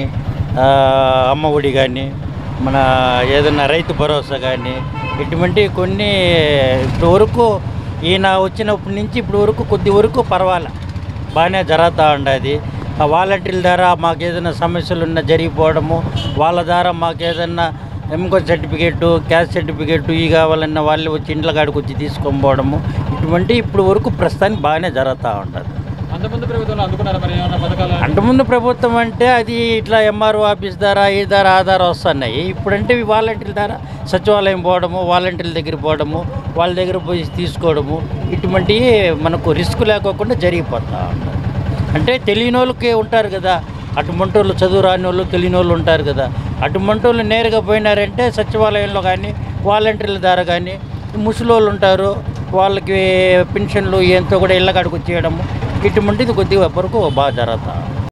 అమ్మ ఒడి కానీ మన ఏదైనా రైతు భరోసా కానీ ఇటువంటి కొన్ని ఇప్పుడు వరకు ఈయన వచ్చినప్పటి నుంచి ఇప్పుడు వరకు కొద్ది వరకు పర్వాలే బాగానే జరుగుతూ ఉండేది ఆ వాలంటీర్ల ద్వారా మాకు ఏదైనా సమస్యలు ఉన్నా జరిగిపోవడము వాళ్ళ ద్వారా మాకు ఏదైనా ఎంకో సర్టిఫికేట్ క్యాస్ట్ సర్టిఫికేట్ ఇవి కావాలన్నా వాళ్ళు వచ్చి ఇంట్ల కాడికి వచ్చి తీసుకొని పోవడము ఇటువంటి ఇప్పుడు వరకు ప్రస్తుతానికి బాగానే జరుగుతూ ఉంటుంది అంతకుముందు ప్రభుత్వంలో అందుకున్నారా మరి ఏమైనా పథకాలు అంతకుముందు ప్రభుత్వం అంటే అది ఇట్లా ఎంఆర్ఓ ఆఫీస్ ద్వారా ఈ ద్వారా ఆ ద్వారా వస్తున్నాయి ఇప్పుడంటే ఈ వాలంటీర్ల ద్వారా సచివాలయం పోవడము వాలంటీర్ల దగ్గర పోవడము వాళ్ళ దగ్గర పోయి తీసుకోవడము ఇటువంటివి మనకు రిస్క్ లేకోకుండా జరిగిపోతా ఉంటాయి అంటే తెలియని వాళ్ళకి ఉంటారు కదా అటువంటి వాళ్ళు చదువు రాని వాళ్ళు తెలియని వాళ్ళు ఉంటారు కదా అటువంటి వాళ్ళు నేరుగా పోయినారంటే సచివాలయంలో కానీ వాలంటీర్ల ద్వారా కానీ ముసలోళ్ళు ఉంటారు వాళ్ళకి పెన్షన్లు ఎంతో కూడా ఇళ్ళ కాడికి వచ్చేయడము ఇటువంటిది కొద్దిగా వరకు బాగా జరుగుతా